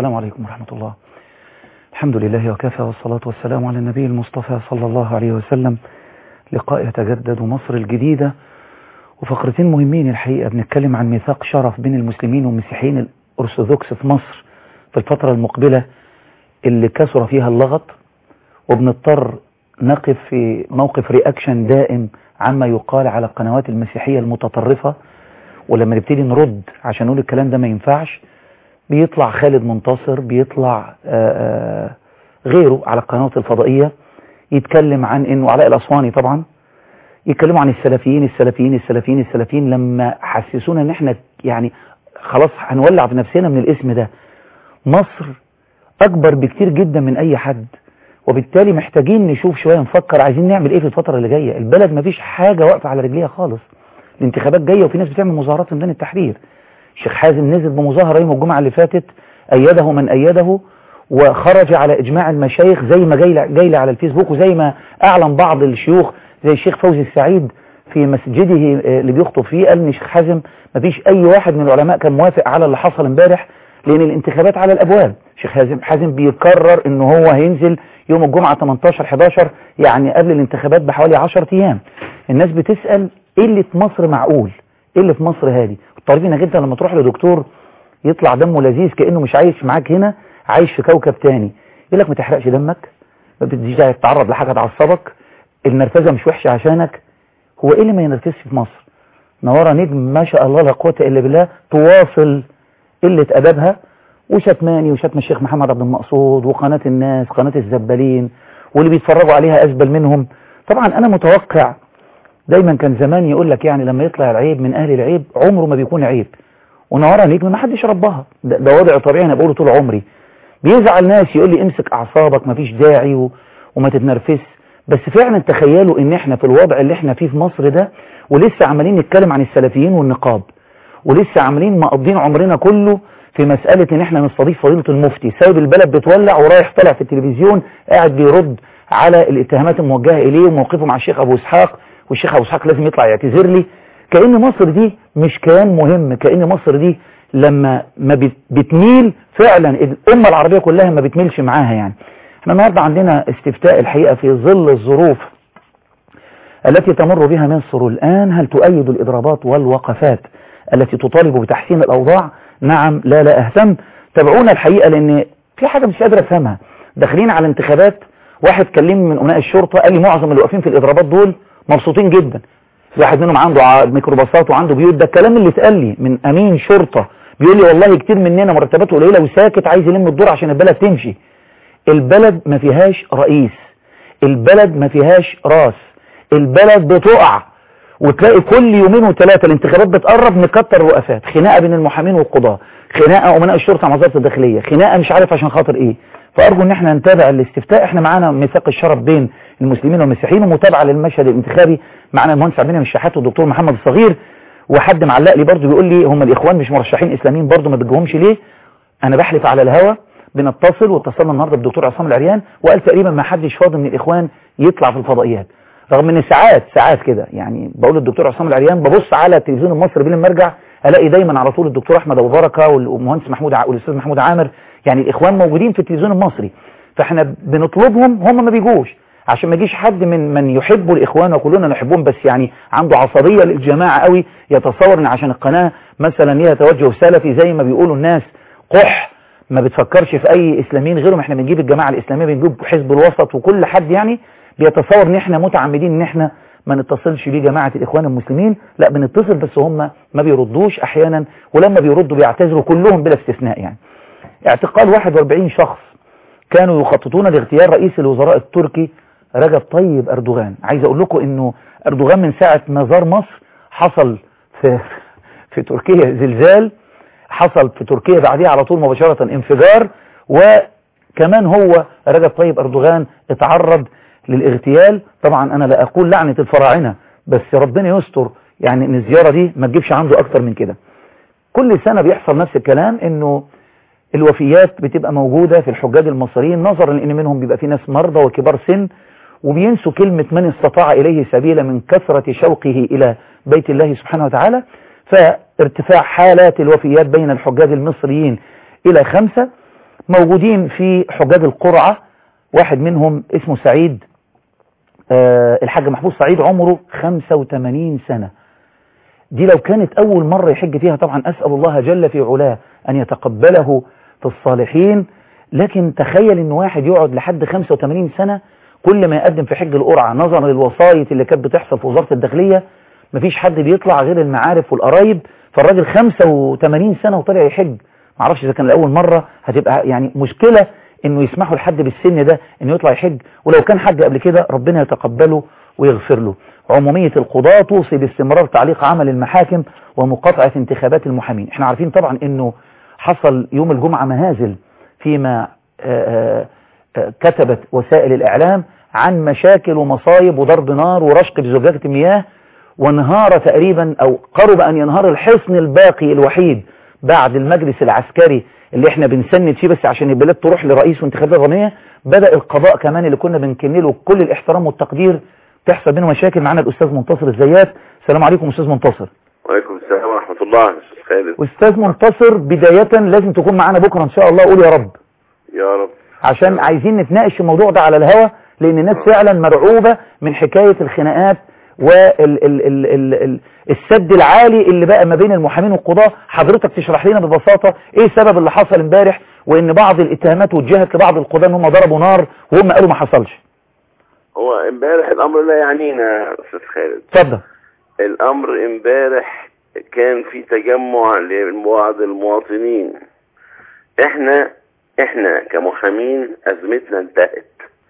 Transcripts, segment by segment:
السلام عليكم ورحمة الله الحمد لله وكفى والصلاة والسلام على النبي المصطفى صلى الله عليه وسلم لقاء يتجدد مصر الجديدة وفقرتين مهمين الحقيقة بنتكلم عن ميثاق شرف بين المسلمين والمسيحيين الأرثوذكس في مصر في الفترة المقبلة اللي كثر فيها اللغط وبنضطر نقف في موقف رياكشن دائم عما يقال على القنوات المسيحية المتطرفة ولما نبتدي نرد عشان نقول الكلام ده ما ينفعش بيطلع خالد منتصر بيطلع آآ آآ غيره على القنوات الفضائية يتكلم عن انه علاء الاسواني طبعا يتكلموا عن السلفيين السلفيين السلفيين السلفيين لما حسسونا ان احنا يعني خلاص هنولع في نفسنا من الاسم ده مصر اكبر بكتير جدا من اي حد وبالتالي محتاجين نشوف شوية نفكر عايزين نعمل ايه في الفترة اللي جاية البلد مفيش حاجة واقفة على رجليها خالص الانتخابات جاية وفي ناس بتعمل مظاهرات في ميدان التحرير الشيخ حازم نزل بمظاهرة يوم الجمعة اللي فاتت أيده من أيده وخرج على إجماع المشايخ زي ما جاي جاي على الفيسبوك وزي ما أعلن بعض الشيوخ زي الشيخ فوزي السعيد في مسجده اللي بيخطب فيه قال إن الشيخ حازم مفيش أي واحد من العلماء كان موافق على اللي حصل امبارح لأن الانتخابات على الأبواب الشيخ حازم حازم بيكرر إن هو هينزل يوم الجمعة 18 11 يعني قبل الانتخابات بحوالي 10 أيام الناس بتسأل إيه اللي في مصر معقول إيه اللي في مصر هادي الطريف انك انت لما تروح لدكتور يطلع دمه لذيذ كأنه مش عايش معاك هنا عايش في كوكب تاني يقول لك ما تحرقش دمك ما بتديش تتعرض لحاجة تعصبك النرفزة مش وحشة عشانك هو ايه اللي ما ينرفزش في مصر نوارة نجم ما شاء الله لا قوة الا بالله تواصل قلة ادبها وشتماني وشتم الشيخ محمد عبد المقصود وقناة الناس قناة الزبالين واللي بيتفرجوا عليها ازبل منهم طبعا انا متوقع دايما كان زمان يقول لك يعني لما يطلع العيب من اهل العيب عمره ما بيكون عيب ونهارها نجم ما حدش ربها ده, ده وضع طبيعي انا بقوله طول عمري بيزعل ناس يقول لي امسك اعصابك ما فيش داعي و... وما تتنرفز بس فعلا تخيلوا ان احنا في الوضع اللي احنا فيه في مصر ده ولسه عمالين نتكلم عن السلفيين والنقاب ولسه عمالين مقضين عمرنا كله في مسألة ان احنا نستضيف فضيلة المفتي سايب البلد بتولع ورايح طالع في التلفزيون قاعد بيرد على الاتهامات الموجهة اليه وموقفه مع الشيخ ابو اسحاق والشيخ ابو اسحاق لازم يطلع يعتذر لي كأن مصر دي مش كيان مهم كأن مصر دي لما ما بتميل فعلا الأمة العربية كلها ما بتميلش معاها يعني احنا النهاردة عندنا استفتاء الحقيقة في ظل الظروف التي تمر بها مصر الآن هل تؤيد الإضرابات والوقفات التي تطالب بتحسين الأوضاع نعم لا لا أهتم تابعونا الحقيقة لأن في حاجة مش قادر أفهمها داخلين على انتخابات واحد كلمني من أمناء الشرطة قال لي معظم اللي واقفين في الإضرابات دول مبسوطين جدا واحد منهم عنده ميكروباصات وعنده بيوت ده الكلام اللي اتقال لي من امين شرطة بيقول لي والله كتير مننا مرتباته قليله وساكت عايز يلم الدور عشان البلد تمشي البلد ما فيهاش رئيس البلد ما فيهاش راس البلد بتقع وتلاقي كل يومين وثلاثه الانتخابات بتقرب نكتر الوقفات خناقه بين المحامين والقضاه خناقه امناء الشرطه مع وزاره الداخليه خناقه مش عارف عشان خاطر ايه فارجو ان احنا نتابع الاستفتاء احنا معانا ميثاق الشرف بين المسلمين والمسيحيين ومتابعه للمشهد الانتخابي معنا المهندس عبد المنعم الشحات والدكتور محمد الصغير وحد معلق لي برضه بيقول لي هم الاخوان مش مرشحين اسلاميين برضه ما بتجوهمش ليه انا بحلف على الهوا بنتصل واتصلنا النهارده بالدكتور عصام العريان وقال تقريبا ما حدش فاضي من الاخوان يطلع في الفضائيات رغم ان ساعات ساعات كده يعني بقول للدكتور عصام العريان ببص على التلفزيون المصري بين المرجع الاقي دايما على طول الدكتور احمد ابو بركه والمهندس محمود ع... والاستاذ محمود عامر يعني الاخوان موجودين في التلفزيون المصري فاحنا بنطلبهم هم ما بيجوش عشان ما يجيش حد من من يحبوا الاخوان وكلنا نحبهم بس يعني عنده عصبيه للجماعه قوي يتصور ان عشان القناه مثلا ليها توجه سلفي زي ما بيقولوا الناس قح ما بتفكرش في اي اسلاميين غيرهم احنا بنجيب الجماعه الاسلاميه بنجيب حزب الوسط وكل حد يعني بيتصور ان احنا متعمدين ان احنا ما نتصلش بيه جماعه الاخوان المسلمين لا بنتصل بس هم ما بيردوش احيانا ولما بيردوا بيعتذروا كلهم بلا استثناء يعني اعتقال 41 شخص كانوا يخططون لاغتيال رئيس الوزراء التركي رجب طيب أردوغان عايز أقول لكم أنه أردوغان من ساعة ما زار مصر حصل في, في تركيا زلزال حصل في تركيا بعديها على طول مباشرة انفجار وكمان هو رجب طيب أردوغان اتعرض للاغتيال طبعا أنا لا أقول لعنة الفراعنة بس ربنا يستر يعني ان الزيارة دي ما تجيبش عنده أكتر من كده كل سنة بيحصل نفس الكلام أنه الوفيات بتبقى موجودة في الحجاج المصريين نظرا لأن منهم بيبقى في ناس مرضى وكبار سن وبينسوا كلمة من استطاع إليه سبيلا من كثرة شوقه إلى بيت الله سبحانه وتعالى فارتفاع حالات الوفيات بين الحجاج المصريين إلى خمسة موجودين في حجاج القرعة واحد منهم اسمه سعيد آه الحاج محفوظ سعيد عمره 85 سنة دي لو كانت أول مرة يحج فيها طبعا أسأل الله جل في علاه أن يتقبله في الصالحين لكن تخيل أن واحد يقعد لحد 85 سنة كل ما يقدم في حج القرعة نظرا للوسايط اللي كانت بتحصل في وزارة الداخلية مفيش حد بيطلع غير المعارف والقرايب فالراجل 85 سنة وطلع يحج معرفش إذا كان لأول مرة هتبقى يعني مشكلة انه يسمحوا لحد بالسن ده انه يطلع يحج ولو كان حج قبل كده ربنا يتقبله ويغفر له عمومية القضاة توصي باستمرار تعليق عمل المحاكم ومقاطعة انتخابات المحامين احنا عارفين طبعا انه حصل يوم الجمعة مهازل فيما آآ آآ كتبت وسائل الاعلام عن مشاكل ومصايب وضرب نار ورشق بزجاجة المياه وانهار تقريبا او قرب ان ينهار الحصن الباقي الوحيد بعد المجلس العسكري اللي احنا بنسند فيه بس عشان البلاد تروح لرئيس وانتخابات غنية بدأ القضاء كمان اللي كنا بنكن له كل الاحترام والتقدير تحصل بينه مشاكل معانا الاستاذ منتصر الزيات السلام عليكم استاذ منتصر وعليكم السلام ورحمة الله استاذ خالد استاذ منتصر بداية لازم تكون معانا بكرة ان شاء الله قول يا رب يا رب عشان عايزين نتناقش الموضوع ده على الهوا لان الناس فعلا مرعوبة من حكاية الخناقات والسد العالي اللي بقى ما بين المحامين والقضاة حضرتك تشرح لنا ببساطة ايه السبب اللي حصل امبارح وان بعض الاتهامات وجهت لبعض القضاة ان هم ضربوا نار وهم قالوا ما حصلش هو امبارح الامر لا يعنينا يا استاذ خالد اتفضل الامر امبارح كان في تجمع لبعض المواطنين احنا احنا كمحامين ازمتنا انتهت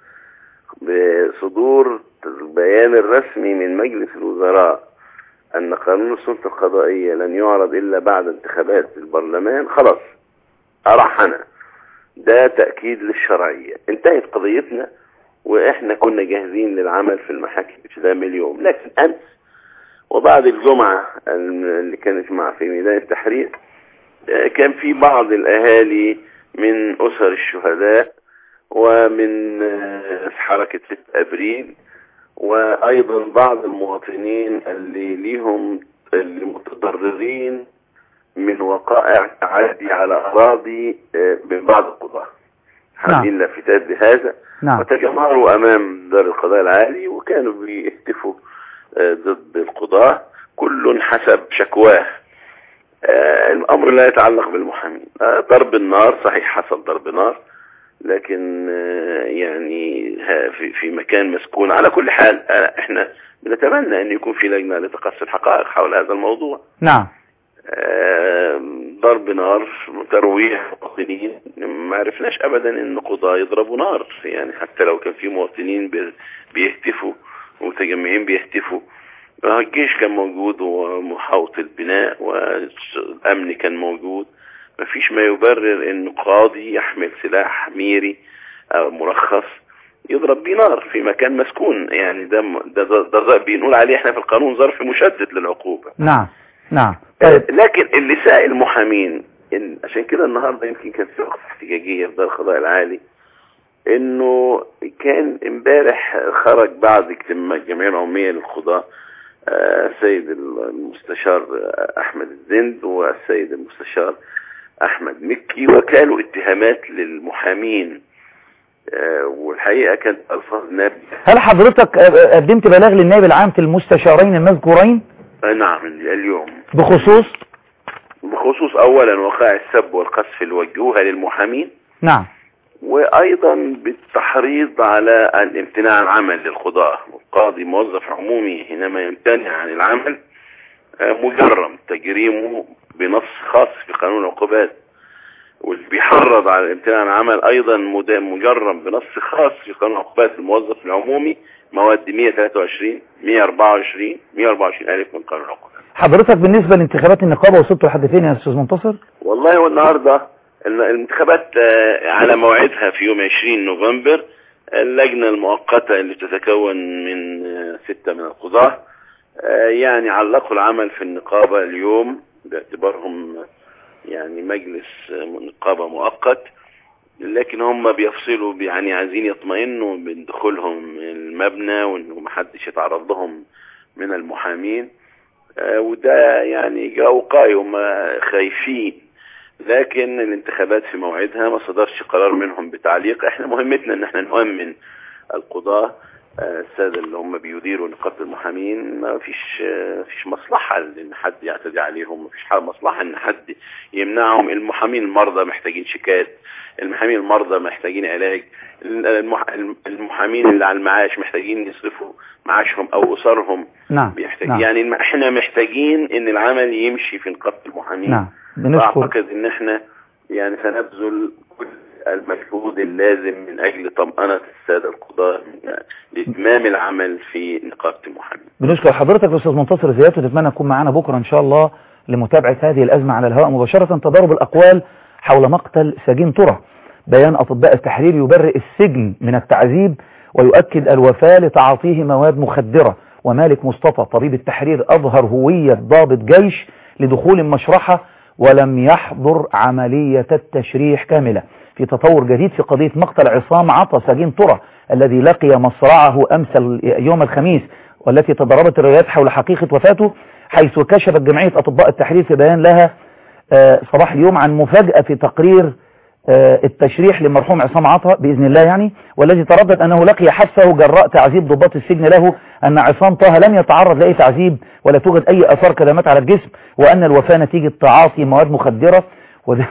بصدور البيان الرسمي من مجلس الوزراء أن قانون السلطة القضائية لن يعرض إلا بعد انتخابات البرلمان خلاص أرحنا ده تأكيد للشرعية انتهت قضيتنا وإحنا كنا جاهزين للعمل في المحاكم خلال اليوم لكن أمس وبعد الجمعة اللي كانت مع في ميدان التحرير كان في بعض الأهالي من أسر الشهداء ومن حركة 6 أبريل وايضا بعض المواطنين اللي ليهم اللي متضررين من وقائع تعدي على اراضي من بعض القضاة عاملين لافتات بهذا نعم. وتجمعوا امام دار القضاء العالي وكانوا بيهتفوا ضد القضاة كل حسب شكواه الامر لا يتعلق بالمحامين ضرب النار صحيح حصل ضرب نار لكن يعني في في مكان مسكون على كل حال احنا بنتمنى ان يكون في لجنه لتقصي الحقائق حول هذا الموضوع نعم ضرب نار ترويح مواطنين ما عرفناش ابدا ان قضاة يضربوا نار يعني حتى لو كان في مواطنين بيهتفوا ومتجمعين بيهتفوا الجيش كان موجود ومحاوط البناء والامن كان موجود مفيش ما يبرر ان قاضي يحمل سلاح ميري او مرخص يضرب بيه نار في مكان مسكون يعني ده ده, ده, ده بنقول عليه احنا في القانون ظرف مشدد للعقوبة نعم نعم طيب. لكن اللي سائل المحامين إن عشان كده النهارده يمكن كان في وقفه احتجاجيه في دار القضاء العالي انه كان امبارح خرج بعد اجتماع الجمعيه العموميه للقضاء السيد المستشار احمد الزند والسيد المستشار احمد مكي وكانوا اتهامات للمحامين أه والحقيقة كانت الفاظ نابية هل حضرتك قدمت بلاغ للنائب العام في المستشارين المذكورين أه نعم اليوم بخصوص بخصوص اولا وقائع السب والقذف اللي وجهوها للمحامين نعم وايضا بالتحريض على الامتناع عن العمل للقضاء القاضي موظف عمومي حينما يمتنع عن العمل أه مجرم تجريمه بنص خاص في قانون العقوبات واللي بيحرض على الامتناع عن العمل ايضا مجرم بنص خاص في قانون العقوبات الموظف العمومي مواد 123 124 124 الف من قانون العقوبات حضرتك بالنسبة لانتخابات النقابة وصلت لحد فين يا استاذ منتصر والله والنهاردة الانتخابات على موعدها في يوم 20 نوفمبر اللجنة المؤقتة اللي تتكون من ستة من القضاة يعني علقوا العمل في النقابة اليوم باعتبارهم يعني مجلس نقابة مؤقت لكن هم بيفصلوا يعني عايزين يطمئنوا من دخولهم المبنى وانه محدش يتعرض لهم من المحامين آه وده يعني جاء وقاي هم خايفين لكن الانتخابات في موعدها ما صدرش قرار منهم بتعليق احنا مهمتنا ان احنا نؤمن القضاة آه، السادة اللي هم بيديروا نقابة المحامين ما فيش آه، فيش مصلحة ان حد يعتدي عليهم ما فيش حاجة مصلحة ان حد يمنعهم المحامين المرضى محتاجين شيكات المحامين المرضى محتاجين علاج المح- المحامين اللي على المعاش محتاجين يصرفوا معاشهم او اسرهم نعم بيحتاج نعم يعني الم- احنا محتاجين ان العمل يمشي في نقابة المحامين نعم بنشكر واعتقد ان احنا يعني سنبذل كل المجهود اللازم من اجل طمأنة السادة القضاة من- لاتمام العمل في نقابة المحامين بنشكر حضرتك يا استاذ منتصر زياد ونتمنى تكون معانا بكره ان شاء الله لمتابعه هذه الازمه على الهواء مباشره تضارب الاقوال حول مقتل سجين ترى بيان اطباء التحرير يبرئ السجن من التعذيب ويؤكد الوفاه لتعاطيه مواد مخدره ومالك مصطفى طبيب التحرير اظهر هويه ضابط جيش لدخول المشرحه ولم يحضر عمليه التشريح كامله في تطور جديد في قضيه مقتل عصام عطا سجين ترى الذي لقي مصرعه امس يوم الخميس والتي تضاربت الروايات حول حقيقة وفاته حيث كشفت جمعية أطباء التحرير في بيان لها آه، صباح اليوم عن مفاجأة في تقرير آه، التشريح للمرحوم عصام عطا بإذن الله يعني والذي تردد أنه لقي حبسه جراء تعذيب ضباط السجن له أن عصام طه لم يتعرض لأي تعذيب ولا توجد أي أثار كدمات على الجسم وأن الوفاة نتيجة تعاطي مواد مخدرة وده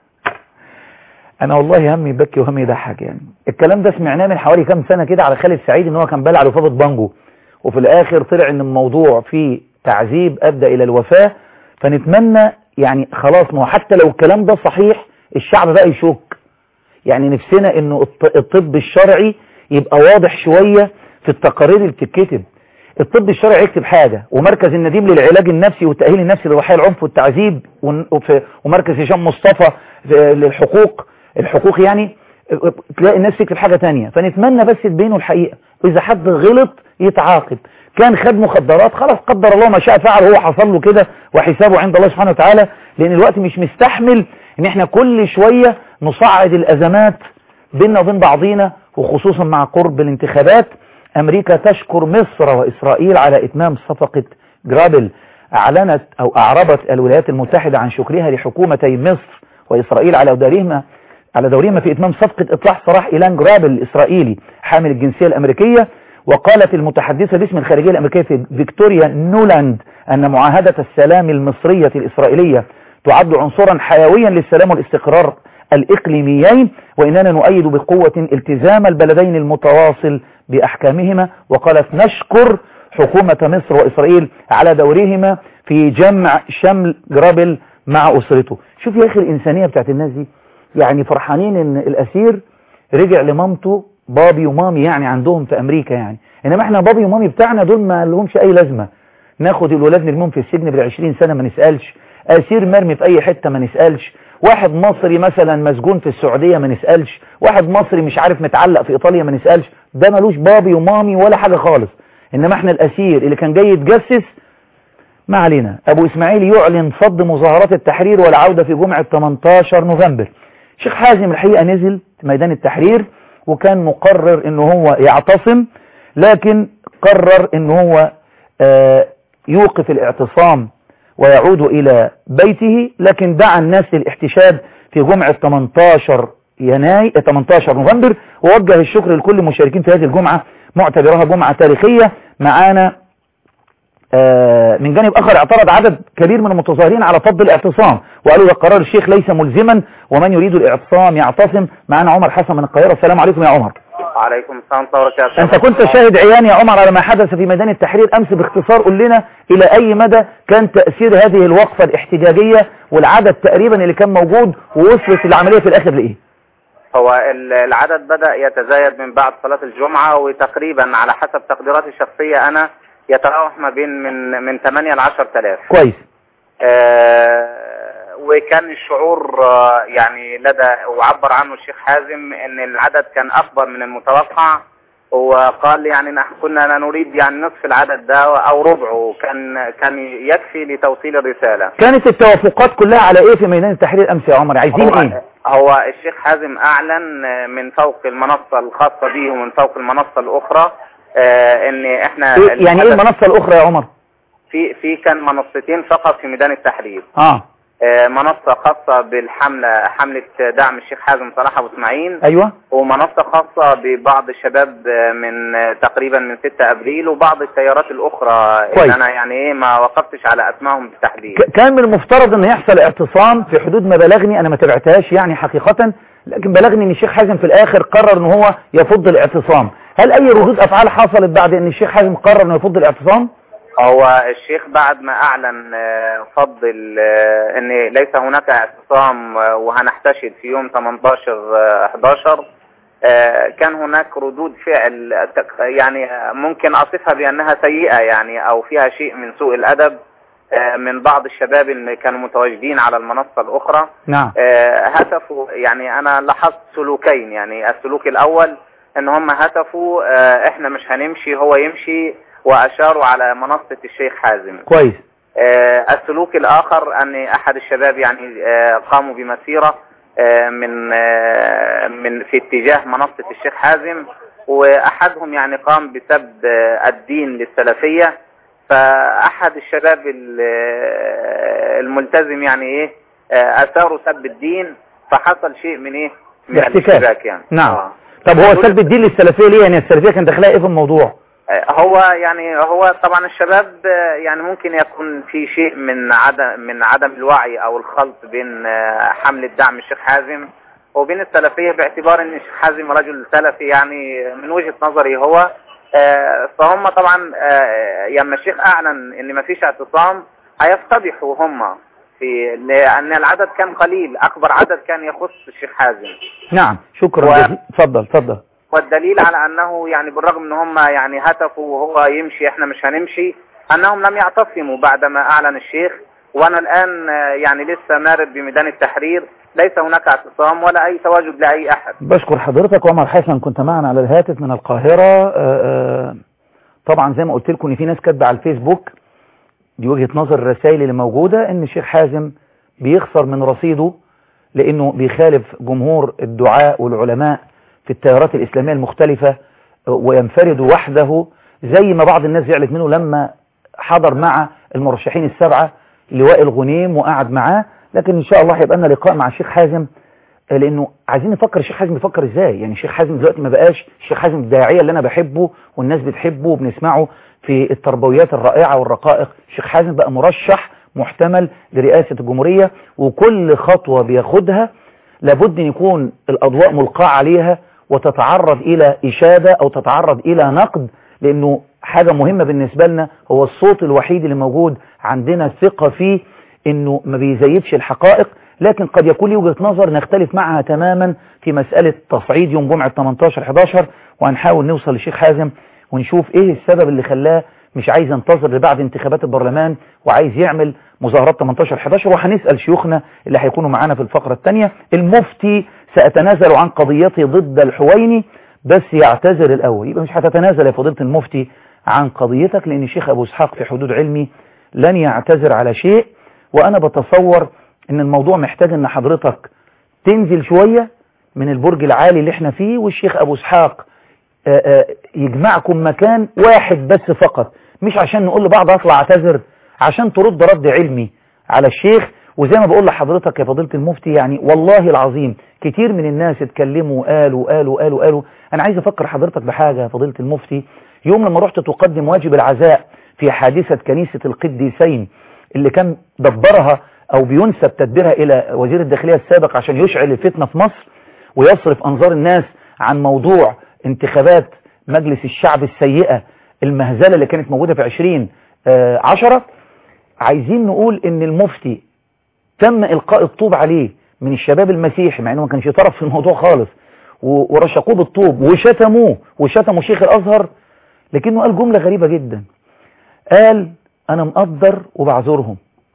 انا والله همي يبكي وهمي يضحك يعني الكلام ده سمعناه من حوالي كام سنة كده على خالد سعيد ان هو كان بلع لفافة بانجو وفي الاخر طلع ان الموضوع فيه تعذيب ادى الى الوفاة فنتمنى يعني خلاص ما هو حتى لو الكلام ده صحيح الشعب بقى يشك يعني نفسنا انه الط- الطب الشرعي يبقى واضح شوية في التقارير اللي بتتكتب الطب الشرعي يكتب حاجة ومركز النديم للعلاج النفسي والتأهيل النفسي لضحايا العنف والتعذيب ون- وفي- ومركز هشام مصطفى في- للحقوق الحقوق يعني تلاقي الناس تكتب حاجة تانية فنتمنى بس تبينوا الحقيقة إذا حد غلط يتعاقب كان خد مخدرات خلاص قدر الله ما شاء فعل هو حصل له كده وحسابه عند الله سبحانه وتعالى لأن الوقت مش مستحمل إن احنا كل شوية نصعد الأزمات بيننا وبين بعضينا وخصوصا مع قرب الانتخابات أمريكا تشكر مصر وإسرائيل على إتمام صفقة جرابل أعلنت أو أعربت الولايات المتحدة عن شكرها لحكومتي مصر وإسرائيل على دورهما على دورهما في إتمام صفقة إطلاق سراح إيلان جرابل الإسرائيلي حامل الجنسية الأمريكية وقالت المتحدثة باسم الخارجية الأمريكية في فيكتوريا نولاند أن معاهدة السلام المصرية الإسرائيلية تعد عنصرا حيويا للسلام والاستقرار الإقليميين وإننا نؤيد بقوة التزام البلدين المتواصل بأحكامهما وقالت نشكر حكومة مصر وإسرائيل على دورهما في جمع شمل جرابل مع أسرته شوف يا أخي الإنسانية بتاعت الناس دي يعني فرحانين إن الأسير رجع لمامته بابي ومامي يعني عندهم في أمريكا يعني إنما إحنا بابي ومامي بتاعنا دول ما لهمش أي لازمة ناخد الولاد نرميهم في السجن بالعشرين سنة ما نسألش أسير مرمي في أي حتة ما نسألش واحد مصري مثلا مسجون في السعودية ما نسألش واحد مصري مش عارف متعلق في إيطاليا ما نسألش ده ملوش بابي ومامي ولا حاجة خالص إنما إحنا الأسير اللي كان جاي يتجسس ما علينا أبو إسماعيل يعلن فض مظاهرات التحرير والعودة في جمعة 18 نوفمبر شيخ حازم الحقيقة نزل في ميدان التحرير وكان مقرر إنه هو يعتصم لكن قرر إنه هو آه يوقف الاعتصام ويعود إلى بيته لكن دعا الناس للاحتشاد في جمعة 18 يناير 18 نوفمبر ووجه الشكر لكل المشاركين في هذه الجمعة معتبرها جمعة تاريخية معانا آه من جانب آخر اعترض عدد كبير من المتظاهرين على فض الاعتصام وقالوا ده قرار الشيخ ليس ملزما ومن يريد الاعتصام يعتصم معانا عمر حسن من القاهرة السلام عليكم يا عمر عليكم السلام ورحمة الله وبركاته أنت كنت شاهد عيان يا عمر على ما حدث في ميدان التحرير أمس باختصار قل لنا إلى أي مدى كان تأثير هذه الوقفة الاحتجاجية والعدد تقريبا اللي كان موجود ووصلت العملية في الآخر لإيه هو ال- العدد بدأ يتزايد من بعد صلاة الجمعة وتقريبا على حسب تقديراتي الشخصية أنا يتراوح ما بين من من 8 ل 10000 كويس آه، وكان الشعور آه، يعني لدى وعبر عنه الشيخ حازم ان العدد كان اكبر من المتوقع وقال يعني نحن كنا نريد يعني نصف العدد ده او ربعه كان كان يكفي لتوصيل الرسالة كانت التوافقات كلها على إيه في ميدان التحرير أمس يا عمر عايزين هو, إيه هو الشيخ حازم اعلن من فوق المنصة الخاصة به ومن فوق المنصة الاخرى آه، ان احنا إيه يعني إيه الهدف- المنصة الأخرى يا عمر في في كان منصتين فقط في ميدان التحرير آه آه، منصة خاصة بالحملة حملة دعم الشيخ حازم صلاح أبو اسماعيل ايوه ومنصة خاصة ببعض الشباب آه، من آه، تقريبا من 6 أبريل وبعض التيارات الأخرى كويس. اللي أنا يعني إيه ما وقفتش على أسمائهم بالتحديد ك- كان من المفترض ان يحصل اعتصام في حدود ما بلغني انا ما تابعتهاش يعني حقيقة لكن بلغني ان الشيخ حازم في الاخر قرر ان هو يفض الاعتصام هل اي ردود افعال حصلت بعد ان الشيخ حازم قرر انه يفض الاعتصام هو الشيخ بعد ما اعلن آه، فضل آه، ان ليس هناك اعتصام آه، وهنحتشد في يوم 18 آه، 11 آه، كان هناك ردود فعل آه، تق- يعني آه، ممكن اصفها بانها سيئة يعني او فيها شيء من سوء الادب آه، من بعض الشباب اللي كانوا متواجدين على المنصة الاخرى نعم آه، هتفوا يعني انا لاحظت سلوكين يعني السلوك الاول ان هم هتفوا آه، احنا مش هنمشي هو يمشي واشاروا على منصة الشيخ حازم كويس آه، السلوك الاخر ان احد الشباب يعني آه، قاموا بمسيرة آه، من آه، من في اتجاه منصة الشيخ حازم واحدهم يعني قام بسب آه، الدين للسلفية فاحد الشباب ال- آه، الملتزم يعني ايه آه، اثاروا سب الدين فحصل شيء من ايه من الاحتكاك. الاشتباك يعني نعم آه. طب هو سلب الدين للسلفية ليه يعني السلفية كان داخلها ايه في الموضوع هو يعني هو طبعا الشباب آه، يعني ممكن يكون في شيء من عدم من عدم الوعي او الخلط بين آه، حملة دعم الشيخ حازم وبين السلفية باعتبار ان الشيخ حازم رجل سلفي يعني من وجهة نظري هو آه، فهم طبعا آه، لما الشيخ اعلن ان ما فيش اعتصام هيفتضحوا هم في لان العدد كان قليل اكبر عدد كان يخص الشيخ حازم نعم شكرا و- جزيلا اتفضل اتفضل والدليل على انه يعني بالرغم ان هم يعني هتفوا وهو يمشي احنا مش هنمشي انهم لم يعتصموا بعدما اعلن الشيخ وانا الان آه، يعني لسه مارد بميدان التحرير ليس هناك اعتصام ولا اي تواجد لاي احد بشكر حضرتك عمر حسن كنت معنا على الهاتف من القاهرة آه، آه، طبعا زي ما قلت لكم ان في ناس كاتبه على الفيسبوك دي وجهة نظر الرسائل اللي موجودة ان الشيخ حازم بيخسر من رصيده لانه بيخالف جمهور الدعاء والعلماء في التيارات الاسلامية المختلفة آه، وينفرد وحده زي ما بعض الناس زعلت منه لما حضر مع المرشحين السبعة لواء الغنيم وقعد معاه لكن ان شاء الله هيبقى لنا لقاء مع الشيخ حازم آه، لانه عايزين نفكر الشيخ حازم بيفكر ازاي يعني الشيخ حازم دلوقتي ما بقاش الشيخ حازم الداعيه اللي انا بحبه والناس بتحبه وبنسمعه في التربويات الرائعه والرقائق الشيخ حازم بقى مرشح محتمل لرئاسه الجمهوريه وكل خطوه بياخدها لابد ان يكون الاضواء ملقاه عليها وتتعرض الى اشاده او تتعرض الى نقد لانه حاجه مهمه بالنسبه لنا هو الصوت الوحيد اللي موجود عندنا ثقه فيه انه ما بيزيدش الحقائق لكن قد يكون لي وجهة نظر نختلف معها تماما في مسألة تصعيد يوم جمعة 18-11 وهنحاول نوصل للشيخ حازم ونشوف ايه السبب اللي خلاه مش عايز ينتظر لبعد انتخابات البرلمان وعايز يعمل مظاهرات 18-11 وهنسأل شيوخنا اللي هيكونوا معانا في الفقرة الثانية المفتي سأتنازل عن قضيتي ضد الحويني بس يعتذر الأول يبقى مش هتتنازل يا فضيلة المفتي عن قضيتك لأن الشيخ أبو اسحاق في حدود علمي لن يعتذر على شيء وأنا بتصور ان الموضوع محتاج ان حضرتك تنزل شوية من البرج العالي اللي احنا فيه والشيخ ابو اسحاق آه، آه، يجمعكم مكان واحد بس فقط مش عشان نقول لبعض اطلع اعتذر عشان ترد رد علمي على الشيخ وزي ما بقول لحضرتك يا فضيلة المفتي يعني والله العظيم كتير من الناس اتكلموا قالوا قالوا قالوا قالوا انا عايز افكر حضرتك بحاجة يا فضيلة المفتي يوم لما رحت تقدم واجب العزاء في حادثة كنيسة القديسين اللي كان دبرها او بينسب تدبيرها الى وزير الداخلية السابق عشان يشعل الفتنة في مصر ويصرف انظار الناس عن موضوع انتخابات مجلس الشعب السيئة المهزلة اللي كانت موجودة في عشرين آه عشرة عايزين نقول ان المفتي تم القاء الطوب عليه من الشباب المسيحي مع انه ما كانش طرف في الموضوع خالص و- ورشقوه بالطوب وشتموه وشتموا شيخ الازهر لكنه قال جملة غريبة جدا قال انا مقدر وبعذرهم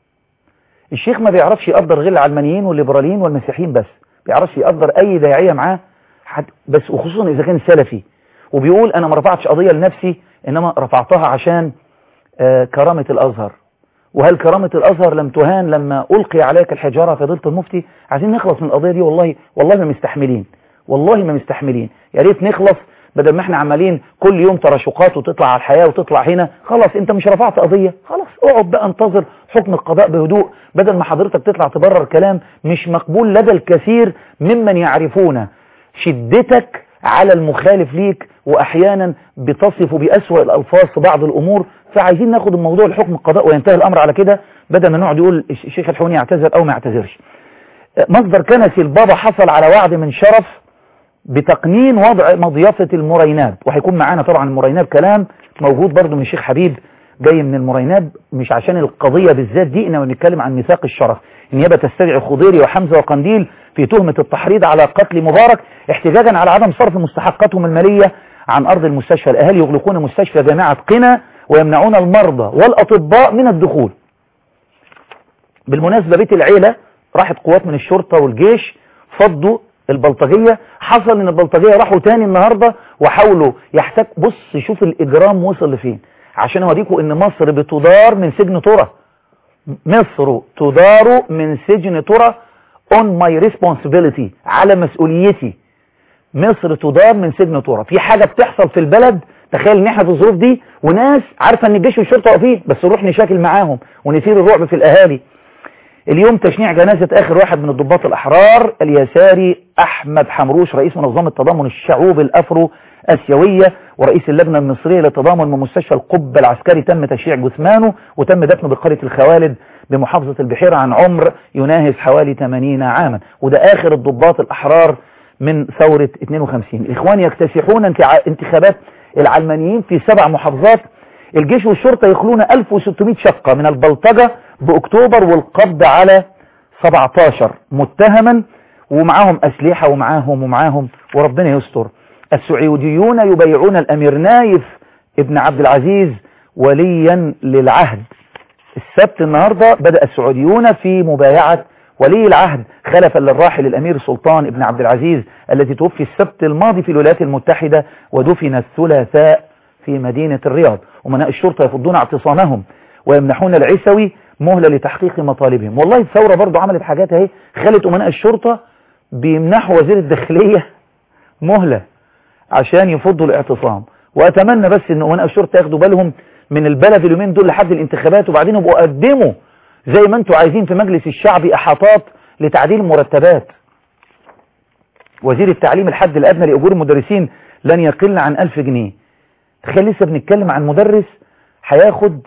الشيخ ما بيعرفش يقدر غير العلمانيين والليبراليين والمسيحيين بس بيعرفش يقدر اي داعية معاه حد بس وخصوصا اذا كان سلفي وبيقول انا ما رفعتش قضية لنفسي انما رفعتها عشان آه كرامة الازهر وهل كرامة الازهر لم تهان لما القي عليك الحجارة في ضلة المفتي عايزين نخلص من القضية دي والله والله ما مستحملين والله ما مستحملين يا ريت نخلص بدل ما احنا عمالين كل يوم تراشقات وتطلع على الحياة وتطلع هنا خلاص انت مش رفعت قضية خلاص اقعد بقى انتظر حكم القضاء بهدوء بدل ما حضرتك تطلع تبرر كلام مش مقبول لدى الكثير ممن يعرفون شدتك على المخالف ليك واحيانا بتصف بأسوأ الالفاظ في بعض الامور فعايزين ناخد الموضوع لحكم القضاء وينتهي الامر على كده بدل ما نقعد يقول الشيخ الحوني يعتذر او ما يعتذرش مصدر كنسي البابا حصل على وعد من شرف بتقنين وضع مضيافة المريناب وهيكون معانا طبعا المريناب كلام موجود برضو من الشيخ حبيب جاي من المريناب مش عشان القضية بالذات دي انما بنتكلم عن ميثاق الشرف النيابة تستدعي خضيري وحمزة وقنديل في تهمة التحريض على قتل مبارك احتجاجا على عدم صرف مستحقاتهم المالية عن أرض المستشفى الأهالي يغلقون مستشفى جامعة قنا ويمنعون المرضى والأطباء من الدخول بالمناسبة بيت العيلة راحت قوات من الشرطة والجيش فضوا البلطجية حصل ان البلطجية راحوا تاني النهاردة وحاولوا يحتاج بص شوف الإجرام وصل لفين عشان اوريكم ان مصر بتدار من سجن ترى مصر تدار من سجن ترى on my responsibility على مسؤوليتي مصر تدار من سجن ترى في حاجة بتحصل في البلد تخيل ان احنا في الظروف دي وناس عارفة ان الجيش والشرطة واقفين بس نروح نشاكل معاهم ونثير الرعب في الاهالي اليوم تشنيع جنازة آخر واحد من الضباط الأحرار اليساري أحمد حمروش رئيس منظمة تضامن الشعوب الأفرو أسيوية ورئيس اللجنة المصرية للتضامن من مستشفى القبة العسكري تم تشييع جثمانه وتم دفنه بقرية الخوالد بمحافظة البحيرة عن عمر يناهز حوالي 80 عاما وده آخر الضباط الأحرار من ثورة 52 الإخوان يكتسحون انتخابات العلمانيين في سبع محافظات الجيش والشرطة يخلون 1600 شقة من البلطجة بأكتوبر والقبض على 17 متهما ومعاهم أسلحة ومعاهم ومعاهم وربنا يستر السعوديون يبيعون الأمير نايف ابن عبد العزيز وليا للعهد السبت النهاردة بدأ السعوديون في مبايعة ولي العهد خلفا للراحل الأمير سلطان ابن عبد العزيز الذي توفي السبت الماضي في الولايات المتحدة ودفن الثلاثاء في مدينة الرياض أمناء الشرطة يفضون اعتصامهم ويمنحون العسوي مهلة لتحقيق مطالبهم والله الثورة برضو عملت حاجات اهي خلت أمناء الشرطة بيمنحوا وزير الداخلية مهلة عشان يفضوا الاعتصام وأتمنى بس أن أمناء الشرطة ياخدوا بالهم من البلد اليومين دول لحد الانتخابات وبعدين يبقوا قدموا زي ما انتوا عايزين في مجلس الشعب إحاطات لتعديل المرتبات وزير التعليم الحد الأدنى لأجور المدرسين لن يقل عن ألف جنيه تخيل لسه بنتكلم عن مدرس هياخد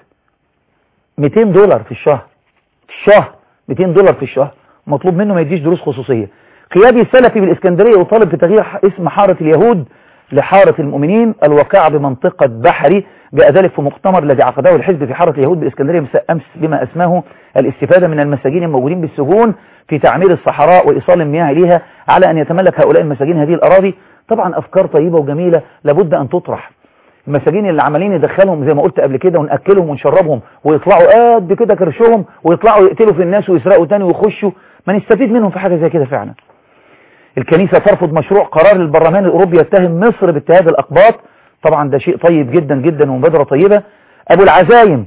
200 دولار في الشهر في الشهر 200 دولار في الشهر مطلوب منه ما يديش دروس خصوصية قيادي السلفي بالإسكندرية يطالب بتغيير اسم حارة اليهود لحارة المؤمنين الواقعة بمنطقة بحري جاء ذلك في مؤتمر الذي عقده الحزب في حارة اليهود بالإسكندرية أمس بما أسماه الاستفادة من المساجين الموجودين بالسجون في تعمير الصحراء وإيصال المياه إليها على أن يتملك هؤلاء المساجين هذه الأراضي طبعا أفكار طيبة وجميلة لابد أن تطرح المساجين اللي عمالين يدخلهم زي ما قلت قبل كده ونأكلهم ونشربهم ويطلعوا قد كده كرشهم ويطلعوا يقتلوا في الناس ويسرقوا تاني ويخشوا ما نستفيد منهم في حاجة زي كده فعلا الكنيسة ترفض مشروع قرار البرلمان الأوروبي يتهم مصر باتهاد الأقباط طبعا ده شيء طيب جدا جدا ومبادرة طيبة أبو العزايم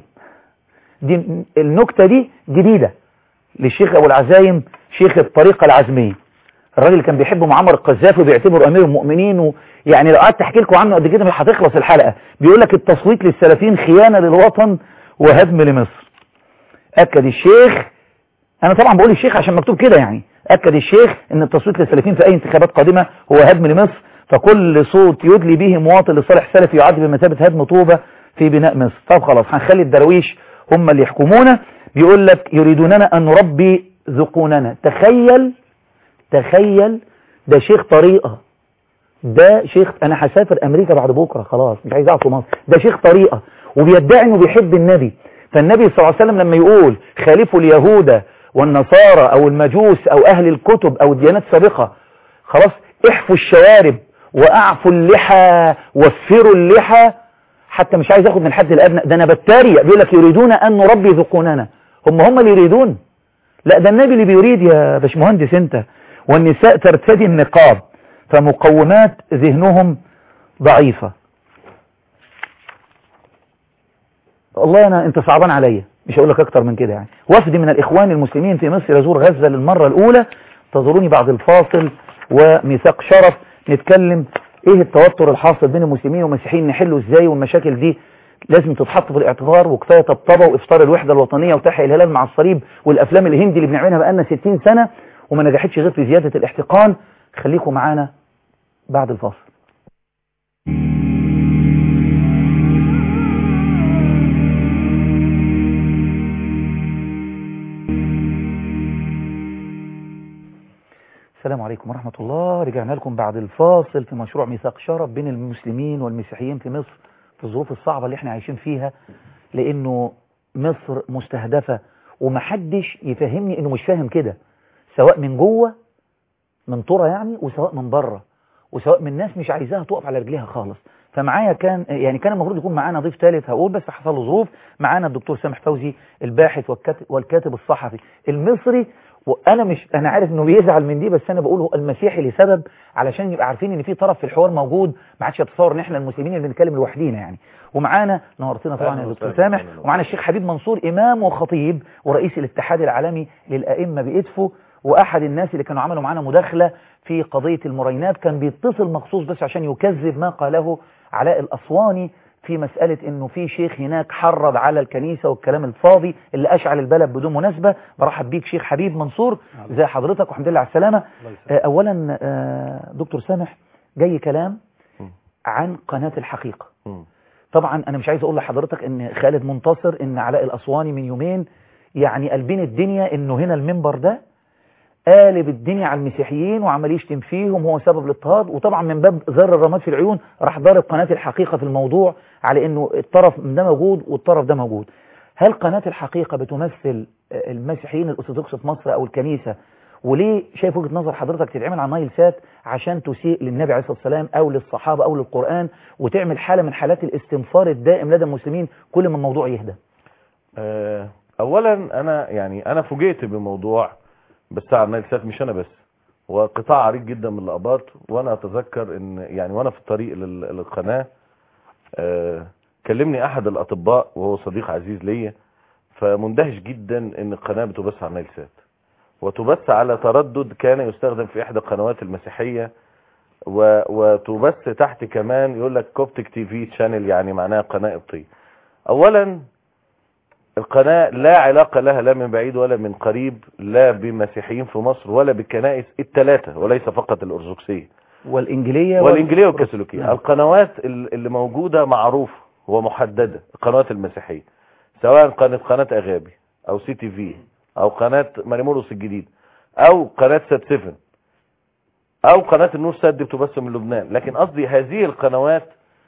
دي النكتة دي جديدة للشيخ أبو العزايم شيخ الطريقة العزمية الراجل اللي كان بيحب معمر القذافي وبيعتبره أمير المؤمنين ويعني لو قعدت احكي لكم عنه قد كده مش هتخلص الحلقة بيقول لك التصويت للسلفيين خيانة للوطن وهدم لمصر أكد الشيخ أنا طبعا بقول الشيخ عشان مكتوب كده يعني أكد الشيخ أن التصويت للسلفيين في أي انتخابات قادمة هو هدم لمصر فكل صوت يدلي به مواطن لصالح سلفي يعد بمثابة هدم طوبة في بناء مصر طب خلاص هنخلي الدرويش هم اللي يحكمونا بيقول لك يريدوننا أن نربي ذقوننا تخيل تخيل ده شيخ طريقة ده شيخ أنا هسافر أمريكا بعد بكرة خلاص مش عايز أقعد في مصر ده شيخ طريقة وبيدعي إنه بيحب النبي فالنبي صلى الله عليه وسلم لما يقول خالفوا اليهود والنصارى أو المجوس أو أهل الكتب أو الديانات السابقة خلاص احفوا الشوارب وأعفوا اللحى وفروا اللحى حتى مش عايز اخد من الحد الأدنى ده أنا بتريق بيقول لك يريدون أن نربي ذقوننا هم هم اللي يريدون لا ده النبي اللي بيريد يا باشمهندس انت والنساء ترتدي النقاب فمقومات ذهنهم ضعيفة والله أنا أنت صعبان عليا مش هقول لك أكتر من كده يعني وفد من الإخوان المسلمين في مصر يزور غزة للمرة الأولى تزوروني بعد الفاصل وميثاق شرف نتكلم ايه التوتر الحاصل بين المسلمين والمسيحيين نحله ازاي والمشاكل دي لازم تتحط في الاعتبار وكفايه طبطبه وافطار الوحده الوطنيه وتحيا الهلال مع الصليب والافلام الهندي اللي بنعملها بقالنا 60 سنه وما نجحتش غير في زياده الاحتقان خليكم معانا بعد الفاصل السلام عليكم ورحمة الله رجعنا لكم بعد الفاصل في مشروع ميثاق شرف بين المسلمين والمسيحيين في مصر في الظروف الصعبة اللي احنا عايشين فيها لانه مصر مستهدفة ومحدش يفهمني انه مش فاهم كده سواء من جوه من طرة يعني وسواء من بره وسواء من ناس مش عايزاها تقف على رجليها خالص فمعايا كان يعني كان المفروض يكون معانا ضيف ثالث هقول بس حصل له ظروف معانا الدكتور سامح فوزي الباحث والكاتب, والكاتب الصحفي المصري وانا مش انا عارف انه بيزعل من دي بس انا بقوله المسيحي لسبب علشان يبقى عارفين ان في طرف في الحوار موجود ما عادش يتصور ان احنا المسلمين اللي بنتكلم لوحدينا يعني ومعانا نورتنا طبعا يا دكتور سامح ومعانا الشيخ حبيب منصور امام وخطيب ورئيس الاتحاد العالمي للائمه بادفو واحد الناس اللي كانوا عملوا معانا مداخله في قضيه المرينات كان بيتصل مخصوص بس عشان يكذب ما قاله علاء الاسواني في مسألة انه في شيخ هناك حرض على الكنيسة والكلام الفاضي اللي اشعل البلد بدون مناسبة برحب بيك شيخ حبيب منصور زي حضرتك والحمد لله على السلامة اولا دكتور سامح جاي كلام عن قناة الحقيقة طبعا انا مش عايز اقول لحضرتك ان خالد منتصر ان علاء الاسواني من يومين يعني قلبين الدنيا انه هنا المنبر ده قالب الدنيا على المسيحيين وعمال يشتم فيهم هو سبب الاضطهاد وطبعا من باب زر الرماد في العيون راح ضارب قناة الحقيقة في الموضوع على انه الطرف ده موجود والطرف ده موجود هل قناة الحقيقة بتمثل المسيحيين الأرثوذكس في مصر أو الكنيسة وليه شايف وجهة نظر حضرتك تتعمل على نايل سات عشان تسيء للنبي عليه الصلاة والسلام أو للصحابة أو للقرآن وتعمل حالة من حالات الاستنفار الدائم لدى المسلمين كل ما الموضوع يهدى أه أولا أنا يعني أنا فوجئت بموضوع بس على نايل سات مش أنا بس وقطاع عريض جدا من الأباط وأنا أتذكر إن يعني وأنا في الطريق للقناة أه كلمني أحد الأطباء وهو صديق عزيز ليا فمندهش جدا إن القناة بتبث على نايل سات وتبث على تردد كان يستخدم في إحدى القنوات المسيحية و... وتبث تحت كمان يقول لك كوبتك تي في تشانل يعني معناها قناة قبطية أولا القناة لا علاقة لها لا من بعيد ولا من قريب لا بمسيحيين في مصر ولا بالكنائس الثلاثة وليس فقط الأرثوذكسية والإنجلية والإنجلية والكاثوليكية القنوات اللي موجودة معروفة ومحددة القنوات المسيحية سواء قناة قناة أغابي أو سي تي في أو قناة مريمورس الجديد أو قناة سات سيفن أو قناة النور سد بتبث من لبنان لكن قصدي هذه القنوات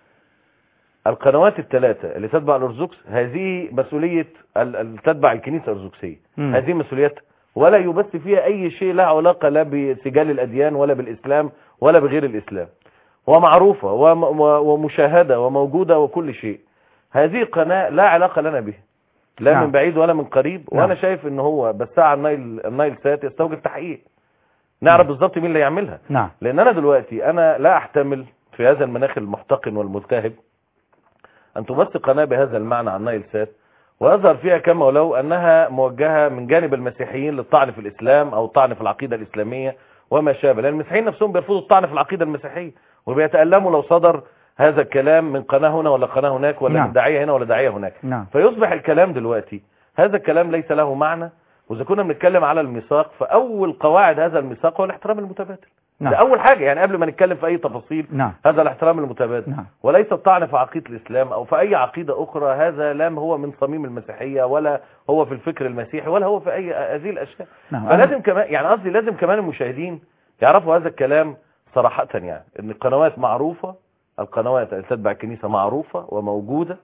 القنوات الثلاثة اللي تتبع الأرثوذكس هذه مسؤولية تتبع الكنيسة الأرثوذكسية هذه مسؤوليات ولا يبث فيها أي شيء لا علاقة لا بسجال الأديان ولا بالإسلام ولا بغير الإسلام ومعروفة ومشاهدة وموجودة وكل شيء هذه القناة لا علاقة لنا بها لا نعم. من بعيد ولا من قريب نعم. وانا شايف ان هو بس على النايل النايل سات يستوجب تحقيق نعرف بالظبط مين اللي يعملها نعم. لان انا دلوقتي انا لا احتمل في هذا المناخ المحتقن والملتهب ان تبث قناة بهذا المعنى على النايل سات ويظهر فيها كما ولو انها موجهة من جانب المسيحيين للطعن في الاسلام او الطعن في العقيدة الاسلامية وما شابه لان المسيحيين نفسهم بيرفضوا الطعن في العقيدة المسيحية وبيتألموا لو صدر هذا الكلام من قناة هنا ولا قناة هناك ولا نعم. من داعية هنا ولا داعية هناك نعم. فيصبح الكلام دلوقتي هذا الكلام ليس له معنى وإذا كنا بنتكلم على الميثاق فأول قواعد هذا الميثاق هو الاحترام المتبادل نعم. ده أول حاجة يعني قبل ما نتكلم في أي تفاصيل نعم. هذا الاحترام المتبادل نعم. وليس الطعن في عقيدة الإسلام أو في أي عقيدة أخرى هذا لا هو من صميم المسيحية ولا هو في الفكر المسيحي ولا هو في أي هذه الأشياء نعم. فلازم كمان يعني قصدي لازم كمان المشاهدين يعرفوا هذا الكلام صراحة يعني ان القنوات معروفة القنوات اللي تتبع الكنيسة معروفة وموجودة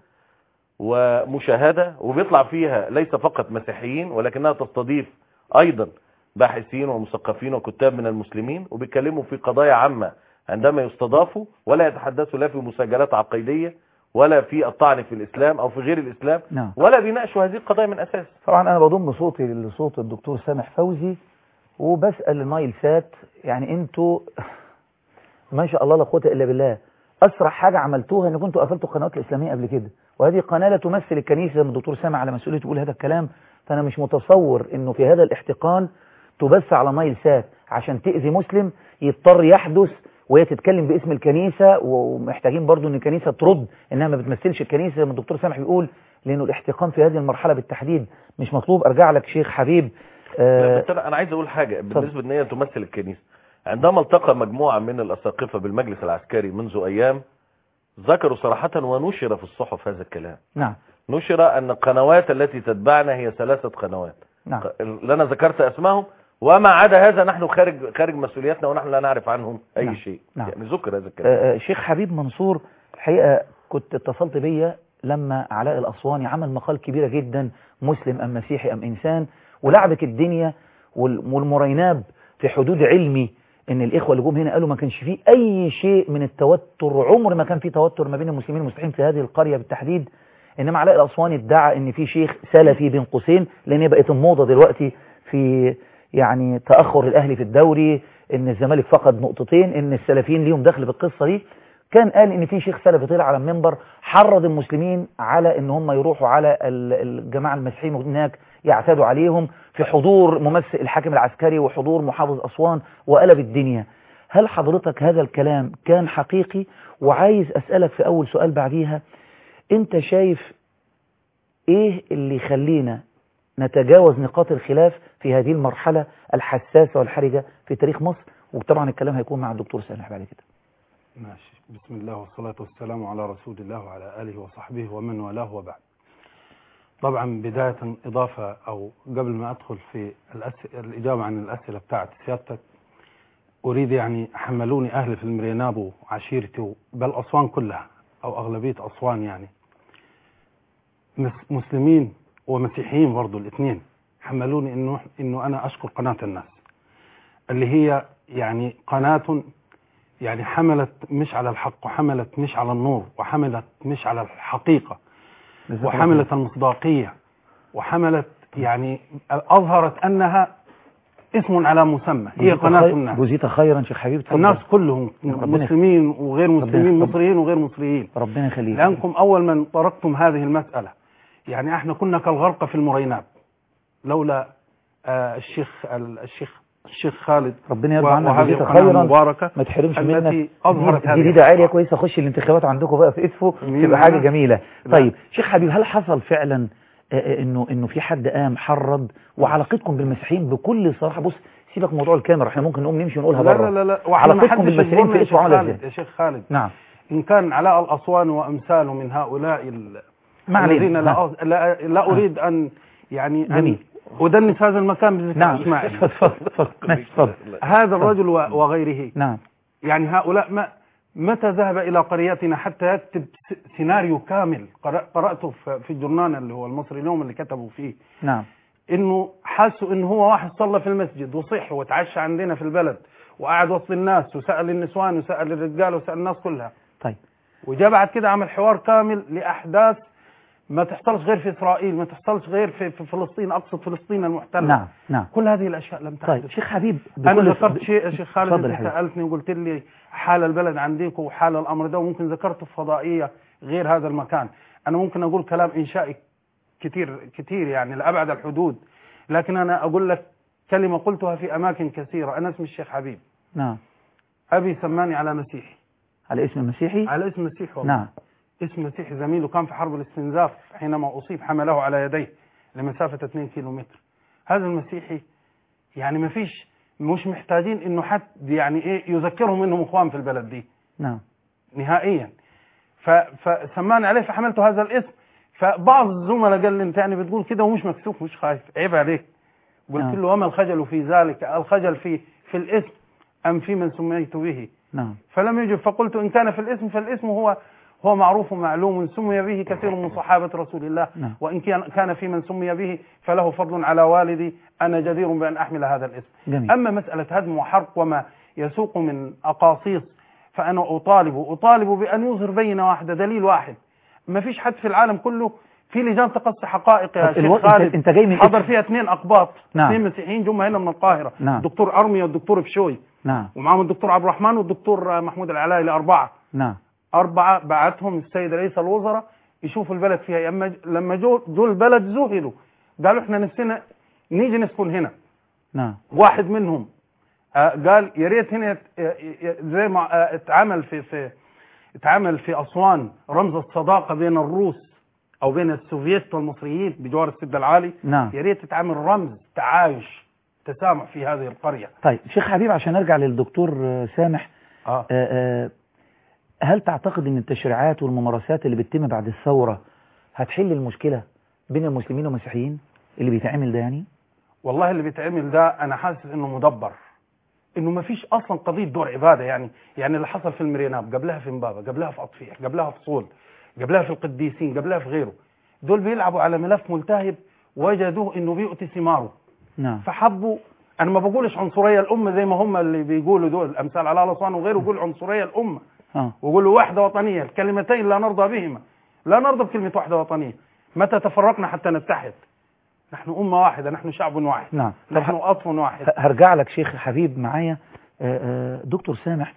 ومشاهدة وبيطلع فيها ليس فقط مسيحيين ولكنها تستضيف ايضا باحثين ومثقفين وكتاب من المسلمين وبيتكلموا في قضايا عامة عندما يستضافوا ولا يتحدثوا لا في مسجلات عقيدية ولا في الطعن في الاسلام او في غير الاسلام نعم. ولا بيناقشوا هذه القضايا من اساس طبعا انا بضم صوتي لصوت الدكتور سامح فوزي وبسأل النايل سات يعني انتوا ما شاء الله لا قوه الا بالله اسرع حاجة عملتوها ان كنتوا قفلتوا القنوات الاسلامية قبل كده وهذه قناة لا تمثل الكنيسة زي ما الدكتور سامع على مسؤولية تقول هذا الكلام فانا مش متصور انه في هذا الاحتقان تبث على نايل سات عشان تأذي مسلم يضطر يحدث وهي تتكلم باسم الكنيسة ومحتاجين برضو ان الكنيسة ترد انها ما بتمثلش الكنيسة زي ما الدكتور سامح بيقول لانه الاحتقان في هذه المرحلة بالتحديد مش مطلوب ارجع لك شيخ حبيب لا، آه بس انا أنا عايز اقول حاجه بالنسبه ان هي تمثل الكنيسه عندما التقى مجموعه من الاساقفه بالمجلس العسكري منذ ايام ذكروا صراحه ونشر في الصحف هذا الكلام نعم نشر ان القنوات التي تتبعنا هي ثلاثه قنوات نعم اللي انا ذكرت اسمائهم وما عدا هذا نحن خارج خارج مسؤوليتنا ونحن لا نعرف عنهم اي نعم. شيء نعم. يعني ذكر هذا الكلام آه، آه، شيخ حبيب منصور الحقيقة كنت اتصلت بيا لما علاء الأسواني عمل مقال كبيرة جدا مسلم أم مسيحي أم إنسان ولعبك الدنيا وال- والمريناب في حدود علمي ان الإخوة اللي جم هنا قالوا ما كانش فيه أي شيء من التوتر عمر ما كان فيه توتر ما بين المسلمين والمسيحيين في هذه القرية بالتحديد إنما علاء الأسواني ادعى ان في شيخ سلفي بين قوسين لأن هي بقت الموضة دلوقتي في يعني تأخر الأهلي في الدوري ان الزمالك فقد نقطتين ان السلفيين ليهم دخل في القصة دي كان قال ان في شيخ سلفي طلع على المنبر حرض المسلمين على ان هم يروحوا على ال- الجماعة المسيحيين هناك يعتادوا عليهم في حضور ممثل الحاكم العسكري وحضور محافظ أسوان وقلب الدنيا هل حضرتك هذا الكلام كان حقيقي وعايز أسألك في أول سؤال بعديها انت شايف ايه اللي يخلينا نتجاوز نقاط الخلاف في هذه المرحلة الحساسة والحرجة في تاريخ مصر وطبعا الكلام هيكون مع الدكتور سامح بعد كده ماشي بسم الله والصلاة والسلام على رسول الله وعلى آله وصحبه ومن والاه وبعد طبعا بداية إضافة أو قبل ما أدخل في الأس... الإجابة عن الأسئلة بتاعت سيادتك أريد يعني حملوني أهلي في المريناب وعشيرتي بل أسوان كلها أو أغلبية أسوان يعني مس- مسلمين ومسيحيين برضو الاثنين حملوني إنه إنه أنا أشكر قناة الناس اللي هي يعني قناة يعني حملت مش على الحق وحملت مش على النور وحملت مش على الحقيقة وحملت المصداقية وحملت يعني أظهرت أنها اسم على مسمى هي جزيت قناة خير- الناس جزيت خيرا شيخ حبيب اتفضل. الناس كلهم ربنا مسلمين وغير مسلمين يخليك. مصريين وغير مصريين ربنا يخليك لأنكم أول من طرقتم هذه المسألة يعني احنا كنا كالغرق في المريناب لولا آه الشيخ الشيخ الشيخ خالد ربنا يرضى و- عنك وهذه جزيك القناة خيرا المباركة ما تحرمش منك التي أظهرت هذه جديدة عالية الحقائق. كويسة خش الانتخابات عندكم بقى في ادفو مين تبقى حاجة معنا؟ جميلة لا. طيب شيخ حبيب هل حصل فعلا آه، آه، انه انه في حد قام حرض وعلاقتكم بالمسيحيين بكل صراحة بص سيبك من موضوع الكاميرا احنا ممكن نقوم نمشي ونقولها لا بره لا لا لا وإحنا ما علاقتكم حدش بالمسيحيين يجبرنا في يا اسمه شيخ عاملة خالد ازاي يا شيخ خالد نعم إن كان علاء الأسوان وأمثاله من هؤلاء ال- ما علينا. الذين لا, نعم. أ- لا, لا أريد أن يعني أن جميل. أدنس هذا المكان بذكر نعم أسمائهم اتفضل اتفضل ماشي، اتفضل هذا الرجل و- وغيره نعم يعني هؤلاء ما متى ذهب إلى قريتنا حتى يكتب س- سيناريو كامل قرأ- قرأته في في الجرنان اللي هو المصري اليوم اللي كتبوا فيه نعم انه حسوا ان هو واحد صلى في المسجد وصح وتعشى عندنا في البلد وقعد وسط الناس وسأل النسوان وسأل الرجال وسأل الناس كلها طيب وجاء بعد كده عمل حوار كامل لأحداث ما تحصلش غير في إسرائيل ما تحصلش غير في, في فلسطين أقصد فلسطين المحتلة نعم نعم كل هذه الأشياء لم طيب تحدث شيخ حبيب أنا بكل- ذكرت شيء يا شيخ خالد اتفضل يا أنت حبيبي. سألتني وقلت لي حال البلد عندكم وحال الأمر ده وممكن ذكرته في فضائية غير هذا المكان أنا ممكن أقول كلام إنشائي كتير كتير يعني لأبعد الحدود لكن أنا أقول لك كلمة قلتها في أماكن كثيرة أنا اسمي الشيخ حبيب نعم أبي سماني على مسيحي على اسم المسيحي على اسم مسيحي والله نعم اسم مسيحي زميله كان في حرب الاستنزاف حينما أصيب حمله على يديه لمسافة 2 كيلو متر هذا المسيحي يعني ما فيش مش محتاجين انه حد يعني ايه يذكرهم انهم اخوان في البلد دي نعم نهائيا ف- فسماني عليه فحملت هذا الاسم فبعض الزملاء قال لي انت يعني بتقول كده ومش مكسوف مش خايف عيب عليك قلت نعم. له وما الخجل في ذلك الخجل في في الاسم ام في من سميت به نعم فلم يجب فقلت إن كان في الاسم فالاسم هو هو معروف ومعلوم سمي به كثير من صحابة رسول الله نعم. وإن كان كان في من سمي به فله فضل على والدي أنا جدير بأن أحمل هذا الاسم جميل أما مسألة هدم وحرق وما يسوق من أقاصيص فأنا أطالب أطالب بأن يظهر بينة واحدة دليل واحد ما فيش حد في العالم كله في لجان تقصي حقائق يا طب شيخ الو- أنت- خالد أنت جاي من حضر اسم- فيها اثنين أقباط نعم. اثنين مسيحيين جم هنا من القاهرة نعم. الدكتور أرمي والدكتور بشوي نعم ومعهم الدكتور عبد الرحمن والدكتور محمود العلائي أربعة نعم أربعة بعتهم السيد رئيس الوزراء يشوفوا البلد فيها إيه. أما ج- لما جو جو البلد ذهلوا قالوا إحنا نفسنا نيجي نسكن هنا نعم واحد منهم آه، قال يا ريت هنا يت- ي- ي- زي ما آه، اتعمل في في اتعمل في اسوان رمز الصداقه بين الروس او بين السوفييت والمصريين بجوار السد العالي نعم يا ريت تتعمل رمز تعايش تسامح في هذه القريه طيب شيخ حبيب عشان ارجع للدكتور آه، سامح اه آه، آه، هل تعتقد ان التشريعات والممارسات اللي بتتم بعد الثورة هتحل المشكلة بين المسلمين والمسيحيين اللي بيتعمل ده يعني والله اللي بيتعمل ده انا حاسس انه مدبر انه ما فيش اصلا قضيه دور عباده يعني يعني اللي حصل في المريناب قبلها في امبابه قبلها في اطفيح قبلها في صول قبلها في القديسين قبلها في غيره دول بيلعبوا على ملف ملتهب وجدوه انه بيؤتي ثماره نعم فحبوا انا ما بقولش عنصريه الامه زي ما هم اللي بيقولوا دول امثال علاء الاسوان وغيره بيقول عنصريه الامه اه ويقولوا وحده وطنيه الكلمتين لا نرضى بهما لا نرضى بكلمه وحده وطنيه متى تفرقنا حتى نتحد نحن امه واحده نحن شعب واحد نعم طب نحن اطف واحد ه- هرجع لك شيخ حبيب معايا آه، آه، دكتور سامح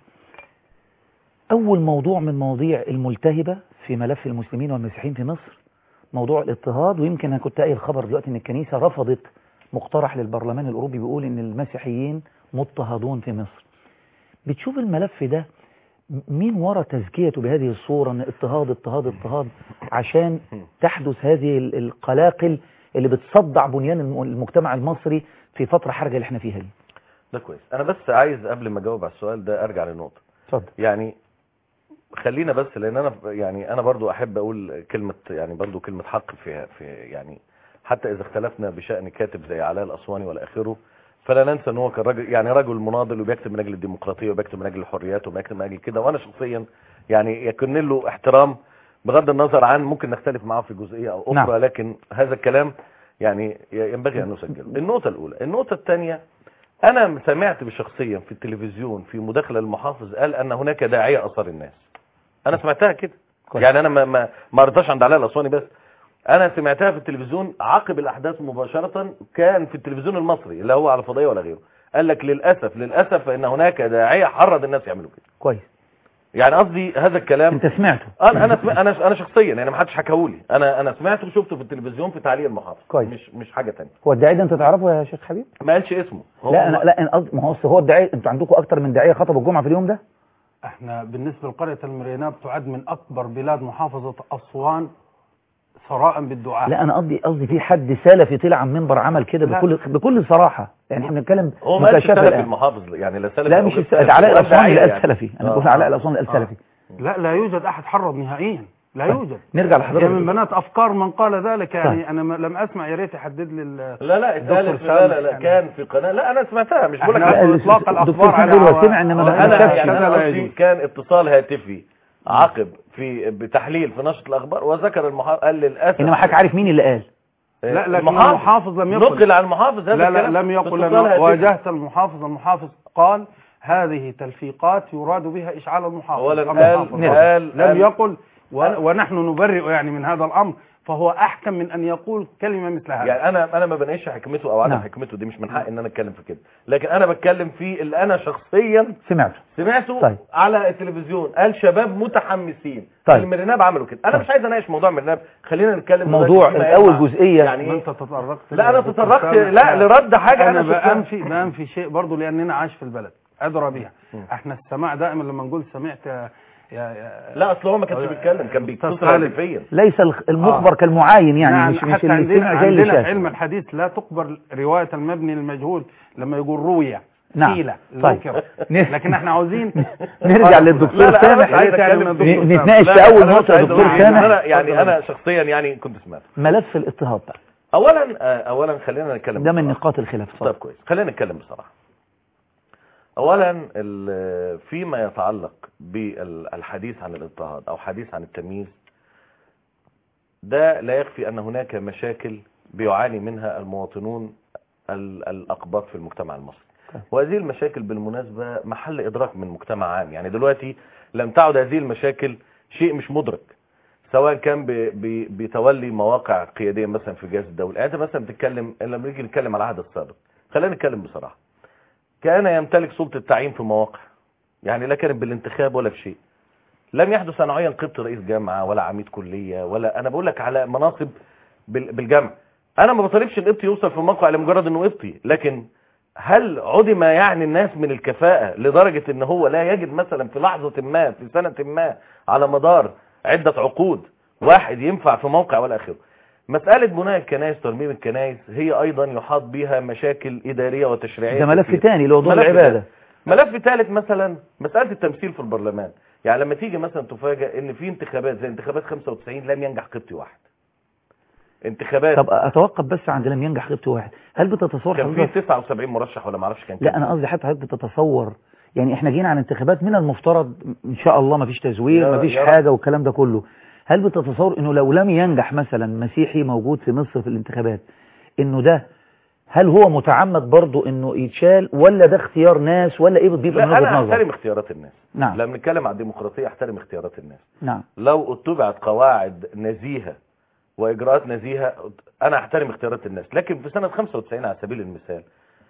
أول موضوع من مواضيع الملتهبة في ملف المسلمين والمسيحيين في مصر موضوع الاضطهاد ويمكن أنا كنت قايل خبر دلوقتي إن الكنيسة رفضت مقترح للبرلمان الأوروبي بيقول إن المسيحيين مضطهدون في مصر بتشوف الملف ده م- مين ورا تزكيته بهذه الصورة ان اضطهاد اضطهاد اضطهاد عشان تحدث هذه ال- القلاقل اللي بتصدع بنيان الم- المجتمع المصري في فترة حرجة اللي احنا فيها دي ده كويس انا بس عايز قبل ما اجاوب على السؤال ده ارجع لنقطه اتفضل يعني خلينا بس لان انا يعني انا برضو احب اقول كلمه يعني برضو كلمه حق في في يعني حتى اذا اختلفنا بشان كاتب زي علاء الاسواني والى اخره فلا ننسى ان هو كان راجل يعني رجل مناضل وبيكتب من اجل الديمقراطيه وبيكتب من اجل الحريات وبيكتب من اجل كده وانا شخصيا يعني يكن له احترام بغض النظر عن ممكن نختلف معاه في جزئيه او اخرى نعم. لكن هذا الكلام يعني ينبغي ان نسجله النقطه الاولى النقطه الثانيه انا سمعت شخصيا في التلفزيون في مداخله المحافظ قال ان هناك داعيه اثار الناس انا سمعتها كده كويس. يعني انا ما ما ما قريتهاش عند علاء الاسواني بس انا سمعتها في التلفزيون عقب الاحداث مباشره كان في التلفزيون المصري اللي هو على فضائيه ولا غيره قال لك للاسف للاسف ان هناك داعيه حرض الناس يعملوا كده كويس يعني قصدي هذا الكلام انت سمعته انا انا سمع انا انا شخصيا يعني ما حدش حكاهولي انا انا سمعته وشفته في التلفزيون في تعليق المحافظ كويس. مش مش حاجه ثانيه هو الداعية ده انت تعرفه يا شيخ حبيب ما قالش اسمه هو لا انا لا انا قصدي ما هو أصل هو الداعية انتوا عندكم اكتر من داعية خطبوا الجمعة في اليوم ده احنا بالنسبه لقريه المريناب تعد من اكبر بلاد محافظه اسوان ثراء بالدعاء لا انا قصدي قصدي في حد سلفي طلع عن منبر عمل كده لا. بكل بكل صراحة يعني احنا بنتكلم هو ما قالش مكاشفة سلفي الآن. المحافظ يعني لا سلفي لا أو مش غير الس- سلفي، ده علاء هو الاسواني اللي داعية قال يعني. سلفي انا آه. بقول علاء الاسواني اللي قال آه. سلفي لا لا يوجد احد حرض نهائيا لا طيب، يوجد نرجع هي من لحضرتك بنات افكار من قال ذلك يعني طيب. انا ما- لم اسمع يا ريت يحدد لي ال- لا لا دكتور اتقالت لا لا لا سامح كان في قناه لا انا سمعتها مش بقول لك احنا لا، أنا- ال- اطلاق الدكتور الاخبار سامح على بيقول هوا- هو سمع إنما ما انا شافش. يعني كذا انا لا قصدي يجوز. كان اتصال هاتفي عقب في بتحليل في نشره الاخبار وذكر المحافظ قال للاسف انما حضرتك عارف مين اللي قال لا لكن المحافظ لم يقل نقل عن المحافظ هذا لا لا الكلام لم يقل باتصال أنا هاتفي. واجهت المحافظ المحافظ قال هذه تلفيقات يراد بها اشعال المحافظ اولا المحافظ. قال قال لم قال- يقل و- ونحن نبرئ يعني من هذا الامر فهو احكم من ان يقول كلمه مثل هذا يعني انا انا ما بناقش حكمته او عدم نعم. حكمته دي مش من حقي ان انا اتكلم في كده لكن انا بتكلم في اللي انا شخصيا سمعته سمعته طيب. على التلفزيون قال شباب متحمسين طيب. المرناب عملوا كده انا طيب. مش عايز اناقش موضوع المرناب خلينا نتكلم موضوع دلوقتي فيما الاول يجمع. جزئية يعني ما إيه؟ انت تطرقت لا انا يا دكتور تطرقت سامح. لا لرد حاجه انا انا شفتها. بانفي بانفي شيء برضه لاننا عايش في البلد ادرى بها احنا السماع دائما لما نقول سمعت يا يا, يا لا اصل هو ما كانش بيتكلم كان بيتصل خالد. هاتفيا ليس الخ- المخبر كالمعاين يعني نعم مش مش حتى اللي عندنا, سمع زي اللي عندنا في شاف علم الحديث لا تقبل رواية المبني للمجهول لما يقول روية نعم. قيل طيب. ذكر ن- لكن احنا عاوزين نرجع للدكتور لا، لا، أنا سامح بس عايز يعني أتكلم من في- الدكتور ن- نتناقش لا، في لا، اول أنا بس نقطة يا عايز دكتور أقول سامح انا يعني انا شخصيا يعني كنت سمعت ملف الاضطهاد بقى اولا آه، اولا خلينا نتكلم ده من بصراحة. نقاط الخلاف طيب اتفضل كويس خلينا نتكلم بصراحه اولا ال- فيما يتعلق بالحديث عن الاضطهاد او حديث عن التمييز ده لا يخفي ان هناك مشاكل بيعاني منها المواطنون ال- الاقباط في المجتمع المصري وهذه المشاكل بالمناسبة محل ادراك من مجتمع عام يعني دلوقتي لم تعد هذه المشاكل شيء مش مدرك سواء كان ب- ب- بتولي مواقع قيادية مثلا في جهاز الدولة يعني انت مثلا بتتكلم لما نيجي نتكلم على العهد السابق خلينا نتكلم بصراحة كان يمتلك سلطة التعيين في مواقع يعني لا كانت بالانتخاب ولا في شيء لم يحدث نوعيا قبط رئيس جامعة ولا عميد كلية ولا انا بقول لك على مناصب بال- بالجامعة انا ما بطالبش القبطي يوصل في موقع لمجرد انه قبطي لكن هل عدم يعني الناس من الكفاءة لدرجة ان هو لا يجد مثلا في لحظة ما في سنة ما على مدار عدة عقود واحد ينفع في موقع ولا اخره مسألة بناء الكنائس ترميم الكنائس هي ايضا يحاط بها مشاكل ادارية وتشريعية ده ملف كتير. تاني اللي هو دور ملف العبادة ملف ثالث مثلا مسألة التمثيل في البرلمان يعني لما تيجي مثلا تفاجئ ان في انتخابات زي انتخابات 95 لم ينجح قبطي واحد انتخابات طب اتوقف بس عند لم ينجح قبط واحد هل بتتصور كان حضرتك في 79 مرشح ولا ما اعرفش كان لا كام. انا قصدي حتى حضرتك بتتصور يعني احنا جينا على انتخابات من المفترض ان شاء الله ما فيش تزوير يا- ما فيش يا رب. حاجه والكلام ده كله هل بتتصور انه لو لم ينجح مثلا مسيحي موجود في مصر في الانتخابات انه ده هل هو متعمد برضه انه يتشال ولا ده اختيار ناس ولا ايه بيبقى من لا وجهه انا نظر احترم اختيارات الناس نعم لما نتكلم عن الديمقراطيه احترم اختيارات الناس نعم لو اتبعت قواعد نزيهه واجراءات نزيهه انا احترم اختيارات الناس لكن في سنه 95 على سبيل المثال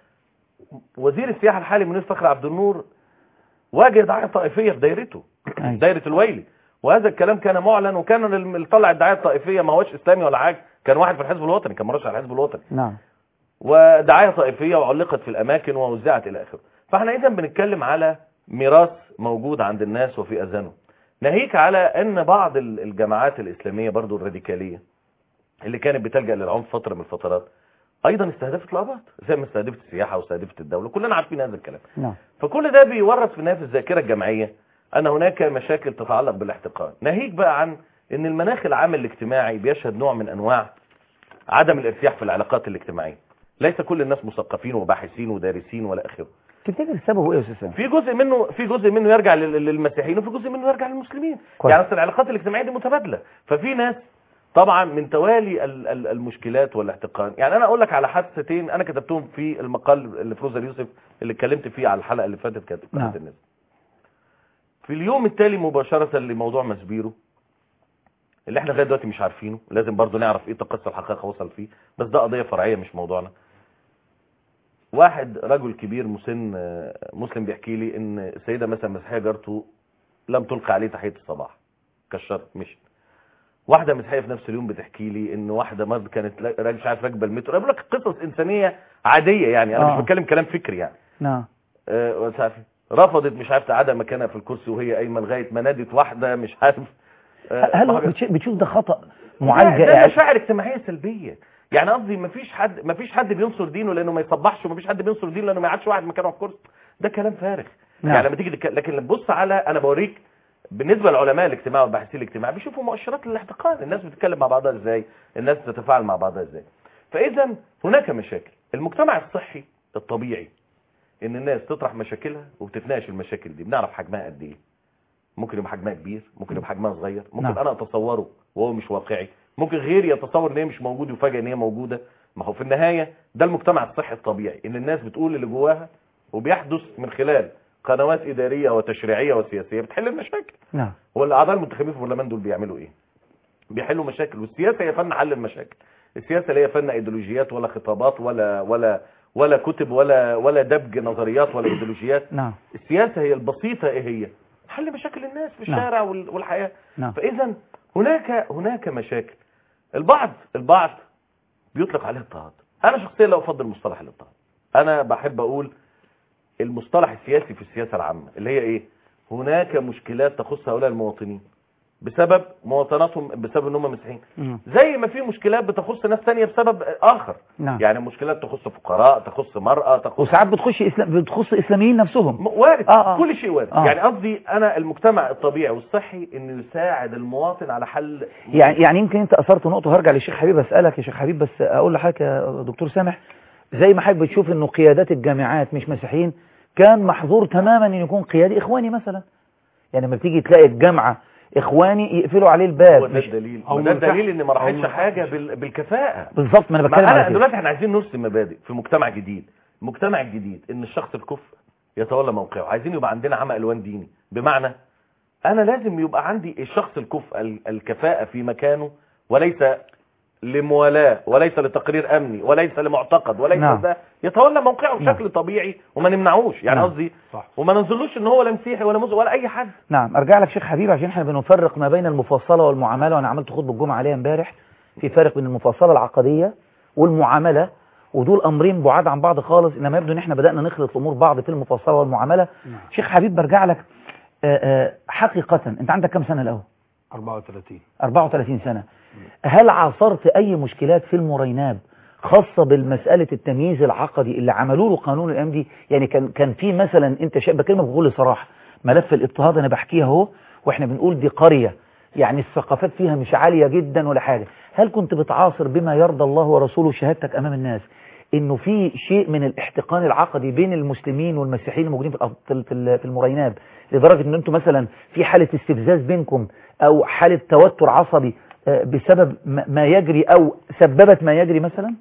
وزير السياحه الحالي منير فخر عبد النور واجه دعايه طائفيه في دايرته أيوة. دايره الويلي وهذا الكلام كان معلن وكان اللي طلع الدعايه الطائفيه ما هوش اسلامي ولا حاجه كان واحد في الحزب الوطني كان مرشح على الحزب الوطني نعم ودعايه طائفيه وعلقت في الاماكن ووزعت الى اخره فاحنا اذا بنتكلم على ميراث موجود عند الناس وفي اذانهم ناهيك على ان بعض ال- الجماعات الاسلاميه برضو الراديكاليه اللي كانت بتلجا للعنف فتره من الفترات ايضا استهدفت الاباط زي ما استهدفت السياحه واستهدفت الدوله كلنا عارفين هذا الكلام نعم فكل ده بيورث في النهايه في الذاكره الجماعيه ان هناك مشاكل تتعلق بالاحتقان ناهيك بقى عن ان المناخ العام الاجتماعي بيشهد نوع من انواع عدم الارتياح في العلاقات الاجتماعيه ليس كل الناس مثقفين وباحثين ودارسين ولا اخره تفتكر السبب ايه يا استاذ سامي؟ في جزء منه في جزء منه يرجع لل- للمسيحيين وفي جزء منه يرجع للمسلمين كويس. يعني اصل العلاقات الاجتماعيه دي متبادله ففي ناس طبعا من توالي ال- ال- المشكلات والاحتقان يعني انا اقول لك على حادثتين انا كتبتهم في المقال اللي فروزه اليوسف اللي اتكلمت فيه على الحلقه اللي فاتت كانت نعم. بتاعت الناس في اليوم التالي مباشره لموضوع مسبيرو اللي احنا لغايه دلوقتي مش عارفينه لازم برضو نعرف ايه تقصي الحقيقه وصل فيه بس ده قضيه فرعيه مش موضوعنا واحد رجل كبير مسن آه، مسلم بيحكي لي ان السيده مثلا مسيحيه جارته لم تلقى عليه تحيه الصباح كشر مش واحده مسيحيه في نفس اليوم بتحكي لي ان واحده مرض كانت لا- راجل مش عارف راكبه المترو انا بقول لك قصص انسانيه عاديه يعني انا آه. مش بتكلم كلام فكري يعني نعم آه، مش عارف رفضت مش عارف تقعدها مكانها في الكرسي وهي قايمه لغايه ما نادت واحده مش عارف آه، هل هو حاجة- بتش- بتشوف ده خطأ ده- معالجة ده يعني مشاعر اجتماعيه سلبيه يعني قصدي مفيش حد مفيش حد بينصر دينه لانه ما يصبحش ومفيش حد بينصر دينه لانه ما يقعدش واحد مكانه على الكرسي ده كلام فارغ نعم. يعني لما تيجي تك... لكن لما تبص على انا بوريك بالنسبه لعلماء الاجتماع والباحثين الاجتماع بيشوفوا مؤشرات للاحتقان الناس بتتكلم مع بعضها ازاي الناس بتتفاعل مع بعضها ازاي فاذا هناك مشاكل المجتمع الصحي الطبيعي ان الناس تطرح مشاكلها وبتتناقش المشاكل دي بنعرف حجمها قد ايه ممكن يبقى حجمها كبير ممكن يبقى حجمها صغير ممكن نعم. انا اتصوره وهو مش واقعي ممكن غيري يتصور ان هي مش موجود ويفاجئ ان هي موجوده ما هو في النهايه ده المجتمع الصحي الطبيعي ان الناس بتقول اللي جواها وبيحدث من خلال قنوات اداريه وتشريعيه وسياسيه بتحل المشاكل نعم هو الاعضاء المنتخبين في البرلمان دول بيعملوا ايه بيحلوا مشاكل والسياسه هي فن حل المشاكل السياسه لا هي فن ايديولوجيات ولا خطابات ولا ولا ولا كتب ولا ولا دبج نظريات ولا ايديولوجيات نعم السياسه هي البسيطه ايه هي حل مشاكل الناس في نعم. الشارع وال- والحياه نعم فاذا هناك هناك مشاكل البعض البعض بيطلق عليه اضطهاد انا شخصيا لا افضل مصطلح الاضطهاد انا بحب اقول المصطلح السياسي في السياسه العامه اللي هي ايه هناك مشكلات تخص هؤلاء المواطنين بسبب مواطناتهم بسبب ان هم مسيحيين مم. زي ما في مشكلات بتخص ناس تانية بسبب اخر نعم يعني مشكلات تخص فقراء تخص مرأة تخص وساعات بتخش إسلام بتخص إسلاميين نفسهم م- وارد آه، آه. كل شيء وارد آه. يعني قصدي انا المجتمع الطبيعي والصحي انه يساعد المواطن على حل يعني يعني يمكن انت اثرت نقطه هرجع للشيخ حبيب اسالك يا شيخ حبيب بس اقول لحضرتك يا دكتور سامح زي ما حضرتك بتشوف انه قيادات الجامعات مش مسيحيين كان محظور تماما ان يكون قيادي اخواني مثلا يعني لما بتيجي تلاقي الجامعه اخواني يقفلوا عليه هو الباب ده مش الدليل أو ده مرتاح. الدليل ان ما أو راحتش مرتاح. حاجه بال... بالكفاءه بالظبط ما انا ما بتكلم على انا كده دلوقتي احنا عايزين نرسم مبادئ في مجتمع جديد المجتمع الجديد ان الشخص الكفء يتولى موقعه عايزين يبقى عندنا عمى الوان ديني بمعنى انا لازم يبقى عندي الشخص الكفء ال- الكفاءه في مكانه وليس لموالاه وليس لتقرير امني وليس لمعتقد وليس نعم. ده يتولى موقعه نعم. بشكل طبيعي وما نمنعوش يعني نعم. قصدي صح وما ننزلوش ان هو لا مسيحي ولا مسلم ولا اي حد نعم ارجع لك شيخ حبيب عشان احنا بنفرق ما بين المفاصله والمعامله وانا عملت خطبه الجمعه عليها امبارح في فرق بين المفاصله العقديه والمعامله ودول امرين بعاد عن بعض خالص انما يبدو ان احنا بدانا نخلط الامور بعض في المفاصله والمعامله نعم. شيخ حبيب برجع لك آه، آه، حقيقه انت عندك كم سنه الاول 34 34 سنة هل عاصرت أي مشكلات في المريناب خاصة بالمسألة التمييز العقدي اللي عملوا له قانون الأيام دي يعني كان كان في مثلا أنت شايف بكلمك بكل صراحة ملف الاضطهاد أنا بحكيها أهو وإحنا بنقول دي قرية يعني الثقافات فيها مش عالية جدا ولا حاجة هل كنت بتعاصر بما يرضى الله ورسوله شهادتك أمام الناس انه في شيء من الاحتقان العقدي بين المسلمين والمسيحيين الموجودين في الأب- في ال- في المريناب لدرجة ان انتم مثلا في حالة استفزاز بينكم او حالة توتر عصبي آه، بسبب ما ما يجري او سببت ما يجري مثلا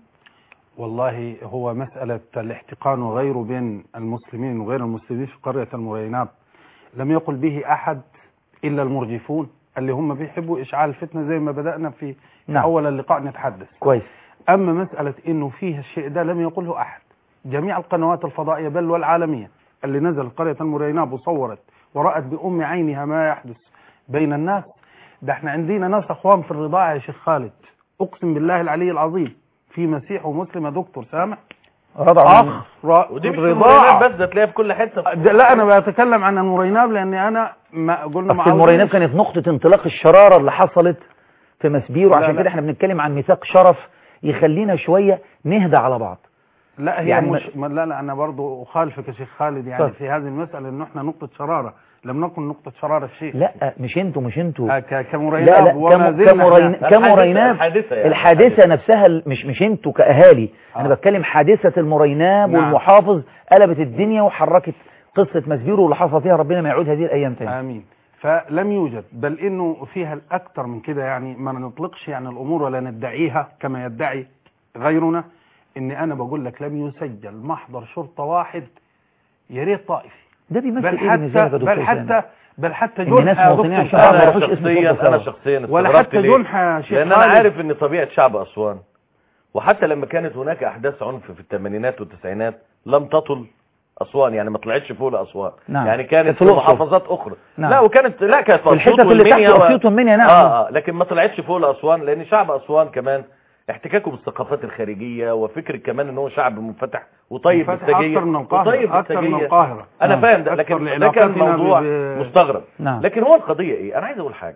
والله هو مسألة الاحتقان وغيره بين المسلمين وغير المسلمين في قرية المريناب لم يقل به أحد إلا المرجفون اللي هم بيحبوا إشعال الفتنة زي ما بدأنا في في نعم. أول اللقاء نتحدث كويس أما مسألة إنه فيه الشيء ده لم يقله أحد جميع القنوات الفضائية بل والعالمية اللي نزلت قرية المريناب وصورت ورأت بأم عينها ما يحدث بين الناس ده احنا عندنا ناس أخوان في الرضاعة يا شيخ خالد أقسم بالله العلي العظيم في مسيح ومسلم يا دكتور سامح رضع أخ را- ودي مش في الرضاعة. المرينات بس ده تلاقيها في كل حته ده لا أنا بتكلم عن المريناب لأني أنا ما قلنا اصل المريناب كانت نقطة انطلاق الشرارة اللي حصلت في مسبير لا، وعشان لا. كده احنا بنتكلم عن ميثاق شرف يخلينا شوية نهدى على بعض لا هي يعني يعني مش ما لا لا انا برضو اخالفك يا شيخ خالد يعني اتفضل. في هذه المساله انه احنا نقطه شراره لم نكن نقطه شراره في شيء لا مش انتوا مش انتوا آه، ك- لا كمريناب لا وما كم- زلنا كمرين إحنا- كمريناب الحادثة يعني. الحادثة نفسها ال- مش مش انتوا كأهالي انا آه. بتكلم حادثة المريناب نعم. والمحافظ قلبت الدنيا وحركت قصة مسبير واللي حصل فيها ربنا ما يعود هذه الايام تاني امين فلم يوجد بل انه فيها الاكثر من كده يعني ما نطلقش يعني الامور ولا ندعيها كما يدعي غيرنا ان انا بقول لك لم يسجل محضر شرطه واحد يا ريت طائفي ده بيمثل بل ايه بالنسبة حتى لك يا دكتور بل سامي؟ حتى بل حتى إن ناس جنحة يا مواطنين دكتور عشان ما سامح. يروحوش انا اسم شخصيا شرطة انا سوا. شخصيا ولا استغربت حتى ليه؟ جنحة يا شيخ لان انا خالد. عارف ان طبيعه شعب اسوان وحتى لما كانت هناك احداث عنف في الثمانينات والتسعينات لم تطل اسوان يعني ما طلعتش فوق اسوان نعم. يعني كانت كانت في في الأقصر. محافظات اخرى نعم. لا وكانت لا كانت في الحتت اللي تحت والمنيا و- اسيوط والمنيا نعم اه اه لكن ما طلعتش فوق اسوان لان شعب اسوان كمان احتكاكه بالثقافات الخارجيه وفكره كمان ان هو شعب منفتح وطيب منفتح بالسجيه أكثر من القاهرة، وطيب أكثر من بالسجيه القاهرة. انا نعم. فاهم ده أكثر لكن ده كان لعلاقاتنا موضوع ب- مستغرب نعم. لكن هو القضيه ايه انا عايز اقول حاجه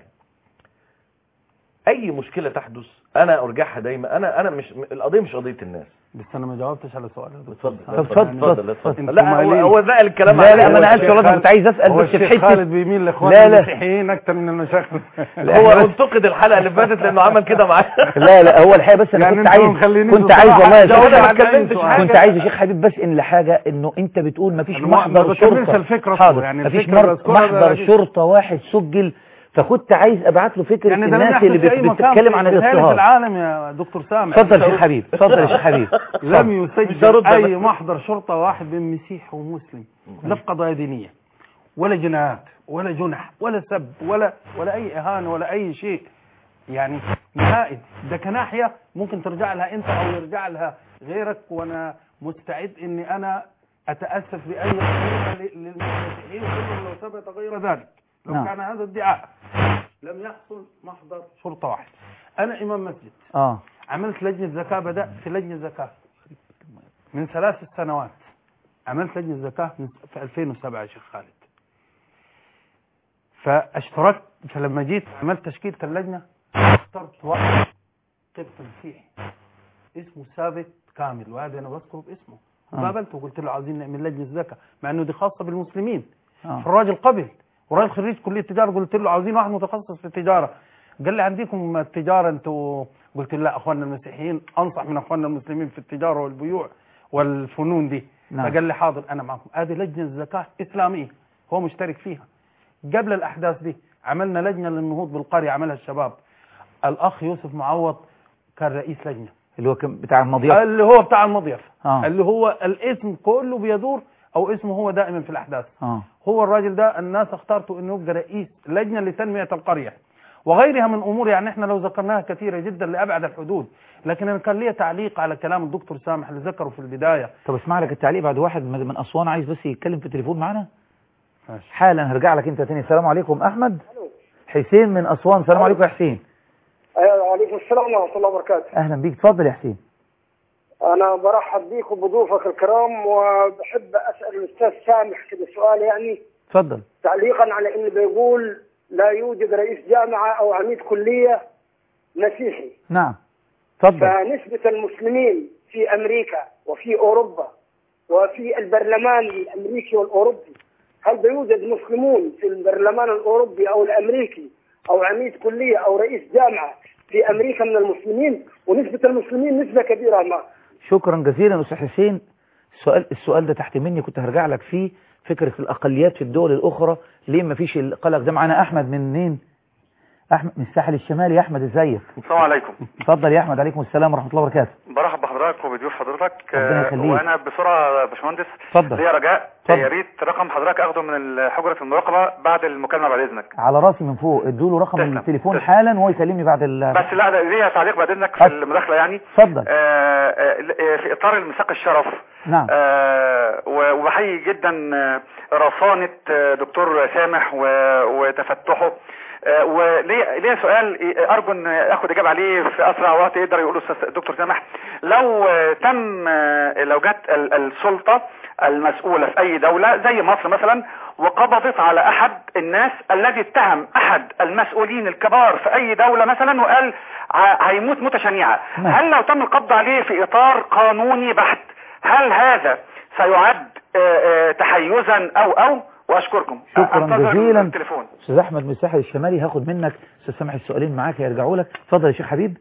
اي مشكله تحدث انا ارجعها دايما انا انا مش القضيه مش قضيه الناس بس انا ما جاوبتش على سؤال اتفضل طب اتفضل، اتفضل انتوا اتفضل لا هو مالين. هو ده الكلام لا عليه. لا ما انا هو عايز الشيخ والله كنت عايز اسال هو بس في الشيخ حته خالد بيميل لاخوان لا، لا. المسيحيين اكثر من المشايخ هو انتقد الحلقه اللي فاتت لانه عمل كده معايا لا لا هو الحقيقه بس انا يعني كنت انتوا عايز مخلينيش كنت عايز بصراحة والله يا أجاوب شيخ انا ما على أي اتكلمتش سؤال. حاجه كنت عايز يا شيخ حبيب بس ان لحاجه انه انت بتقول ما فيش أنا ما- محضر ما بكملش شرطه الفكرة حاضر يعني ما فيش الفكرة مر- بذكرها محضر ده- شرطه واحد سجل فكنت عايز ابعت له فكره يعني ده لم الناس يحدث اللي في اي بت- مكان بتتكلم في- عن بيتهيألي في الاضطهاد العالم يا دكتور سامح اتفضل يا شيخ حبيب اتفضل يا شيخ حبيب لم مش يسجل هرد اي بس. محضر شرطه واحد بين مسيح ومسلم لا في قضايا دينيه ولا جنايات ولا جنح ولا سب ولا ولا اي اهانه ولا اي شيء يعني نهائي ده كناحيه ممكن ترجع لها انت او يرجع لها غيرك وانا مستعد اني انا اتاسف باي طريقه ل- للمسيحيين كلهم لو ثبت غير ذلك لو نعم. كان هذا ادعاء لم يحصل محضر شرطه واحد انا امام مسجد اه عملت لجنة زكاة بدأت في لجنة زكاة من ثلاث سنوات عملت لجنة زكاة من في 2007 يا شيخ خالد فاشتركت فلما جيت عملت تشكيلة اللجنة اخترت واحد قبط مسيحي اسمه ثابت كامل وهذا انا بذكره باسمه آه. وقابلته وقلت له عايزين نعمل لجنة زكاة مع انه دي خاصة بالمسلمين اه فالراجل قبل وراجل خريج كليه تجاره قلت له عاوزين واحد متخصص في التجاره قال لي عندكم التجاره انتوا قلت له لا اخواننا المسيحيين انصح من اخواننا المسلمين في التجاره والبيوع والفنون دي نعم. فقال لي حاضر انا معكم هذه لجنه زكاه اسلاميه هو مشترك فيها قبل الاحداث دي عملنا لجنه للنهوض بالقريه عملها الشباب الاخ يوسف معوض كان رئيس لجنه اللي هو كان بتاع المضيافه اللي هو بتاع المضيف اه اللي هو الاسم كله بيدور او اسمه هو دائما في الاحداث اه هو الراجل ده الناس اختارته انه يبقى رئيس لجنه لتنميه القريه وغيرها من امور يعني احنا لو ذكرناها كثيره جدا لابعد الحدود لكن انا كان لي تعليق على كلام الدكتور سامح اللي ذكره في البدايه طب اسمع لك التعليق بعد واحد من من اسوان عايز بس يتكلم في التليفون معانا ماشي. حالا هرجع لك انت تاني السلام عليكم احمد حسين من اسوان السلام عليكم يا حسين أيوة، وعليكم السلام ورحمة الله وبركاته اهلا بيك اتفضل يا حسين أنا برحب بيك وبضيوفك الكرام وبحب أسأل الأستاذ سامح كده سؤال يعني اتفضل تعليقا على إنه بيقول لا يوجد رئيس جامعة أو عميد كلية مسيحي نعم اتفضل فنسبة المسلمين في أمريكا وفي أوروبا وفي البرلمان الأمريكي والأوروبي هل بيوجد مسلمون في البرلمان الأوروبي أو الأمريكي أو عميد كلية أو رئيس جامعة في أمريكا من المسلمين ونسبة المسلمين نسبة كبيرة ما شكرا جزيلا استاذ حسين السؤال السؤال ده تحت مني كنت هرجع لك فيه فكرة الأقليات في الدول الأخرى ليه ما فيش القلق ده معانا أحمد من منين أحمد من الساحل الشمالي يا أحمد ازيك السلام عليكم اتفضل يا أحمد عليكم السلام ورحمة الله وبركاته برحب بحضرتك وبضيوف حضرتك ربنا آه، يخليك. وانا بسرعه يا باشمهندس اتفضل. ليا رجاء اتفضل. يا ريت رقم حضرتك اخده من حجره المراقبه بعد المكالمه بعد اذنك على راسي من فوق ادوا له رقم تسلم. التليفون تسلم. حالا وهو يكلمني بعد ال بس لا ده ليا تعليق بعد اذنك في اتفضل. المداخله يعني اتفضل آه، آه، آه، في اطار الميثاق الشرف نعم آه، و- وبحيي جدا آه، رصانه آه، دكتور سامح و- وتفتحه آه، وليه ليه سؤال آه، ارجو ان اخد اجابه عليه في اسرع وقت يقدر يقوله استاذ دكتور سامح لو آه، تم آه، لو جت ال- السلطه المسؤوله في اي دوله زي مصر مثلا وقبضت على احد الناس الذي اتهم احد المسؤولين الكبار في اي دوله مثلا وقال ع- هيموت موته شنيعه نعم. هل لو تم القبض عليه في اطار قانوني بحت هل هذا سيعد آه، آه، تحيزا او او واشكركم شكرا أنتظر جزيلا. التليفون استاذ احمد من الساحل الشمالي هاخد منك استاذ سامح السؤالين معاك هيرجعوا لك اتفضل يا شيخ حبيب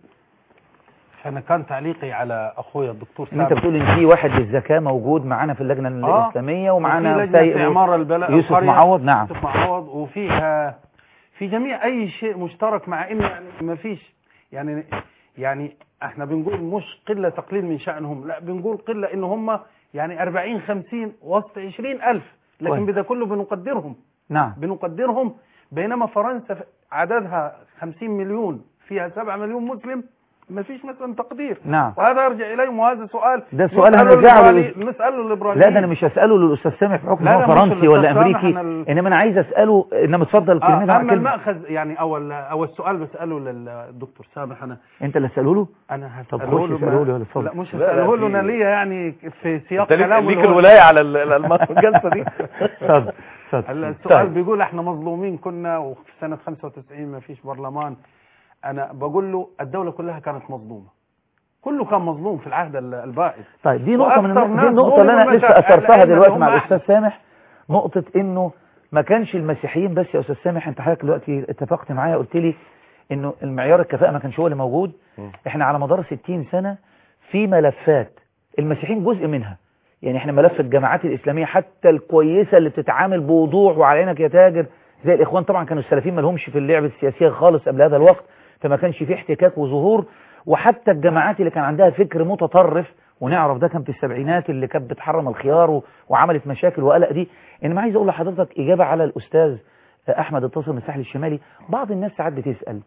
فانا كان تعليقي على اخويا الدكتور ان انت سامح. بتقول ان في واحد للزكاه موجود معانا في اللجنه آه. الاسلاميه ومعانا وفي لجنة سيد- إعمار البلد يوسف القرية، معوض نعم يوسف معوض وفيها في جميع أي شيء مشترك مع إن يعني ما فيش يعني يعني احنا بنقول مش قلة تقليل من شأنهم لا بنقول قلة إن هم يعني 40 50 وسط 20 ألف لكن كويس. بده كله بنقدرهم نعم بنقدرهم بينما فرنسا عددها 50 مليون فيها 7 مليون مسلم ما فيش مثلا تقدير نعم وهذا يرجع إليهم وهذا سؤال ده سؤال نسأله هنرجعه الليبرالي- لل- نسأله الليبراليين لا ده انا مش هساله للاستاذ سامح في حكم لا، هو لا، مش فرنسي ولا الأستاذ سامح، امريكي أنا ال- انما انا عايز اساله انما اتفضل آه كلمه اما كلمه المأخذ يعني او ال- او السؤال بساله للدكتور سامح انا انت اللي اساله له انا طب هساله خش له اساله ما- له ولا اتفضل لا مش لا، لا، هساله له في- انا ليا يعني في سياق انت ليك, كلامه ليك اللي هو- الولايه على ال- ال- الم- الجلسه دي اتفضل اتفضل هلا السؤال طيب. بيقول احنا مظلومين كنا وفي سنة 95 ما فيش برلمان انا بقول له الدولة كلها كانت مظلومة كله كان مظلوم في العهد ال- البائد طيب دي نقطة من وأكثر النقطة ناس دي النقطة اللي أنا ظلموا لسه المشا- أثرتها الأئمة دلوقتي اللي مع هم الأستاذ سامح نقطة إنه ما كانش المسيحيين بس يا أستاذ سامح أنت حضرتك دلوقتي اتفقت معايا قلت لي إنه المعيار الكفاءة ما كانش هو اللي موجود إحنا على مدار 60 سنة في ملفات المسيحيين جزء منها يعني إحنا ملف الجماعات الإسلامية حتى الكويسة اللي بتتعامل بوضوح وعلى عينك يا تاجر زي الإخوان طبعا كانوا السلفيين ما لهمش في اللعبة السياسية خالص قبل هذا الوقت فما كانش فيه احتكاك وظهور وحتى الجماعات اللي كان عندها فكر متطرف ونعرف ده كان في السبعينات اللي كانت بتحرم الخيار و- وعملت مشاكل وقلق دي انما عايز اقول لحضرتك اجابه على الاستاذ احمد اتصل من الساحل الشمالي بعض الناس ساعات بتسال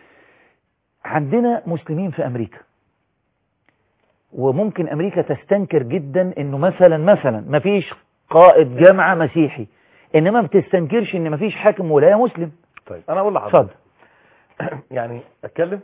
عندنا مسلمين في امريكا وممكن امريكا تستنكر جدا انه مثلا مثلا ما فيش قائد جامعه مسيحي انما ما بتستنكرش ان ما فيش حاكم ولايه مسلم طيب انا اقول اتفضل لحضرتك يعني اتكلم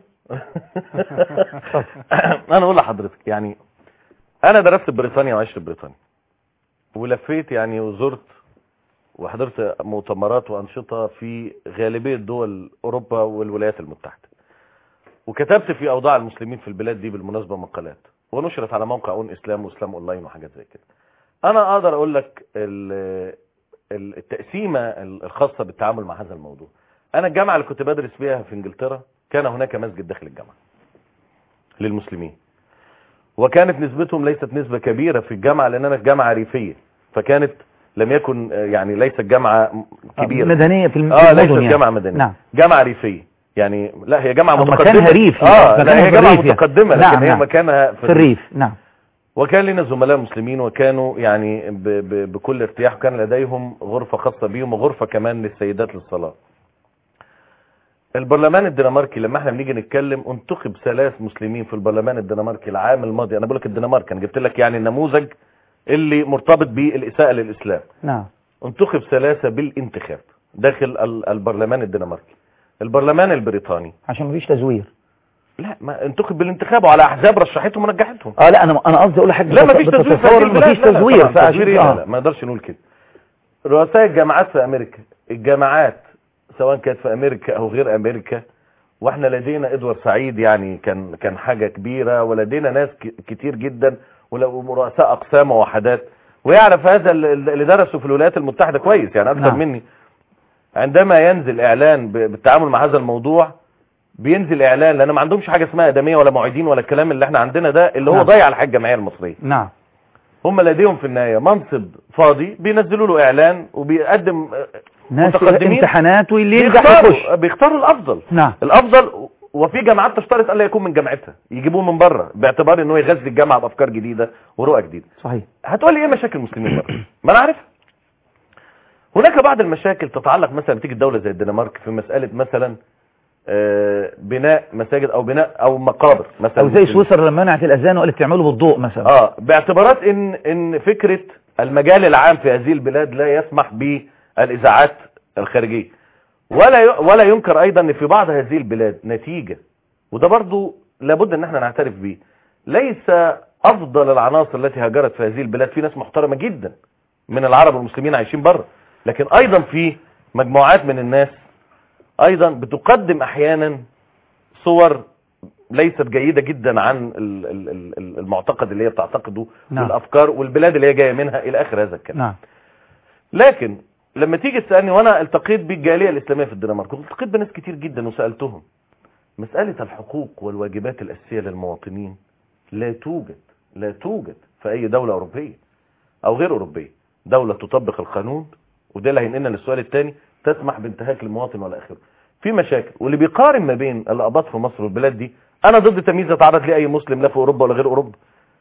انا اقول لحضرتك يعني انا درست في بريطانيا وعشت في بريطانيا ولفيت يعني وزرت وحضرت مؤتمرات وانشطه في غالبيه دول اوروبا والولايات المتحده وكتبت في اوضاع المسلمين في البلاد دي بالمناسبه مقالات ونشرت على موقع اون اسلام واسلام اونلاين وحاجات زي كده انا اقدر اقول لك ال- ال- التقسيمه الخاصه بالتعامل مع هذا الموضوع انا الجامعه اللي كنت بدرس فيها في انجلترا كان هناك مسجد داخل الجامعه للمسلمين وكانت نسبتهم ليست نسبه كبيره في الجامعه لان انا في جامعه ريفيه فكانت لم يكن آه، يعني ليست جامعه كبيره مدنيه في الم- اه في ليست المدن يعني. جامعه مدنيه نعم جامعه ريفيه يعني لا هي جامعه أو متقدمه مكانها ريفي، اه لا مكانها هي في جامعه الريف يعني. متقدمه لكن نعم، هي نعم. مكانها في الريف نعم وكان لنا زملاء مسلمين وكانوا يعني ب ب بكل ارتياح وكان لديهم غرفة خاصة بيهم وغرفة كمان للسيدات للصلاة البرلمان الدنماركي لما احنا بنيجي نتكلم انتخب ثلاث مسلمين في البرلمان الدنماركي العام الماضي انا بقول لك الدنمارك انا جبت لك يعني النموذج اللي مرتبط بالاساءة للاسلام نعم انتخب ثلاثة بالانتخاب داخل ال- البرلمان الدنماركي البرلمان البريطاني عشان مفيش تزوير لا ما انتخب بالانتخاب وعلى احزاب رشحتهم ونجحتهم اه لا انا انا قصدي اقول لحضرتك لا بت- مفيش تزوير في بتتصور هذه إن البلاد. مفيش لا، لا، تزوير طبعاً فعشان- تزوير إيه؟ لا آه. لا ما نقدرش نقول كده رؤساء الجامعات في امريكا الجامعات سواء كانت في امريكا او غير امريكا واحنا لدينا ادوار سعيد يعني كان كان حاجه كبيره ولدينا ناس ك- كتير جدا ولو رؤساء اقسام ووحدات ويعرف هذا ال- ال- اللي درسوا في الولايات المتحده كويس يعني اكثر نعم. مني عندما ينزل اعلان ب- بالتعامل مع هذا الموضوع بينزل اعلان لان ما عندهمش حاجه اسمها ادميه ولا معيدين ولا الكلام اللي احنا عندنا ده اللي هو نعم. ضيع الحاجه الجمعيه المصريه نعم هم لديهم في النهايه منصب فاضي بينزلوا له اعلان وبيقدم آه، ناس متقدمين امتحانات واللي ينجح بيختاروا يخش بيختاروا الافضل نعم الافضل وفي جامعات تشترط الا يكون من جامعتها يجيبوه من بره باعتبار ان هو يغذي الجامعه بافكار جديده ورؤى جديده صحيح هتقول لي ايه مشاكل المسلمين بره ما انا عارفها هناك بعض المشاكل تتعلق مثلا تيجي الدوله زي الدنمارك في مساله مثلا آه، بناء مساجد او بناء او مقابر مثلا او زي مسلمين. سويسرا لما منعت الاذان وقالت تعملوا بالضوء مثلا اه باعتبارات ان ان فكره المجال العام في هذه البلاد لا يسمح بالاذاعات الخارجيه ولا ي- ولا ينكر ايضا ان في بعض هذه البلاد نتيجه وده برضو لابد ان احنا نعترف به ليس افضل العناصر التي هاجرت في هذه البلاد في ناس محترمه جدا من العرب والمسلمين عايشين بره لكن ايضا في مجموعات من الناس ايضا بتقدم احيانا صور ليست جيدة جدا عن ال- ال- ال- ال- المعتقد اللي هي بتعتقده نعم. والافكار والبلاد اللي هي جايه منها الى اخر هذا الكلام نعم لكن لما تيجي تسالني وانا التقيت بالجاليه الاسلاميه في الدنمارك التقيت بناس كتير جدا وسالتهم مساله الحقوق والواجبات الاساسيه للمواطنين لا توجد لا توجد في اي دوله اوروبيه او غير اوروبيه دوله تطبق القانون وده اللي هينقلنا للسؤال الثاني تسمح بانتهاك المواطن ولا اخره في مشاكل واللي بيقارن ما بين القباط في مصر والبلاد دي انا ضد تمييز يتعرض ليه اي مسلم لا في اوروبا ولا غير اوروبا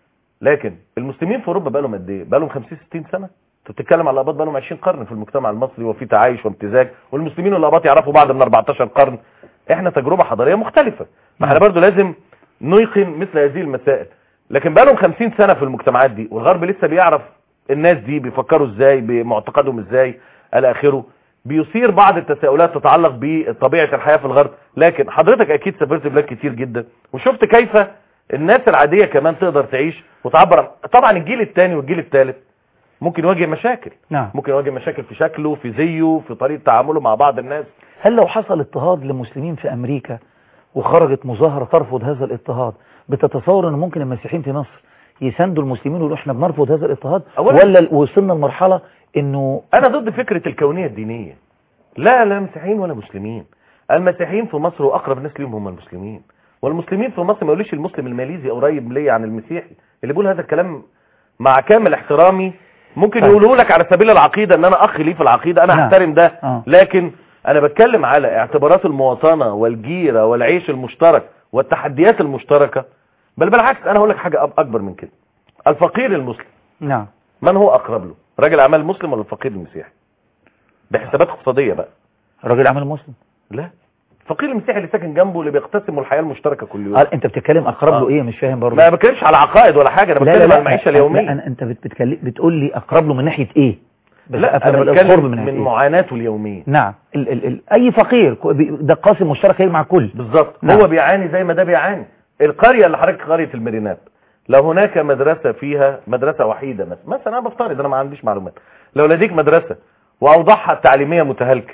لكن المسلمين في اوروبا بقالهم قد ايه بقالهم 50 60 سنه انت بتتكلم على القباط بقالهم 20 قرن في المجتمع المصري وفي تعايش وامتزاج والمسلمين والقباط يعرفوا بعض من 14 قرن احنا تجربه حضاريه مختلفه ما احنا برضه لازم نيقن مثل هذه المسائل لكن بقالهم 50 سنه في المجتمعات دي والغرب لسه بيعرف الناس دي بيفكروا ازاي بمعتقدهم ازاي الى اخره بيثير بعض التساؤلات تتعلق بطبيعه الحياه في الغرب لكن حضرتك اكيد سافرت بلاد كتير جدا وشفت كيف الناس العاديه كمان تقدر تعيش وتعبر عن- طبعا الجيل الثاني والجيل الثالث ممكن يواجه مشاكل نعم ممكن يواجه مشاكل في شكله في زيه في طريقه تعامله مع بعض الناس هل لو حصل اضطهاد لمسلمين في امريكا وخرجت مظاهرة ترفض هذا الاضطهاد بتتصور ان ممكن المسيحيين في مصر يساندوا المسلمين ويقولوا احنا بنرفض هذا الاضطهاد أولاً- ولا وصلنا لمرحلة انه انا ضد فكره الكونيه الدينيه لا لا مسيحيين ولا مسلمين المسيحيين في مصر واقرب الناس ليهم هم المسلمين والمسلمين في مصر ما يقوليش المسلم الماليزي قريب ليا عن المسيحي اللي بيقول هذا الكلام مع كامل احترامي ممكن طيب. يقولوا لك على سبيل العقيده ان انا اخ ليه في العقيده انا نعم. احترم ده آه. لكن انا بتكلم على اعتبارات المواطنه والجيره والعيش المشترك والتحديات المشتركه بل بالعكس انا هقول لك حاجه أب- اكبر من كده الفقير المسلم نعم من هو اقرب له راجل اعمال مسلم ولا الفقير المسيحي بحسابات اقتصاديه بقى راجل عمل مسلم لا الفقير المسيحي اللي ساكن جنبه اللي بيقتسموا الحياه المشتركه كل يوم قال انت بتتكلم اقرب له آه. ايه مش فاهم برضه ما بتكلمش على عقائد ولا حاجه انا بتكلم على المعيشه لا اليوميه أنا انت بت- بتكلم بتقول لي اقرب له من ناحية ايه بس لا أفهم انا القرب بتكلم من, ناحية من إيه؟ معاناته اليوميه نعم ال ال ال اي فقير كو- بي- ده قاسم مشترك هيجمع كل بالظبط نعم. هو بيعاني زي ما ده بيعاني القريه اللي حضرتك قريه المرينات لو هناك مدرسه فيها مدرسه وحيده مثلا مثلا انا بفترض انا ما عنديش معلومات لو لديك مدرسه واوضاعها التعليميه متهالكه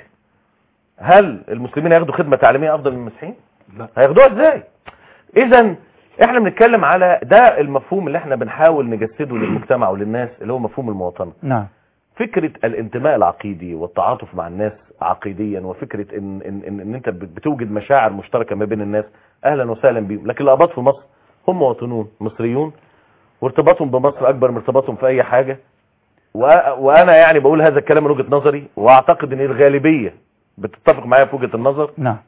هل المسلمين هياخدوا خدمه تعليميه افضل من المسيحيين لا هياخدوها ازاي اذا احنا بنتكلم على ده المفهوم اللي احنا بنحاول نجسده للمجتمع وللناس اللي هو مفهوم المواطنه نعم فكرة الانتماء العقيدي والتعاطف مع الناس عقيديا وفكرة ان, إن, إن, إن انت بت- بتوجد مشاعر مشتركة ما بين الناس اهلا وسهلا بيهم لكن الاباط في مصر هم مواطنون مصريون وارتباطهم بمصر اكبر من ارتباطهم في اي حاجة و- وانا يعني بقول هذا الكلام من وجهة نظري واعتقد ان الغالبية بتتفق معايا في وجهة النظر نعم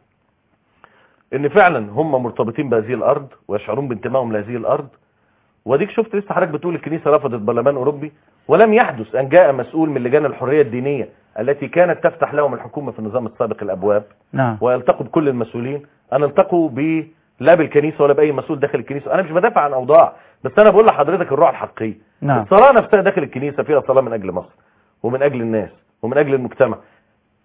ان فعلا هم مرتبطين بهذه الارض ويشعرون بانتمائهم لهذه الارض واديك شفت لسه حضرتك بتقول الكنيسه رفضت برلمان اوروبي ولم يحدث ان جاء مسؤول من لجان الحريه الدينيه التي كانت تفتح لهم الحكومه في النظام السابق الابواب نعم ويلتقوا بكل المسؤولين ان التقوا ب لا بالكنيسه ولا باي مسؤول داخل الكنيسه انا مش بدافع عن اوضاع بس انا بقول لحضرتك الروح الحقيقيه نعم الصلاه نفسها داخل الكنيسه فيها صلاه من اجل مصر ومن اجل الناس ومن اجل المجتمع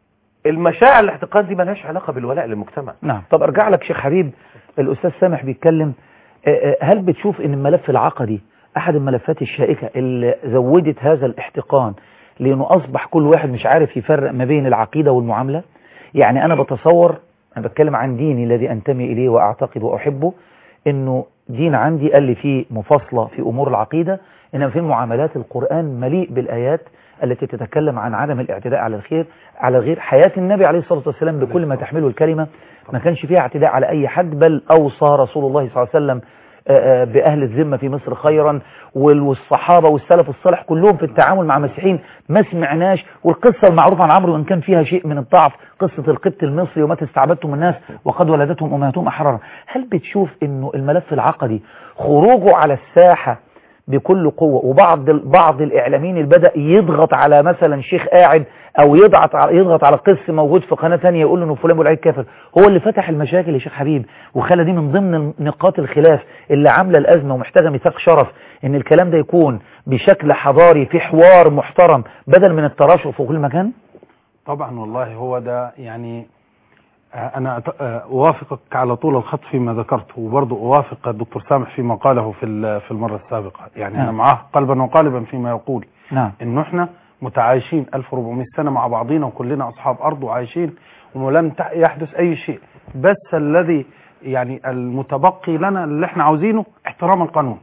المشاعر الاحتقان دي ملهاش علاقة بالولاء للمجتمع نعم طب ارجع لك شيخ حبيب الاستاذ سامح بيتكلم آه، آه، هل بتشوف ان الملف العقدي احد الملفات الشائكة اللي زودت هذا الاحتقان لانه اصبح كل واحد مش عارف يفرق ما بين العقيدة والمعاملة يعني انا بتصور انا بتكلم عن ديني الذي انتمي اليه واعتقد واحبه انه دين عندي قال لي فيه مفاصلة في امور العقيدة انما في المعاملات القرآن مليء بالايات التي تتكلم عن عدم الاعتداء على الخير على الغير حياة النبي عليه الصلاة والسلام بكل ما تحمله الكلمة ما كانش فيها اعتداء على أي حد بل أوصى رسول الله صلى الله عليه وسلم آه، آه، بأهل الذمة في مصر خيرا وال- والصحابة والسلف الصالح كلهم في التعامل مع المسيحيين ما سمعناش والقصة المعروفة عن عمرو وإن كان فيها شيء من الضعف قصة القبط المصري ومتى استعبدتم الناس وقد ولدتهم أمهاتهم أحرارا هل بتشوف إنه الملف العقدي خروجه على الساحة بكل قوة وبعض ال- بعض الإعلاميين اللي بدأ يضغط على مثلا شيخ قاعد أو يضغط على يضغط على قس موجود في قناة ثانيه يقول له إنه فلان والعيد كافر هو اللي فتح المشاكل يا شيخ حبيب وخلى دي من ضمن نقاط الخلاف اللي عاملة الأزمة ومحتاجة ميثاق شرف إن الكلام ده يكون بشكل حضاري في حوار محترم بدل من التراشق في كل مكان طبعا والله هو ده يعني آه، أنا أت- آه، أوافقك على طول الخط فيما ذكرت وبرضه أوافق الدكتور سامح فيما قاله في ال- في المرة السابقة يعني أنا نعم. معاه قلبا وقالبا فيما يقول نعم إنه إحنا متعايشين 1400 سنة مع بعضينا وكلنا أصحاب أرض وعايشين ولم تع- يحدث أي شيء بس الذي يعني المتبقي لنا اللي إحنا عاوزينه احترام القانون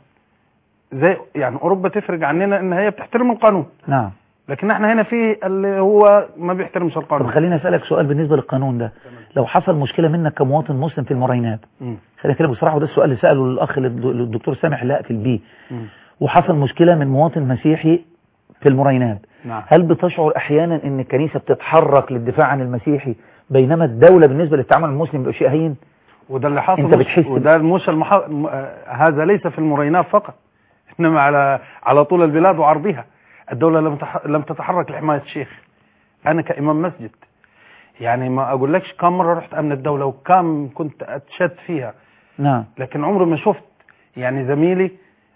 زي يعني أوروبا تفرق عننا إن هي بتحترم القانون نعم لكن احنا هنا في اللي هو ما بيحترمش طب القانون خليني أسألك سؤال بالنسبة للقانون ده لو حصل مشكلة منك كمواطن مسلم في المرينات مم. خليني كده بصراحة وده السؤال اللي سأله الأخ الد- الدكتور سامح اللي في البي مم. وحصل مشكلة من مواطن مسيحي في المرينات نعم هل بتشعر أحيانا أن الكنيسة بتتحرك للدفاع عن المسيحي بينما الدولة بالنسبة للتعامل المسلم بشيء هين وده اللي حصل أنت مش- بتحس ب- وده مش المح... م- آه، هذا ليس في المرينات فقط انما على على طول البلاد وعرضها الدولة لم تح... لم تتحرك لحماية الشيخ انا كامام مسجد يعني ما اقولكش كم مرة رحت امن الدولة وكم كنت اتشد فيها نعم لكن عمري ما شفت يعني زميلي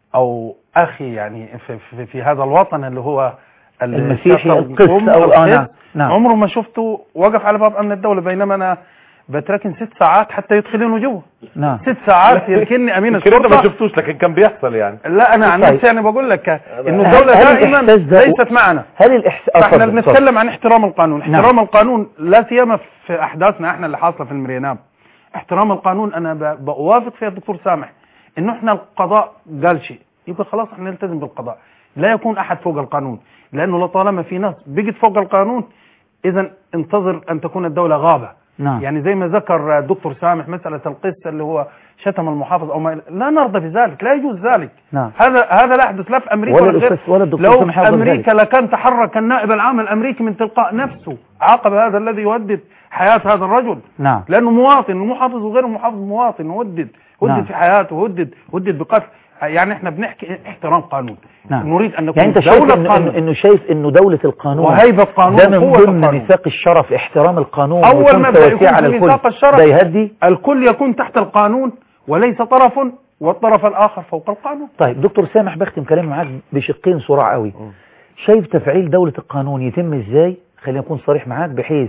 او اخي يعني في, في, في هذا الوطن اللي هو ال- المسيحي الشرطة القس والقوم أو آه والقس، نعم نعم عمره ما شفته وقف على باب امن الدوله بينما انا بتركن ست ساعات حتى يدخلونه جوه نعم ست ساعات يركني امين يمكن انت ما الشرطه شفتوش لكن كان بيحصل يعني لا انا عن طيب. نفسي يعني بقول لك انه هل- الدوله هل دائما الإحساس ده- ليست معنا هل الإحساس فاحنا بنتكلم عن احترام القانون احترام القانون لا سيما في احداثنا احنا اللي حاصله في المريناب احترام القانون انا ب- بوافق فيها الدكتور سامح انه احنا القضاء قال شيء يبقى خلاص احنا نلتزم بالقضاء لا يكون احد فوق القانون لانه لطالما في ناس بقت فوق القانون اذا انتظر ان تكون الدوله غابه نعم يعني زي ما ذكر الدكتور سامح مساله القس اللي هو شتم المحافظ او ما لا نرضى بذلك لا يجوز ذلك نعم هذا هذا لا يحدث لا في امريكا ولا ولا غير الأستاذ ولا الدكتور لو سامح في يرضى امريكا بذلك. لكان تحرك النائب العام الامريكي من تلقاء نفسه عاقب هذا الذي يهدد حياه هذا الرجل نعم لانه مواطن المحافظ وغير المحافظ مواطن هدد هدد نعم. في حياته هدد هدد بقتل يعني احنا بنحكي احترام قانون نعم. نريد ان نكون يعني انت شايف دولة انه, قانون إنه, إنه شايف انه دولة القانون وهيبة القانون ده من وقوة ضمن القانون. ميثاق الشرف احترام القانون أول ويكون مبدأ تواسية يكون على في الكل ميثاق الشرف. ده يهدي الكل يكون تحت القانون وليس طرف والطرف الاخر فوق القانون طيب دكتور سامح بختم كلامي معاك بشقين صراع قوي شايف تفعيل دولة القانون يتم ازاي خلينا نكون صريح معاك بحيث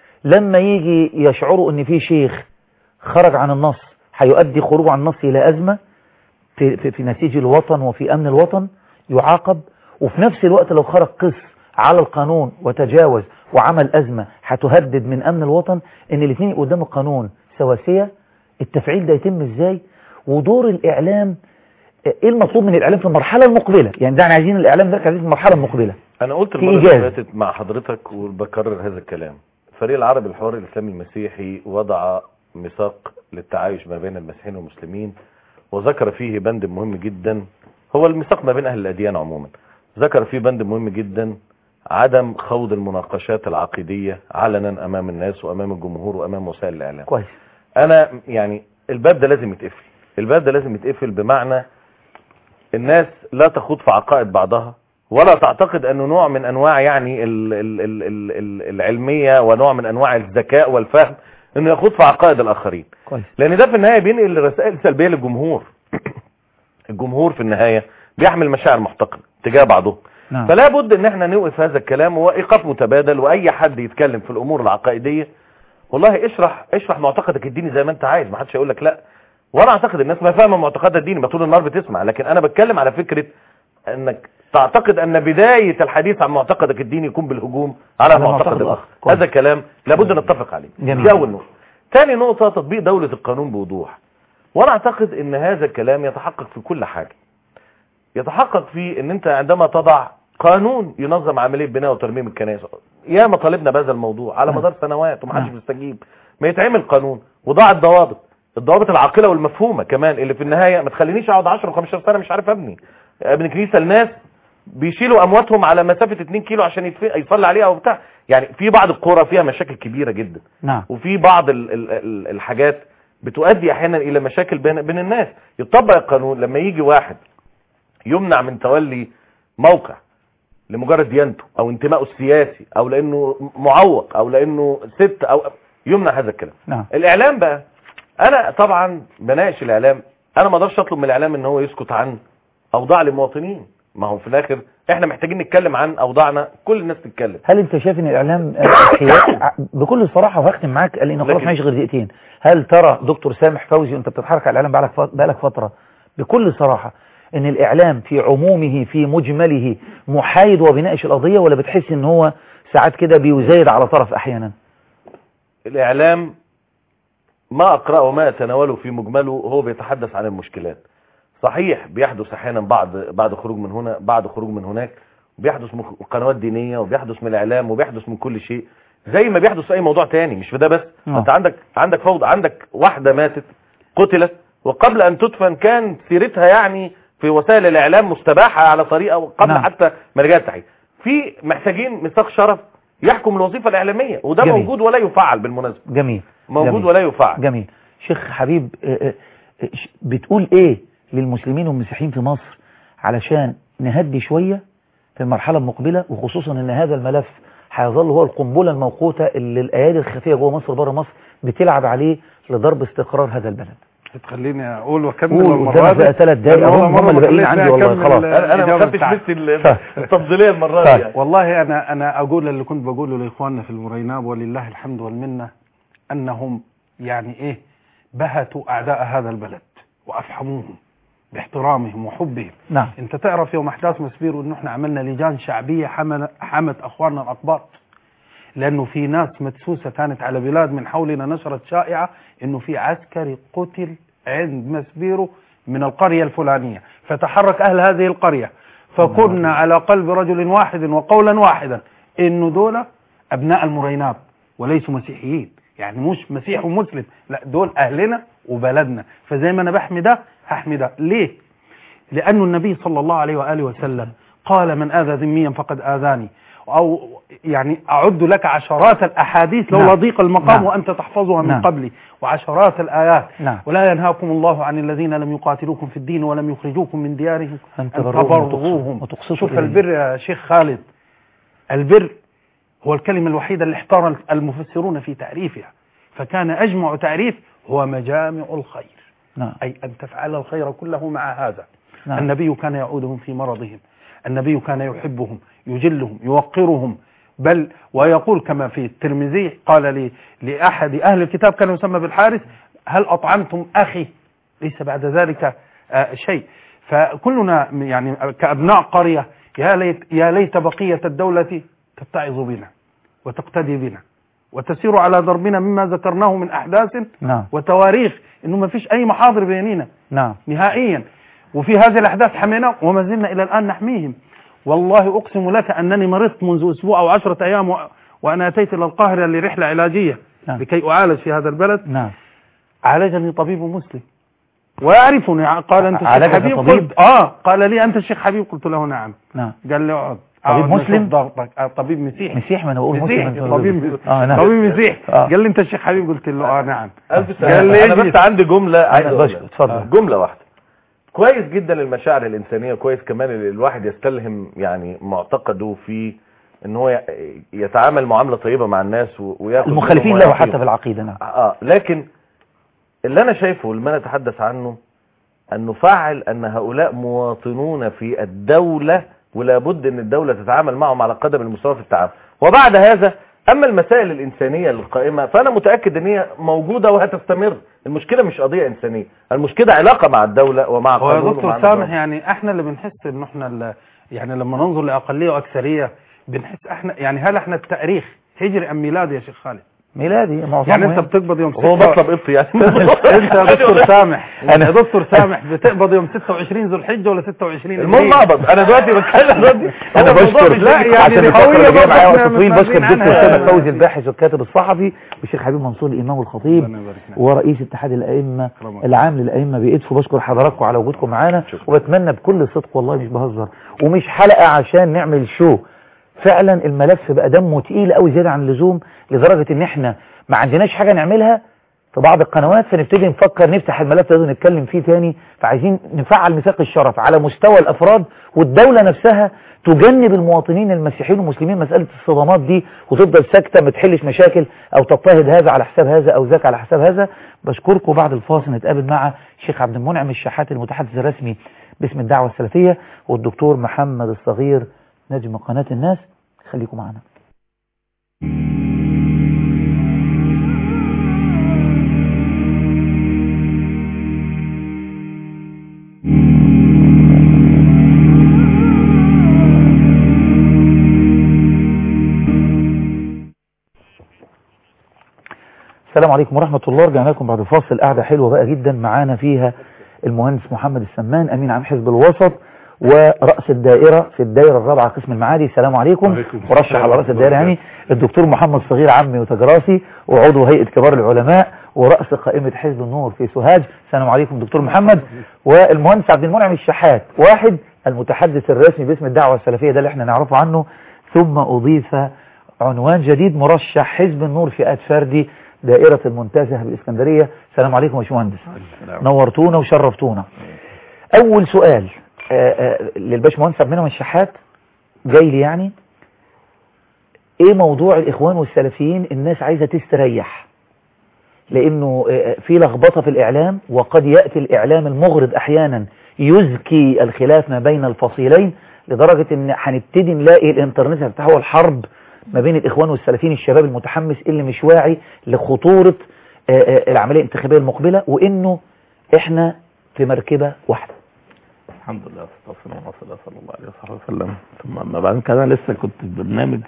لما يجي يشعروا ان في شيخ خرج عن النص هيؤدي خروجه عن النص الى ازمة في, في, في نسيج الوطن وفي امن الوطن يعاقب وفي نفس الوقت لو خرج قس على القانون وتجاوز وعمل ازمة هتهدد من امن الوطن ان الاثنين يبقوا قدام القانون سواسية التفعيل ده يتم ازاي ودور الاعلام ايه المطلوب من الاعلام في المرحله المقبله يعني ده احنا عايزين الاعلام ده عايزين في المرحله المقبله انا قلت في المره اللي إيجاز. فاتت مع حضرتك وبكرر هذا الكلام الفريق العربي للحوار الاسلامي المسيحي وضع ميثاق للتعايش ما بين المسيحيين والمسلمين وذكر فيه بند مهم جدا هو الميثاق ما بين اهل الاديان عموما ذكر فيه بند مهم جدا عدم خوض المناقشات العقيديه علنا امام الناس وامام الجمهور وامام وسائل الاعلام كويس انا يعني الباب ده لازم يتقفل الباب ده لازم يتقفل بمعنى الناس لا تخوض في عقائد بعضها ولا تعتقد انه نوع من انواع يعني ال ال ال ال ال العلمية ونوع من انواع الذكاء والفهم انه يخوض في عقائد الاخرين كويس لان ده في النهاية بينقل رسائل سلبية للجمهور الجمهور في النهاية بيحمل مشاعر محتقنة تجاه بعضهم نعم. فلا بد ان احنا نوقف هذا الكلام وايقاف متبادل واي حد يتكلم في الامور العقائديه والله اشرح اشرح معتقدك الديني زي ما انت عايز ما حدش هيقول لك لا وانا اعتقد الناس ما فاهمه معتقدها الديني ما طول النهار بتسمع لكن انا بتكلم على فكره انك تعتقد ان بدايه الحديث عن معتقدك الديني يكون بالهجوم على على المعتقد معتقد الاخر الآخر. كويس. هذا كلام لابد نتفق عليه جميل. دي اول نقطه ثاني نقطه تطبيق دوله القانون بوضوح وانا اعتقد ان هذا الكلام يتحقق في كل حاجه يتحقق في ان انت عندما تضع قانون ينظم عمليه بناء وترميم الكنائس يا ما طالبنا بهذا الموضوع على نعم. مدار سنوات ومحدش نعم. بيستجيب ما يتعمل قانون وضع الضوابط الضوابط العاقله والمفهومه كمان اللي في النهايه ما تخلينيش اقعد 10 و15 سنه مش عارف ابني ابني كنيسه لناس بيشيلوا امواتهم على مسافه 2 كيلو عشان يتف- يصلي عليها او بتاع يعني في بعض القرى فيها مشاكل كبيره جدا نعم وفي بعض ال ال ال الحاجات بتؤدي احيانا الى مشاكل بين بين الناس يطبق القانون لما يجي واحد يمنع من تولي موقع لمجرد ديانته او انتمائه السياسي او لانه معوق او لانه ست او يمنع هذا الكلام نعم الاعلام بقى انا طبعا بناقش الاعلام انا ما اقدرش اطلب من الاعلام ان هو يسكت عن اوضاع المواطنين ما هو في الاخر احنا محتاجين نتكلم عن اوضاعنا كل الناس تتكلم هل انت شايف ان الاعلام حياد بكل صراحه وهختم معاك لان خلاص لكن- معيش غير دقيقتين هل ترى دكتور سامح فوزي وانت بتتحرك على الاعلام بقالك فت- بقالك فتره بكل صراحه ان الاعلام في عمومه في مجمله محايد وبيناقش القضيه ولا بتحس ان هو ساعات كده بيزايد على طرف احيانا الاعلام ما اقراه وما اتناوله في مجمله هو بيتحدث عن المشكلات صحيح بيحدث احيانا بعض بعد خروج من هنا بعد خروج من هناك بيحدث من قنوات دينيه وبيحدث من الاعلام وبيحدث من كل شيء زي ما بيحدث في اي موضوع تاني مش في ده بس آه. انت عندك عندك فوضى عندك واحده ماتت قتلت وقبل ان تدفن كان سيرتها يعني في وسائل الاعلام مستباحه على طريقه وقبل نعم. حتى ما رجعت تحقيق في محتاجين ميثاق شرف يحكم الوظيفه الاعلاميه وده جميل. موجود ولا يفعل بالمناسبه جميل موجود جميل. ولا يفعل جميل شيخ حبيب آه، آه، آه، ش- بتقول ايه للمسلمين والمسيحيين في مصر علشان نهدي شوية في المرحلة المقبلة وخصوصا ان هذا الملف هيظل هو القنبلة الموقوتة اللي الايادي الخفية جوه مصر بره مصر بتلعب عليه لضرب استقرار هذا البلد تخليني اقول واكمل قول المرة قدامك دي بقى ثلاث دقايق لأن هم- ولا هم مرة اللي ما باقيين خليتني عندي والله، أكمل خلاص. انا انا ما الإجابة خدتش بتاعتي. مثل طيب. التفضيليه المره طيب. دي يعني. والله أنا أنا أقول اللي كنت بقوله لإخواننا في المريناب ولله الحمد والمنة أنهم يعني إيه بهتوا أعداء هذا البلد وأفحموهم باحترامهم وحبهم نعم أنت تعرف يوم أحداث مسبير إنه إحنا عملنا لجان شعبية حمل حمت أخواننا الأقباط لأنه في ناس مدسوسة كانت على بلاد من حولنا نشرت شائعة إنه في عسكري قتل عند مسبيرو من القرية الفلانية فتحرك أهل هذه القرية فكنا على قلب رجل واحد وقولا واحدا إنه دول أبناء المريناب وليسوا مسيحيين يعني مش مسيح ومسلم لا دول أهلنا وبلدنا فزي ما أنا بحمي ده هحمي ده ليه؟ لأن النبي صلى الله عليه وآله وسلم قال من آذى ذميا فقد آذاني أو يعني أعد لك عشرات الأحاديث لولا نعم. ضيق المقام نعم. وأنت تحفظها من نعم. قبلي وعشرات الآيات نعم ولا ينهاكم الله عن الذين لم يقاتلوكم في الدين ولم يخرجوكم من ديارهم أن أن تبروهم تبروهم وتقسطوا شوف إليهم. البر يا شيخ خالد البر هو الكلمة الوحيدة اللي احتار المفسرون في تعريفها فكان أجمع تعريف هو مجامع الخير نعم أي أن تفعل الخير كله مع هذا نعم. النبي كان يعودهم في مرضهم النبي كان يحبهم يجلهم يوقرهم بل ويقول كما في الترمذي قال لي لأحد أهل الكتاب كان يسمى بالحارث هل أطعمتم أخي ليس بعد ذلك آه، شيء فكلنا يعني كأبناء قرية يا ليت, يا ليت بقية الدولة تتعظ بنا وتقتدي بنا وتسير على دربنا مما ذكرناه من أحداث نعم وتواريخ انه ما فيش اي محاضر بيننا نعم نهائيا وفي هذه الاحداث حمينا وما زلنا الى الان نحميهم والله اقسم لك انني مرضت منذ اسبوع او عشرة ايام و... وانا اتيت الى القاهره لرحله علاجيه نعم. لكي اعالج في هذا البلد نعم عالجني طبيب مسلم ويعرفني قال انت الشيخ عالجك حبيب طبيب؟ قلت اه قال لي انت الشيخ حبيب قلت له نعم نعم قال لي اقعد طبيب أقعد نشوف مسلم؟ ضغطك آه طبيب مسيحي مسيح ما انا بقول مسلم مسيحي أنت- طبيب اه نعم طبيب مسيحي آه. قال لي انت الشيخ حبيب قلت له اه نعم ألف قال سلامة لي أنا اجلس. بس عندي جملة عايز أنا أقولها. بشكر. اتفضل. آه. جملة واحدة كويس جدا المشاعر الإنسانية كويس كمان ال- الواحد يستلهم يعني معتقده في ان هو ي- يتعامل معاملة طيبة مع الناس و- وياخد المخالفين منهم له ويعطيهم. حتى في العقيدة نعم اه لكن اللي انا شايفه واللي انا اتحدث عنه ان نفعل ان هؤلاء مواطنون في الدولة ولا بد ان الدولة تتعامل معهم على قدم المستوى في التعامل وبعد هذا اما المسائل الانسانية القائمة فانا متأكد ان هي موجودة وهتستمر المشكلة مش قضية انسانية المشكلة علاقة مع الدولة ومع هو يا القانون دكتور ومع سامح النظام. يعني احنا اللي بنحس ان احنا ال- يعني لما ننظر لاقليه واكثريه بنحس احنا يعني هل احنا التاريخ هجري ام ميلادي يا شيخ خالد ميلادي معظمه يعني انت يعني. بتقبض يوم هو 6 مطلب قبطي يعني انت يا دكتور سامح أنا- يا دكتور سامح بتقبض يوم 26 ذو الحجه ولا 26 المهم اقبض انا دلوقتي بتكلم دلوقتي انا هو الموضوع بشكر مش لا، لا يعني عشان دي الفترة قوية اللي جاية برضه معايا احنا وقت طويل متنازلين بشكر الدكتور عنها. سامح فوزي الباحث والكاتب الصحفي والشيخ حبيب منصور الامام والخطيب ربنا يبارك لك. ورئيس اتحاد الائمه كرمك. العام للائمه بإدفو بشكر حضراتكم على وجودكم معانا وبتمنى بكل صدق والله مش بهزر ومش حلقه عشان نعمل شو فعلا الملف بقى دمه تقيل قوي زياده عن اللزوم لدرجه ان احنا ما عندناش حاجه نعملها في بعض القنوات فنبتدي نفكر نفتح الملف ده ونتكلم فيه تاني فعايزين نفعل ميثاق الشرف على مستوى الافراد والدوله نفسها تجنب المواطنين المسيحيين والمسلمين مساله الصدمات دي وتفضل ساكته ما تحلش مشاكل او تضطهد هذا على حساب هذا او ذاك على حساب هذا بشكركم بعد الفاصل نتقابل مع الشيخ عبد المنعم الشحات المتحدث الرسمي باسم الدعوه السلفيه والدكتور محمد الصغير نجم قناه الناس خليكم معنا السلام عليكم ورحمة الله رجعنا لكم بعد فاصل قاعدة حلوة بقى جدا معانا فيها المهندس محمد السمان أمين عام حزب الوسط ورأس الدائرة في الدائرة الرابعة قسم المعادي السلام عليكم وعليكم ورشح السلام على رأس ورحمة الدائرة الله يعني الدكتور محمد صغير عمي وتجراسي وعضو هيئة كبار العلماء ورأس قائمة حزب النور في سوهاج السلام عليكم دكتور محمد والمهندس عبد المنعم الشحات واحد المتحدث الرسمي باسم الدعوة السلفية ده اللي احنا نعرفه عنه ثم أضيف عنوان جديد مرشح حزب النور فئات فردي دائرة المنتزه بالإسكندرية السلام عليكم يا باشمهندس نورتونا وشرفتونا أول سؤال آه، آه، للباشمهندس عبد المنعم الشحات جاي لي يعني ايه موضوع الاخوان والسلفيين الناس عايزة تستريح لانه آه، في لخبطة في الاعلام وقد يأتي الاعلام المغرض احيانا يزكي الخلاف ما بين الفصيلين لدرجة ان هنبتدي نلاقي الانترنت هتتحول حرب ما بين الاخوان والسلفيين الشباب المتحمس اللي مش واعي لخطورة آه، آه، العملية الانتخابية المقبلة وانه احنا في مركبة واحدة الحمد لله والصلاة والسلام على رسول الله صلى الله عليه وصحبه وسلم ثم اما بعد كده أنا لسه كنت في برنامج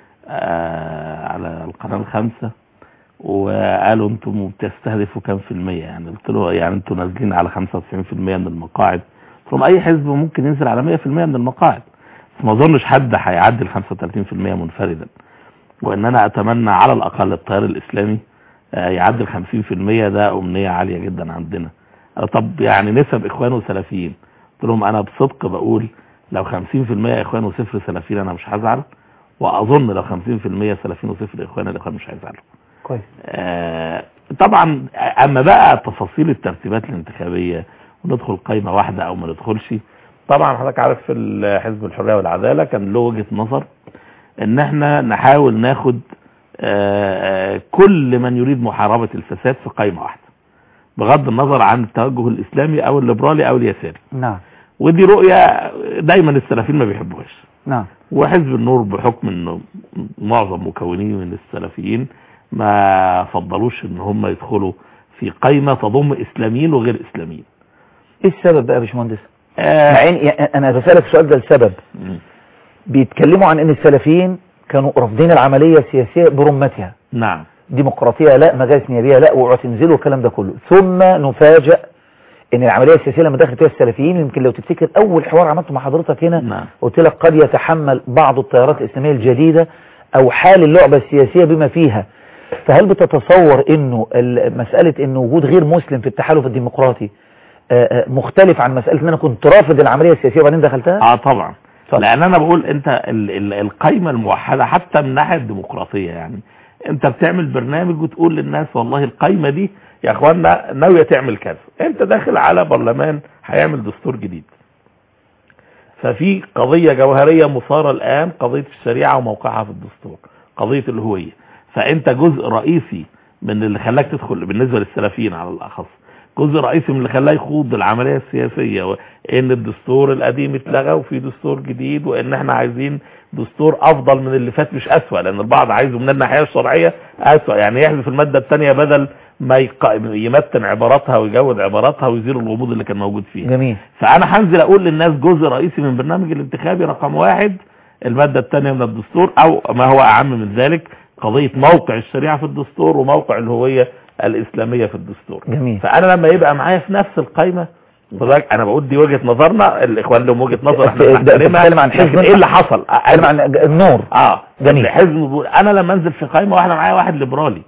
آه على القناة الخامسة وقالوا انتم بتستهدفوا كام في المية يعني قلت له يعني انتم نازلين على 95% من المقاعد قلت لهم اي حزب ممكن ينزل على 100% من المقاعد بس ما اظنش حد هيعدي ال 35% منفردا وان انا اتمنى على الاقل التيار الاسلامي آه يعدي ال 50% ده امنية عالية جدا عندنا آه طب يعني نسب اخوان وسلفيين قلت لهم انا بصدق بقول لو 50% اخوان وصفر سلفيين انا مش هزعل واظن لو 50% سلفيين وصفر اخوان الاخوان مش هيزعلوا كويس آه، طبعا اما بقى تفاصيل الترتيبات الانتخابيه وندخل قايمه واحده او ما ندخلش طبعا حضرتك عارف في ال- حزب الحريه والعداله كان له وجهه نظر ان احنا نحاول ناخد آه، آه، كل من يريد محاربه الفساد في قايمه واحده بغض النظر عن التوجه الاسلامي او الليبرالي او اليساري نعم ودي رؤيه دايما السلفيين ما بيحبوهاش نعم وحزب النور بحكم انه معظم مكونيه من السلفيين ما فضلوش ان هم يدخلوا في قائمة تضم اسلاميين وغير اسلاميين ايه السبب بقى يا باشمهندس آه مع ان يعني انا بسألك السؤال ده لسبب م. بيتكلموا عن ان السلفيين كانوا رافضين العملية السياسية برمتها نعم ديمقراطية لا مجالس نيابية لا واعتنزلوا الكلام ده كله ثم نفاجأ ان العملية السياسية لما دخلت فيها السلفيين يمكن لو تفتكر اول حوار عملته مع حضرتك هنا نعم قلت لك قد يتحمل بعض التيارات الإسلامية الجديدة أو حال اللعبة السياسية بما فيها فهل بتتصور انه ال- مسألة انه وجود غير مسلم في التحالف الديمقراطي آه، آه، مختلف عن مسألة ان انا كنت رافض العملية السياسية وبعدين دخلتها اه طبعا اتفضل. لان انا بقول انت ال ال القايمة الموحدة حتى من ناحية الديمقراطية يعني انت بتعمل برنامج وتقول للناس والله القايمة دي يا اخوانا ناوية تعمل كذا انت داخل على برلمان هيعمل دستور جديد ففي قضية جوهرية مثارة الآن قضية الشريعة وموقعها في الدستور قضية الهوية فأنت جزء رئيسي من اللي خلاك تدخل بالنسبة للسلفيين على الأخص جزء رئيسي من اللي خلاه يخوض العمليه السياسيه وان الدستور القديم اتلغى وفي دستور جديد وان احنا عايزين دستور افضل من اللي فات مش اسوأ لان البعض عايزه من الناحيه الشرعيه اسوأ يعني يحذف الماده الثانيه بدل ما يق... يمتن عباراتها ويجود عباراتها ويزيل الغموض اللي كان موجود فيها جميل فانا هنزل اقول للناس جزء رئيسي من برنامج الانتخابي رقم واحد المادة الثانية من الدستور او ما هو اعم من ذلك قضية موقع الشريعة في الدستور وموقع الهوية الاسلامية في الدستور جميل فانا لما يبقى معايا في نفس القائمة فذلك انا بقول دي وجهة نظرنا الاخوان لهم وجهة نظر احنا ده- ده بنحترمها بتتكلم عن حزب لكن ايه اللي حصل اتكلم عن النور اه جميل. حزب بقول- انا لما انزل في قائمه واحده معايا واحد ليبرالي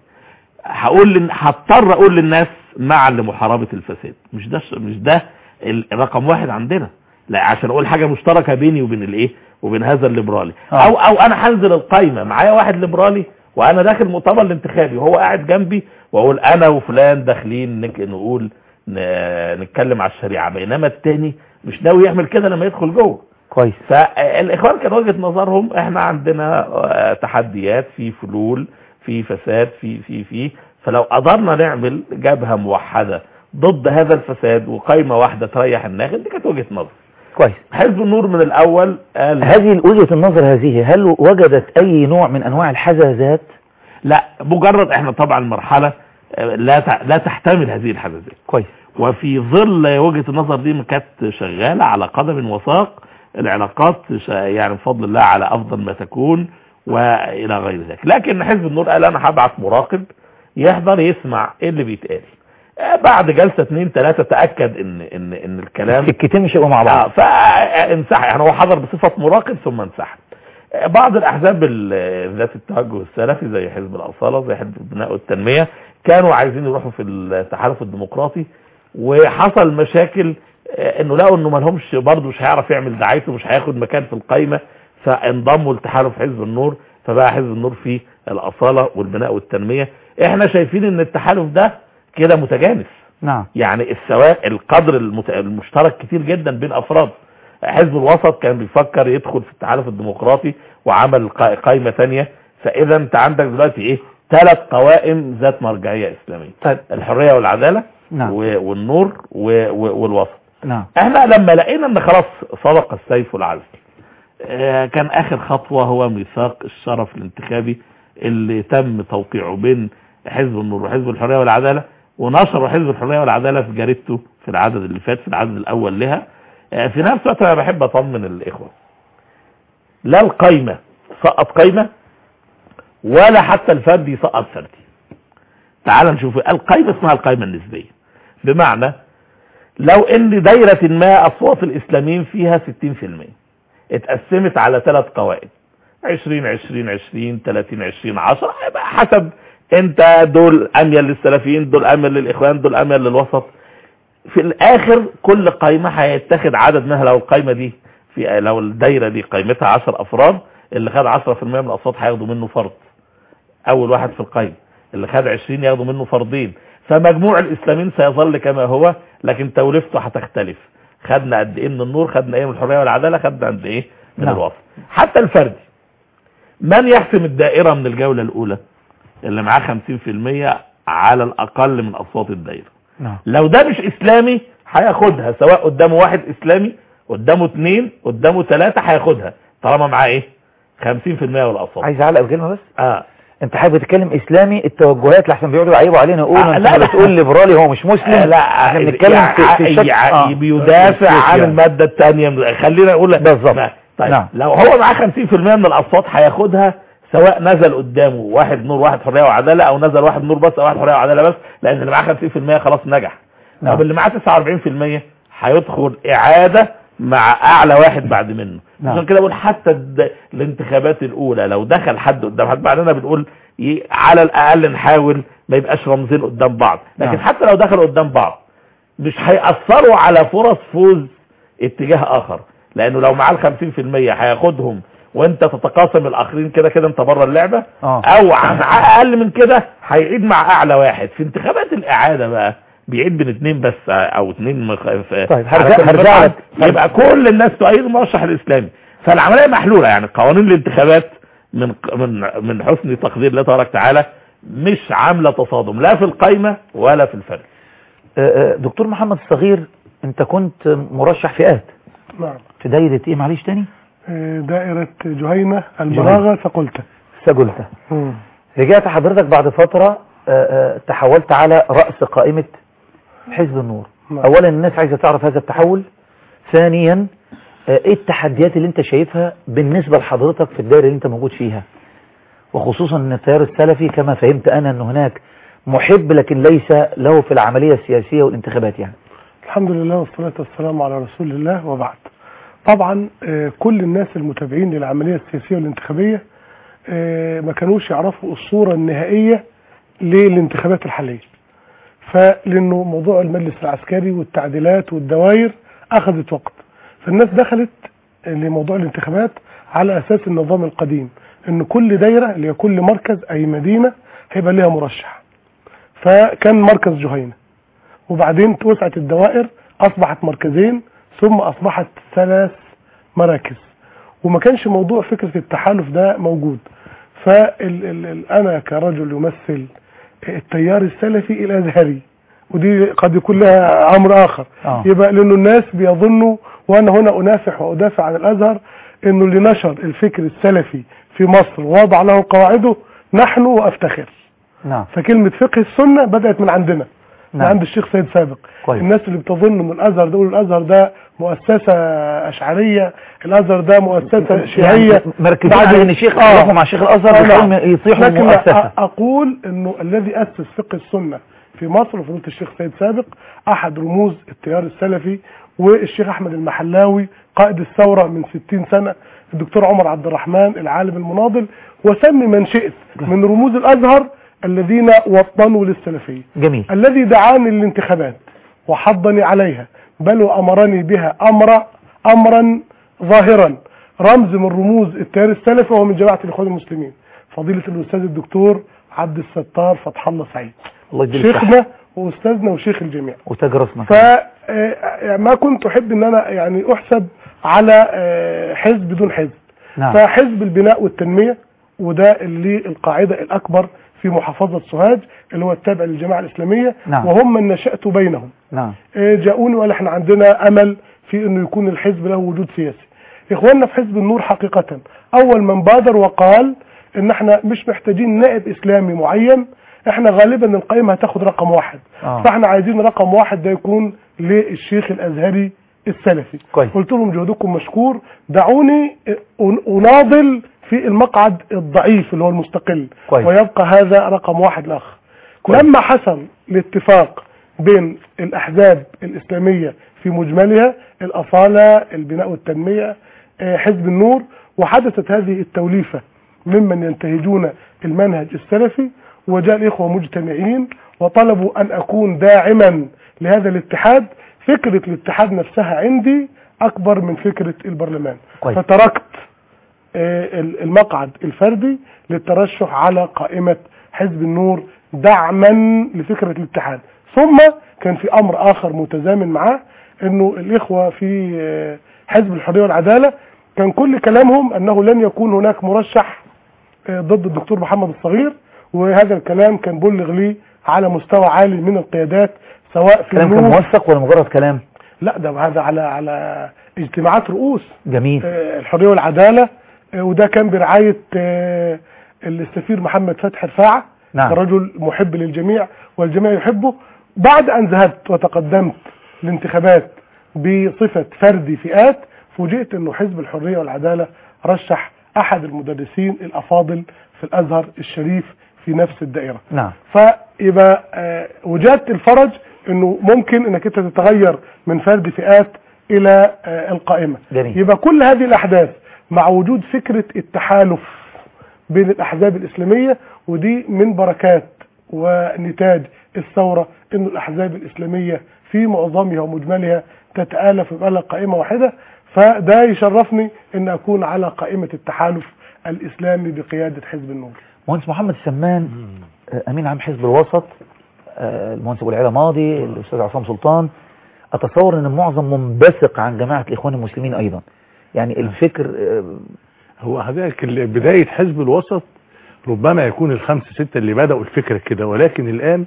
هقول لن... هضطر اقول للناس معا لمحاربه الفساد مش ده مش ده ال- رقم واحد عندنا لا عشان اقول حاجه مشتركه بيني وبين الايه وبين هذا الليبرالي آه. او او انا هنزل القائمه معايا واحد ليبرالي وانا داخل مؤتمر الانتخابي وهو قاعد جنبي واقول انا وفلان داخلين نك... نقول ن... نتكلم على الشريعه بينما التاني مش ناوي يعمل كده لما يدخل جوه كويس فالاخوان كان وجهه نظرهم احنا عندنا آه، تحديات في فلول في فساد في في في فلو قدرنا نعمل جبهه موحده ضد هذا الفساد وقايمه واحده تريح الناخب دي كانت وجهه نظر كويس حزب النور من الاول قال هذه وجهة النظر هذه هل وجدت اي نوع من انواع الحزازات لا مجرد احنا طبعا مرحله آه، لا تع- لا تحتمل هذه الحزازات كويس وفي ظل وجهة النظر دي ما كانت شغالة على قدم وساق العلاقات ش- يعني بفضل الله على أفضل ما تكون وإلى غير ذلك لكن حزب النور قال أنا هبعت مراقب يحضر يسمع إيه اللي بيتقال آه، بعد جلسة اتنين تلاتة تأكد إن إن إن الكلام السكتين مش هيبقوا مع آه بعض فانسحب يعني هو حضر بصفة مراقب ثم انسحب آه، بعض الأحزاب ال- ذات التوجه السلفي زي حزب الأصالة زي حزب البناء والتنمية كانوا عايزين يروحوا في التحالف الديمقراطي وحصل مشاكل آه، انه لقوا انه مالهمش برضه مش هيعرف يعمل دعايته مش هياخد مكان في القايمه فانضموا لتحالف حزب النور فبقى حزب النور في الاصاله والبناء والتنميه احنا شايفين ان التحالف ده كده متجانس نعم يعني السواء القدر المت... المشترك كتير جدا بين افراد حزب الوسط كان بيفكر يدخل في التحالف الديمقراطي وعمل قا- قائمه ثانيه فاذا انت عندك دلوقتي ايه ثلاث قوائم ذات مرجعيه اسلاميه طيب الحريه والعداله نعم و- والنور و- و- والوسط نعم احنا لما لقينا ان خلاص صدق السيف والعزل آه، كان اخر خطوة هو ميثاق الشرف الانتخابي اللي تم توقيعه بين حزب النور وحزب الحرية والعدالة ونشروا حزب الحرية والعدالة في جريدته في العدد اللي فات في العدد الاول لها آه، في نفس الوقت انا بحب اطمن الاخوة لا القايمة سقط قايمة ولا حتى الفردي سقط فردي تعال نشوف القايمة اسمها القايمة النسبية بمعنى لو ان دايرة ما اصوات الاسلاميين فيها 60% اتقسمت على ثلاث قوائم 20 20 20 30 20 10 يبقى حسب انت دول اميل للسلفيين دول اميل للاخوان دول اميل للوسط في الاخر كل قائمة هيتخذ عدد منها لو القائمة دي في لو الدايرة دي قيمتها 10 افراد اللي خد 10% من الاصوات هياخدوا منه فرد اول واحد في القائمة اللي خد 20 ياخدوا منه فردين فمجموع الاسلاميين سيظل كما هو لكن توليفته هتختلف خدنا قد ايه من النور خدنا ايه من الحريه والعداله خدنا قد ايه من نعم. الوسط حتى الفردي من يحسم الدائره من الجوله الاولى اللي معاه 50% على الاقل من اصوات الدائره نعم لو ده مش اسلامي هياخدها سواء قدامه واحد اسلامي قدامه اثنين قدامه ثلاثه هياخدها طالما معاه ايه 50% من الاصوات عايز اعلق بكلمة بس اه انت حابب تتكلم اسلامي التوجهات لحسن بيقعدوا يعيبوا علينا يقولوا آه، انت لا، لا. بتقول ليبرالي هو مش مسلم لا احنا بنتكلم يع- في, في شكل يع- آه. بيدافع عن يعني. المادة الثانية خلينا نقول بالظبط. ما- طيب نعم. لو هو معاه 50% من الاصوات هياخدها سواء نزل قدامه واحد نور واحد حرية وعدالة او نزل واحد نور بس او واحد حرية وعدالة بس لان اللي معاه 50% خلاص نجح نعم. طب اللي معاه 49% هيدخل اعادة مع اعلى واحد بعد منه نعم. عشان كده بقول حتى الد- الانتخابات الاولى لو دخل حد قدام حد بعدنا بنقول ي- على الاقل نحاول ما يبقاش رمزين قدام بعض لكن نعم. حتى لو دخلوا قدام بعض مش هيأثروا على فرص فوز اتجاه اخر لانه لو معاه ال 50% هياخدهم وانت تتقاسم الاخرين كده كده انت بره اللعبه اه او مع اقل من كده هيعيد مع اعلى واحد في انتخابات الاعاده بقى بيعيد بين اتنين بس او اتنين مخ... في- طيب، على هرجع- كل هرجع مقعد لك. يبقى كل الناس تؤيد المرشح الاسلامي فالعمليه محلوله يعني قوانين الانتخابات من من من حسن تقدير الله تبارك وتعالى مش عامله تصادم لا في القايمه ولا في الفرد آه، آه، دكتور محمد الصغير انت كنت مرشح فئات نعم في دايرة ايه معلش تاني آه، دائرة جهينة البراغة فقلت سجلت مم. رجعت حضرتك بعد فترة آه، آه، تحولت على رأس قائمة حزب النور نعم. اولا الناس عايزة تعرف هذا التحول ثانيا آه، ايه التحديات اللي انت شايفها بالنسبة لحضرتك في الدائرة اللي انت موجود فيها وخصوصا ان التيار السلفي كما فهمت انا ان هناك محب لكن ليس له في العملية السياسية والانتخابات يعني الحمد لله والصلاة والسلام على رسول الله وبعد طبعا آه، كل الناس المتابعين للعملية السياسية والانتخابية آه، ما كانوش يعرفوا الصورة النهائية للانتخابات الحالية فلانه موضوع المجلس العسكري والتعديلات والدوائر اخذت وقت فالناس دخلت لموضوع الانتخابات على اساس النظام القديم ان كل دايره اللي هي كل مركز اي مدينه هيبقى ليها مرشح فكان مركز جهينه وبعدين توسعت الدوائر اصبحت مركزين ثم اصبحت ثلاث مراكز وما كانش موضوع فكره التحالف ده موجود فانا كرجل يمثل التيار السلفي الازهري ودي قد يكون لها امر اخر آه. يبقى لانه الناس بيظنوا وانا هنا انافح وادافع عن الازهر انه اللي نشر الفكر السلفي في مصر ووضع له قواعده نحن وافتخر نعم فكلمه فقه السنه بدات من عندنا من نعم. عند الشيخ سيد سابق كويس. الناس اللي بتظن ان الازهر ده يقولوا الازهر ده مؤسسه اشعريه الازهر ده مؤسسه شيعيه يعني مركزين بعد- على ان شيخ آه. يروحوا مع شيخ الازهر آه، بيطيحوا نعم. يطيحوا لكن مؤسسة أ- اقول انه الذي اسس فقه السنه في مصر وفضيله الشيخ سيد سابق احد رموز التيار السلفي والشيخ احمد المحلاوي قائد الثوره من 60 سنه الدكتور عمر عبد الرحمن العالم المناضل وسمي من شئت من رموز الازهر الذين وطنوا للسلفيه جميل الذي دعاني للانتخابات وحضني عليها بل وامرني بها امر امرا ظاهرا رمز من رموز التيار السلفي وهو من جماعه الاخوان المسلمين فضيله الاستاذ الدكتور عبد الستار فتح الله سعيد الله يديله الصحة شيخنا واستاذنا وشيخ الجميع وتاج راسنا فما كنت احب ان انا يعني احسب على آه، حزب دون حزب نعم فحزب البناء والتنمية وده اللي القاعدة الأكبر في محافظة سوهاج اللي هو التابع للجماعة الإسلامية نعم. وهم من نشأت بينهم نعم آه، جاءوني وقال احنا عندنا أمل في أنه يكون الحزب له وجود سياسي إخواننا في حزب النور حقيقة أول من بادر وقال إن احنا مش محتاجين نائب إسلامي معين احنا غالبا القائمة هتاخد رقم واحد آه. فاحنا عايزين رقم واحد ده يكون للشيخ الأزهري السلفي كويس. قلت لهم جهدكم مشكور دعوني أن- اناضل في المقعد الضعيف اللي هو المستقل كويس. ويبقى هذا رقم واحد الاخ كويس. لما حصل الاتفاق بين الاحزاب الاسلاميه في مجملها الاصاله البناء والتنميه آه، حزب النور وحدثت هذه التوليفه ممن ينتهجون المنهج السلفي وجاء الاخوه مجتمعين وطلبوا ان اكون داعما لهذا الاتحاد فكره الاتحاد نفسها عندي اكبر من فكره البرلمان كويس. فتركت آه، المقعد الفردي للترشح على قائمة حزب النور دعما لفكرة الاتحاد ثم كان في امر اخر متزامن معاه انه الاخوة في آه، حزب الحرية والعدالة كان كل كلامهم انه لن يكون هناك مرشح آه، ضد الدكتور محمد الصغير وهذا الكلام كان بلغ لي على مستوى عالي من القيادات سواء في كلام كان النور موثق ولا مجرد كلام لا ده هذا على على اجتماعات رؤوس جميل آه، الحريه والعداله آه، وده كان برعايه آه، السفير محمد فتحي رفاعه نعم. رجل محب للجميع والجميع يحبه بعد ان ذهبت وتقدمت الانتخابات بصفه فردي فئات فوجئت انه حزب الحريه والعداله رشح احد المدرسين الافاضل في الازهر الشريف في نفس الدائره نعم فيبقى آه، وجدت الفرج انه ممكن انك انت تتغير من فرد فئات الى آه، القائمه جميل. يبقى كل هذه الاحداث مع وجود فكره التحالف بين الاحزاب الاسلاميه ودي من بركات ونتاج الثوره انه الاحزاب الاسلاميه في معظمها ومجملها تتالف ويبقى لها قائمه واحده فده يشرفني ان اكون على قائمه التحالف الاسلامي بقياده حزب النور مهندس محمد سمان آه، امين عام حزب الوسط آه، المهندس ابو العلا ماضي الاستاذ عصام سلطان اتصور ان المعظم منبثق عن جماعه الاخوان المسلمين ايضا يعني الفكر آه، هو حضرتك ال- بداية حزب الوسط ربما يكون الخمسة ستة اللي بدأوا الفكرة كده ولكن الآن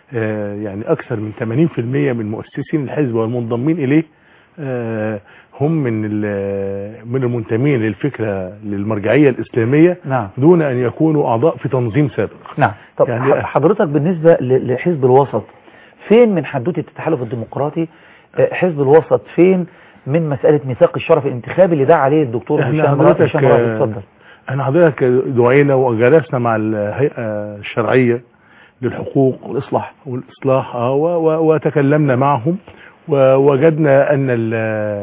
آه، يعني اكثر من 80% من مؤسسين الحزب والمنضمين اليه آه، هم من ال- من المنتمين للفكره للمرجعيه الاسلاميه نعم دون ان يكونوا اعضاء في تنظيم سابق نعم طب يعني- ح- حضرتك بالنسبة ل- لحزب الوسط فين من حدوتة التحالف الديمقراطي آه، حزب الوسط فين من مسألة ميثاق الشرف الانتخابي اللي دعا عليه الدكتور احنا هشام مراد حضرتك هشام مراد آه، اتفضل احنا حضرتك دعينا وجلسنا مع الهيئه الشرعيه للحقوق والإصلاح والاصلاح اه و- و- وتكلمنا معهم ووجدنا ان ال-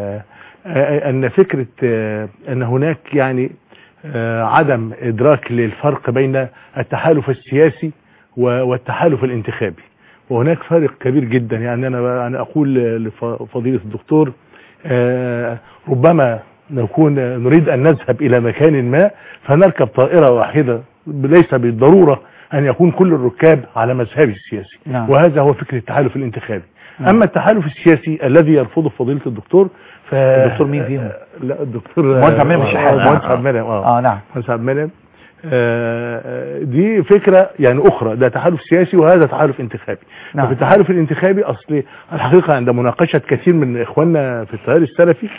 آه، ان فكره آه، ان هناك يعني آه، عدم ادراك للفرق بين التحالف السياسي و- والتحالف الانتخابي وهناك فرق كبير جدا يعني انا انا اقول لفضيله الدكتور آه، ربما نكون نريد ان نذهب الى مكان ما فنركب طائره واحده ليس بالضروره ان يكون كل الركاب على مذهبه السياسي نعم. وهذا هو فكره التحالف الانتخابي نعم. اما التحالف السياسي الذي يرفضه فضيله الدكتور ف الدكتور مين فيهم؟ لا الدكتور مهندس عبد المنعم الشحات. مهندس عبد المنعم اه اه نعم مهندس عبد المنعم آه، آه، دي فكرة يعني أخرى ده تحالف سياسي وهذا تحالف انتخابي نعم. ففي التحالف الانتخابي أصلي الحقيقة عند مناقشة كثير من إخواننا في التيار السلفي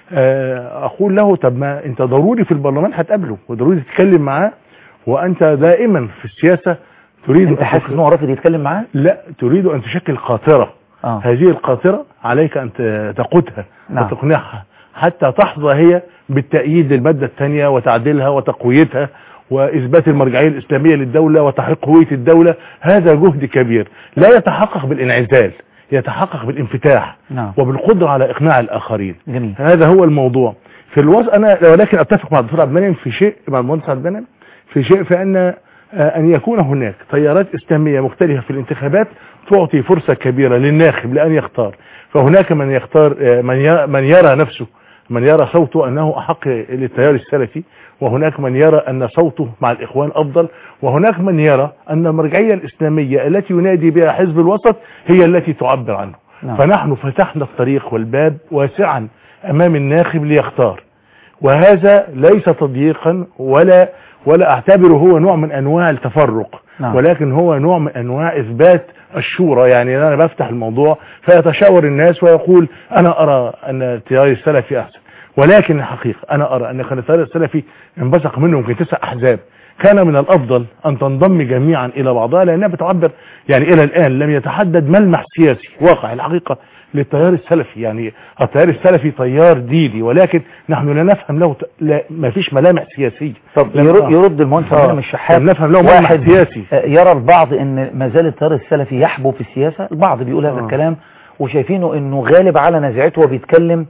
آه، أقول له طب ما أنت ضروري في البرلمان هتقابله وضروري تتكلم معاه وأنت دائما في السياسة تريد انت أن حاسس تك- ان هو رافض يتكلم معاه لا تريد أن تشكل قاطرة اه هذه القاطرة عليك أن ت- تقودها نعم. وتقنعها حتى تحظى هي بالتأييد للمادة الثانية وتعديلها وتقويتها وإثبات المرجعية الإسلامية للدولة وتحقيق هوية الدولة هذا جهد كبير لا يتحقق بالانعزال يتحقق بالانفتاح نعم وبالقدرة على إقناع الآخرين جميل هذا هو الموضوع في الوسط أنا ولكن أتفق مع الدكتور عبد المنعم في شيء مع المهندس عبد المنعم في شيء فأن آه، أن يكون هناك تيارات إسلامية مختلفة في الانتخابات تعطي فرصة كبيرة للناخب لأن يختار فهناك من يختار آه، من ي- من يرى نفسه من يرى صوته أنه أحق للتيار السلفي وهناك من يرى أن صوته مع الإخوان أفضل وهناك من يرى أن المرجعية الإسلامية التي ينادي بها حزب الوسط هي التي تعبر عنه نعم. فنحن فتحنا الطريق والباب واسعا أمام الناخب ليختار وهذا ليس تضييقا ولا ولا اعتبره هو نوع من انواع التفرق نعم. ولكن هو نوع من انواع اثبات الشورى يعني انا بفتح الموضوع فيتشاور الناس ويقول انا ارى ان التيار السلفي احسن ولكن الحقيقه انا ارى ان كان التيار السلفي انبثق منه يمكن تسع احزاب كان من الافضل ان تنضم جميعا الى بعضها لانها بتعبر يعني الى الان لم يتحدد ملمح سياسي واقع الحقيقه للتيار السلفي يعني التيار السلفي تيار ديني ولكن نحن لا نفهم له ت- لا ما فيش ملامح سياسيه طب لم- يرد, آه. يرد المهندس آه. عبد المنعم الشحات لم نفهم له ملمح واحد سياسي آه، يرى البعض ان ما زال التيار السلفي يحبو في السياسة البعض بيقول هذا آه. الكلام وشايفينه انه غالب على نزعته وبيتكلم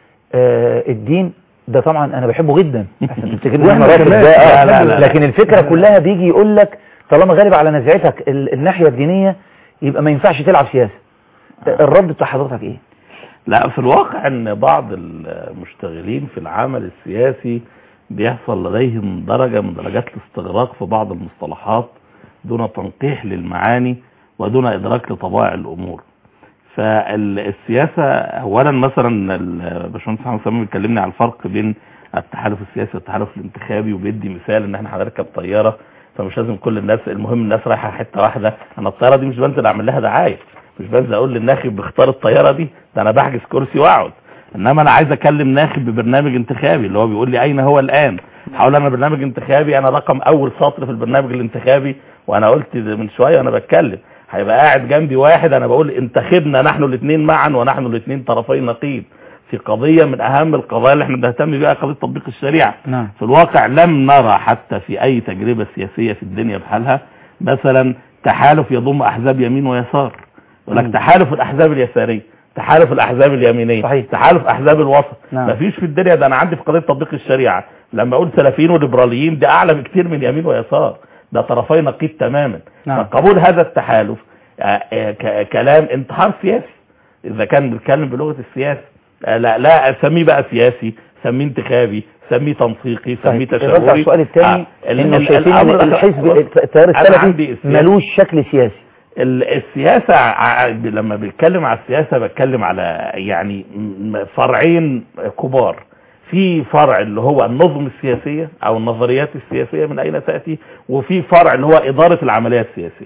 آه الدين ده طبعا انا بحبه جدا عشان تفتكرني إن وإحنا أنا رافض كمان. ده آه، لا، لا، لا. لكن الفكرة كلها بيجي يقول لك طالما غالب على نزعتك ال- الناحية الدينية يبقى ما ينفعش تلعب سياسة الرد بتاع حضرتك ايه لا في الواقع ان بعض المشتغلين في العمل السياسي بيحصل لديهم درجة من درجات الاستغراق في بعض المصطلحات دون تنقيح للمعاني ودون ادراك لطبائع الامور فالسياسة اولا مثلا الباشمهندس محمد سامي بيكلمني على الفرق بين التحالف السياسي والتحالف الانتخابي وبيدي مثال ان احنا هنركب طيارة فمش لازم كل الناس المهم الناس رايحة حتة واحدة انا الطيارة دي مش بنزل اعمل لها دعاية مش بنزل اقول للناخب اختار الطيارة دي ده انا بحجز كرسي واقعد انما انا عايز اكلم ناخب ببرنامج انتخابي اللي هو بيقول لي اين هو الان حاول انا برنامج انتخابي انا رقم اول سطر في البرنامج الانتخابي وانا قلت ده من شويه وانا بتكلم هيبقى قاعد جنبي واحد انا بقول انتخبنا نحن الاثنين معا ونحن الاثنين طرفي نقيض في قضيه من اهم القضايا اللي احنا بنهتم بيها قضيه تطبيق الشريعه نعم في الواقع لم نرى حتى في اي تجربة سياسية في الدنيا بحالها مثلا تحالف يضم احزاب يمين ويسار يقول لك مم. تحالف الاحزاب اليسارية تحالف الاحزاب اليمينية صحيح. تحالف احزاب الوسط نعم. مفيش في الدنيا ده انا عندي في قضية تطبيق الشريعة لما اقول سلفيين وليبراليين ده اعلى بكتير من يمين ويسار ده طرفي نقيض تماما نعم. فقبول هذا التحالف آه، آه، ك- كلام انتحار سياسي اذا كان بيتكلم بلغة السياسة آه، لا لا اسميه بقى سياسي سميه انتخابي سميه تنسيقي سميه طيب برجع تشاوري السؤال الثاني آه، ال- انه ال- شايفين الأمر ان الأخ- الحزب بص، التيار أنا عندي السلفي السياسة. ملوش شكل سياسي ال- السياسة ع- لما بتكلم على السياسة بتكلم على يعني م- فرعين كبار في فرع اللي هو النظم السياسية او النظريات السياسية من اين تأتي وفي فرع اللي هو ادارة العملية السياسية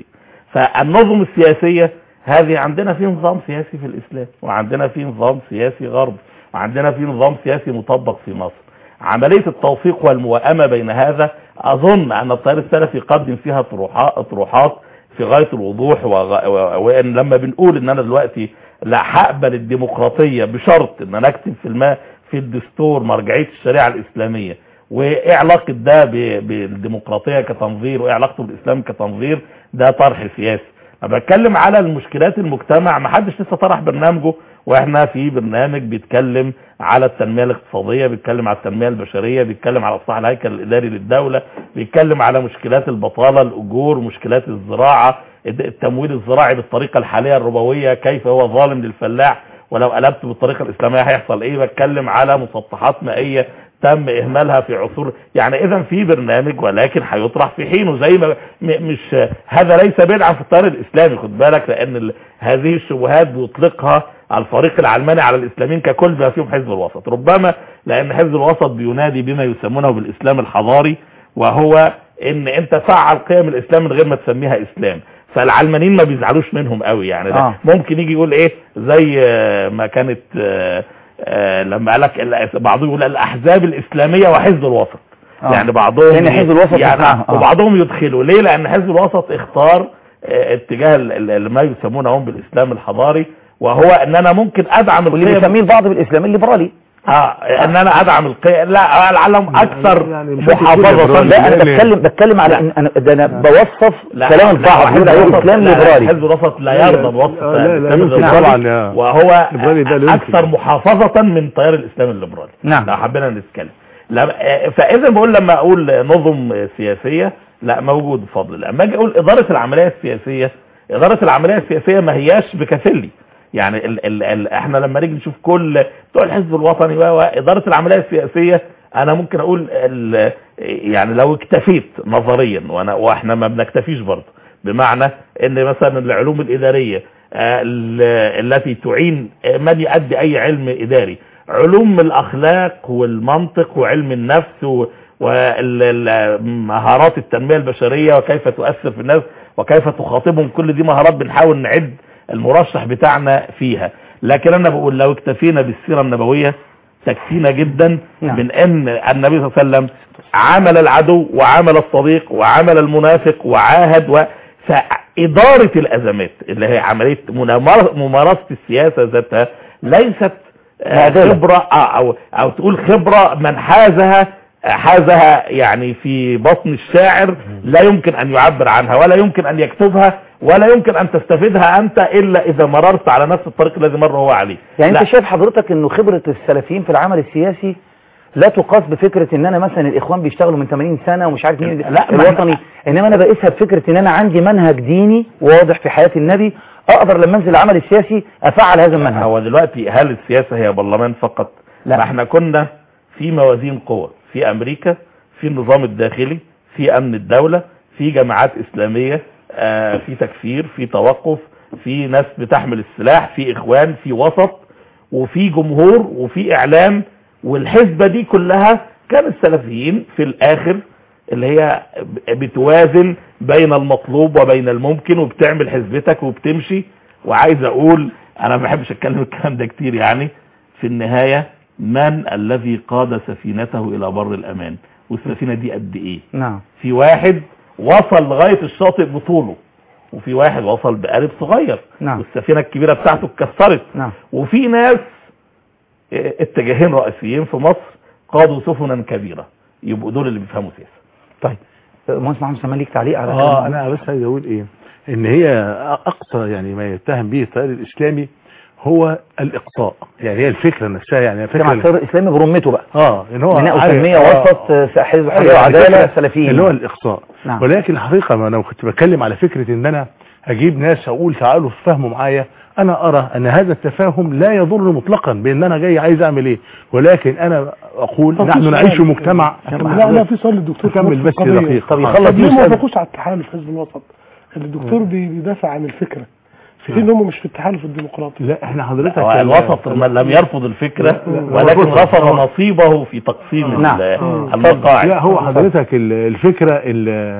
فالنظم السياسية هذه عندنا في نظام سياسي في الإسلام وعندنا في نظام سياسي غرب وعندنا في نظام سياسي مطبق في مصر عملية التوفيق والموائمة بين هذا أظن أن التيار السلفي يقدم فيها طروحات طروحات في غاية الوضوح وغ- و- وإن لما بنقول إن أنا دلوقتي لا هقبل الديمقراطية بشرط إن أنا أكتب في الماء في الدستور مرجعية الشريعة الإسلامية وايه علاقة ده ب- بالديمقراطية كتنظير وايه علاقته بالاسلام كتنظير ده طرح سياسي انا بتكلم على المشكلات المجتمع ما حدش لسه طرح برنامجه واحنا في برنامج بيتكلم على التنمية الاقتصادية بيتكلم على التنمية البشرية بيتكلم على اصلاح الهيكل الاداري للدولة بيتكلم على مشكلات البطالة الاجور مشكلات الزراعة التمويل الزراعي بالطريقة الحالية الربوية كيف هو ظالم للفلاح ولو قلبت بالطريقة الإسلامية هيحصل إيه بتكلم على مسطحات مائية تم إهمالها في عصور يعني إذا في برنامج ولكن هيطرح في حينه زي ما م- مش هذا ليس بدعا في التيار الإسلامي خد بالك لأن ال- هذه الشبهات بيطلقها الفريق العلماني على الإسلاميين ككل بما فيهم حزب الوسط ربما لأن حزب الوسط بينادي بما يسمونه بالإسلام الحضاري وهو ان انت فعل قيم الاسلام من غير ما تسميها اسلام فالعلمانيين ما بيزعلوش منهم قوي يعني ده آه. ممكن يجي يقول ايه زي آه، ما كانت آه، آه، لما قال لك ال- بعضهم يقول الاحزاب الاسلاميه وحزب الوسط آه. يعني بعضهم لأن حزب الوسط يعني يسمعها. آه. وبعضهم يدخلوا ليه لان حزب الوسط اختار آه، اتجاه ال- ال- اللي ما يسمونه هم بالاسلام الحضاري وهو ان انا ممكن ادعم واللي القيم بيسميه البعض بالاسلام الليبرالي اه ان انا ادعم القيم لا لعلهم اكثر يعني مش محافظه لا انا ليه؟ بتكلم بتكلم على لا. إن انا ده انا بوصف لا كلام لا، البعض حزب يقول عليه الوسط- اسلام لا، لا، ليبرالي حزب الوسط لا يرضى بوصف آه، لا، لا، الإسلام يمكن الليبرالي طبعاً، آه. وهو الليبرالي ده لا يمكن. اكثر محافظة من تيار الاسلام الليبرالي نعم. لو حبينا نتكلم لا آه، فاذا بقول لما اقول نظم سياسية لا موجود بفضل الله اما اجي اقول ادارة العملية السياسية ادارة العملية السياسية ما هياش بكفلي يعني ال ال ال احنا لما نيجي نشوف كل بتوع الحزب الوطني و- واداره العمليه السياسيه انا ممكن اقول ال يعني لو اكتفيت نظريا وانا واحنا ما بنكتفيش برضه بمعنى ان مثلا العلوم الاداريه آه، ال- التي تعين من يؤدي اي علم اداري علوم الاخلاق والمنطق وعلم النفس و- ومهارات التنميه البشريه وكيف تؤثر في الناس وكيف تخاطبهم كل دي مهارات بنحاول نعد المرشح بتاعنا فيها لكن انا بقول لو اكتفينا بالسيره النبويه تكفينا جدا نعم. من ان النبي صلى الله عليه وسلم عامل العدو وعامل الصديق وعامل المنافق وعاهد و فإدارة الأزمات اللي هي عملية منامر- ممارسة السياسة ذاتها ليست آه، معضلة. خبرة آه، أو, أو تقول خبرة من حازها حازها يعني في بطن الشاعر لا يمكن أن يعبر عنها ولا يمكن أن يكتبها ولا يمكن أن تستفيدها أنت إلا إذا مررت على نفس الطريق الذي مر هو عليه يعني لا. انت شايف حضرتك انه خبرة السلفيين في العمل السياسي لا تقاس بفكرة ان انا مثلا الاخوان بيشتغلوا من 80 سنة ومش عارف مين لا، ما الوطني انما انا بقيسها بفكرة ان انا عندي منهج ديني واضح في حياة النبي اقدر لما انزل العمل السياسي افعل هذا المنهج هو دلوقتي هل السياسة هي برلمان فقط لا. ما احنا كنا في موازين قوة في امريكا في النظام الداخلي في امن الدولة في جماعات اسلامية آه في تكفير في توقف في ناس بتحمل السلاح في اخوان في وسط وفي جمهور وفي اعلام والحسبة دي كلها كان السلفيين في الاخر اللي هي بتوازن بين المطلوب وبين الممكن وبتعمل حسبتك وبتمشي وعايز اقول انا ما بحبش اتكلم الكلام ده كتير يعني في النهاية من الذي قاد سفينته الى بر الامان والسفينة دي قد ايه نعم في واحد وصل لغاية الشاطئ بطوله وفي واحد وصل بقارب صغير نعم. والسفينة الكبيرة بتاعته اتكسرت نعم وفي ناس اه، اتجاهين رئيسيين في مصر قادوا سفنا كبيرة يبقوا دول اللي بيفهموا سياسة طيب مهندس محمد سلمان ليك تعليق على اه كلام انا بس عايز اقول ايه ان هي اقصى يعني ما يتهم به التيار الاسلامي هو الاقصاء يعني هي الفكره نفسها يعني كلام على فكره التيار الاسلامي برمته بقى اه ان هو بناء عارف- وتنمية آه، وسط آه، حزب حرية أيوة، وعدالة الفكرة سلفيين اللي هو الاقصاء نعم. ولكن الحقيقه ما انا كنت بتكلم على فكره ان انا اجيب ناس اقول تعالوا تفهموا معايا انا ارى ان هذا التفاهم لا يضر مطلقا بان انا جاي عايز اعمل ايه ولكن انا اقول طب في نحن سؤال. نعيش في مجتمع لا لا في سؤال للدكتور كمل في بس القضية. دقيقة. طب آه. يخلص طب ليه ما يسأل. وافقوش على التحالف حزب الوسط الدكتور بي- بيدافع عن الفكره في حين ان هم مش في التحالف الديمقراطي لا احنا حضرتك هو كان- الوسط من لم يرفض الفكرة ولكن الوسط. رفض نصيبه في تقسيم نعم. ال- آه. المقاعد لا هو حضرتك ال- الفكرة ال-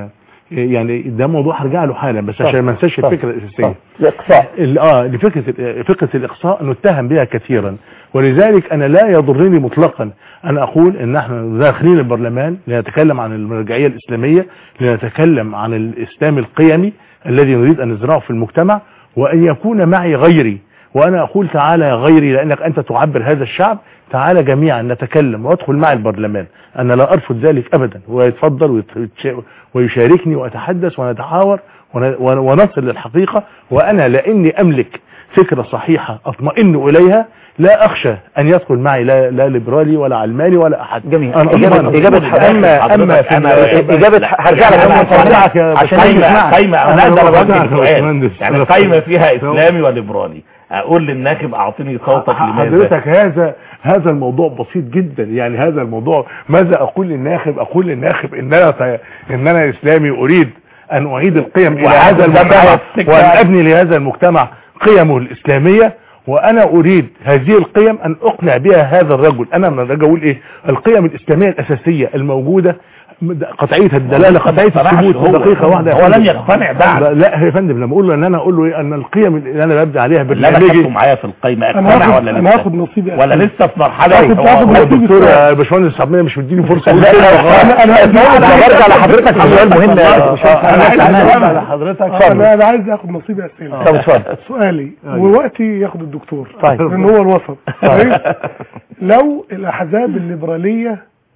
يعني ده موضوع هرجع له حالا بس طب. عشان ما انساش طب. الفكره الاساسيه الاقصاء ال- اه لفكره ال- فكره الاقصاء نتهم بها كثيرا ولذلك انا لا يضرني مطلقا ان اقول ان احنا داخلين البرلمان لنتكلم عن المرجعيه الاسلاميه لنتكلم عن الاسلام القيمي الذي نريد ان نزرعه في المجتمع وان يكون معي غيري وانا اقول تعالى يا غيري لانك انت تعبر هذا الشعب تعالى جميعا نتكلم وادخل مع البرلمان انا لا ارفض ذلك ابدا ويتفضل ويت- ويشاركني واتحدث ونتحاور ون- ون- ونصل للحقيقة وانا لاني املك فكرة صحيحة اطمئن اليها لا اخشى ان يدخل معي لا, لا ليبرالي ولا علماني ولا احد جميل أنا إجابة أضمن. إجابة اما اما في أنا- إجابة هرجع لك أنا أنا هسمعك عشان عشان نسمعك. قايمة قايمة أنا انا ده بقطعك بوجه يا سؤال باشمهندس. يعني أنا قايمة فيها فاهم. اسلامي وليبرالي اقول للناخب اعطيني صوتك لماذا حضرتك هذا هذا الموضوع بسيط جدا يعني هذا الموضوع ماذا اقول للناخب اقول للناخب ان انا ط- ان انا اسلامي اريد ان اعيد القيم الى وهذا هذا ده المجتمع بقى السكة. وان ابني لهذا المجتمع قيمه الاسلاميه وانا اريد هذه القيم ان اقنع بها هذا الرجل انا من الرجل اقول ايه القيم الاسلاميه الاساسيه الموجوده قطعيه الدلاله قطعيه الثبوت هو- دقيقه واحده يا هو لم فندم. يقتنع بعد. لا يا فندم لما اقول له ان انا اقول له إيه؟ ان القيم اللي انا ببدا عليها لا برنامجي دخلتوا معايا في القايمة انا اقتنع هاخد ولا انا لسه هاخد نصيبي ولا أسئلة. لسه في مرحلة هاخد- هو- هاخد هو- هو نصيبي الدكتور السؤال. يا باشمهندس عبد مش مديني فرصه لا لا انا انا عايز انا برجع لحضرتك في سؤال مهم يا انا باشمهندس عايز عمان. أسأل على حضرتك انا انا عايز اخد نصيبي اسئله طب اتفضل سؤالي أيوة. ووقتي ياخد الدكتور طيب. لان هو الوسط طيب لو الاحزاب الليبراليه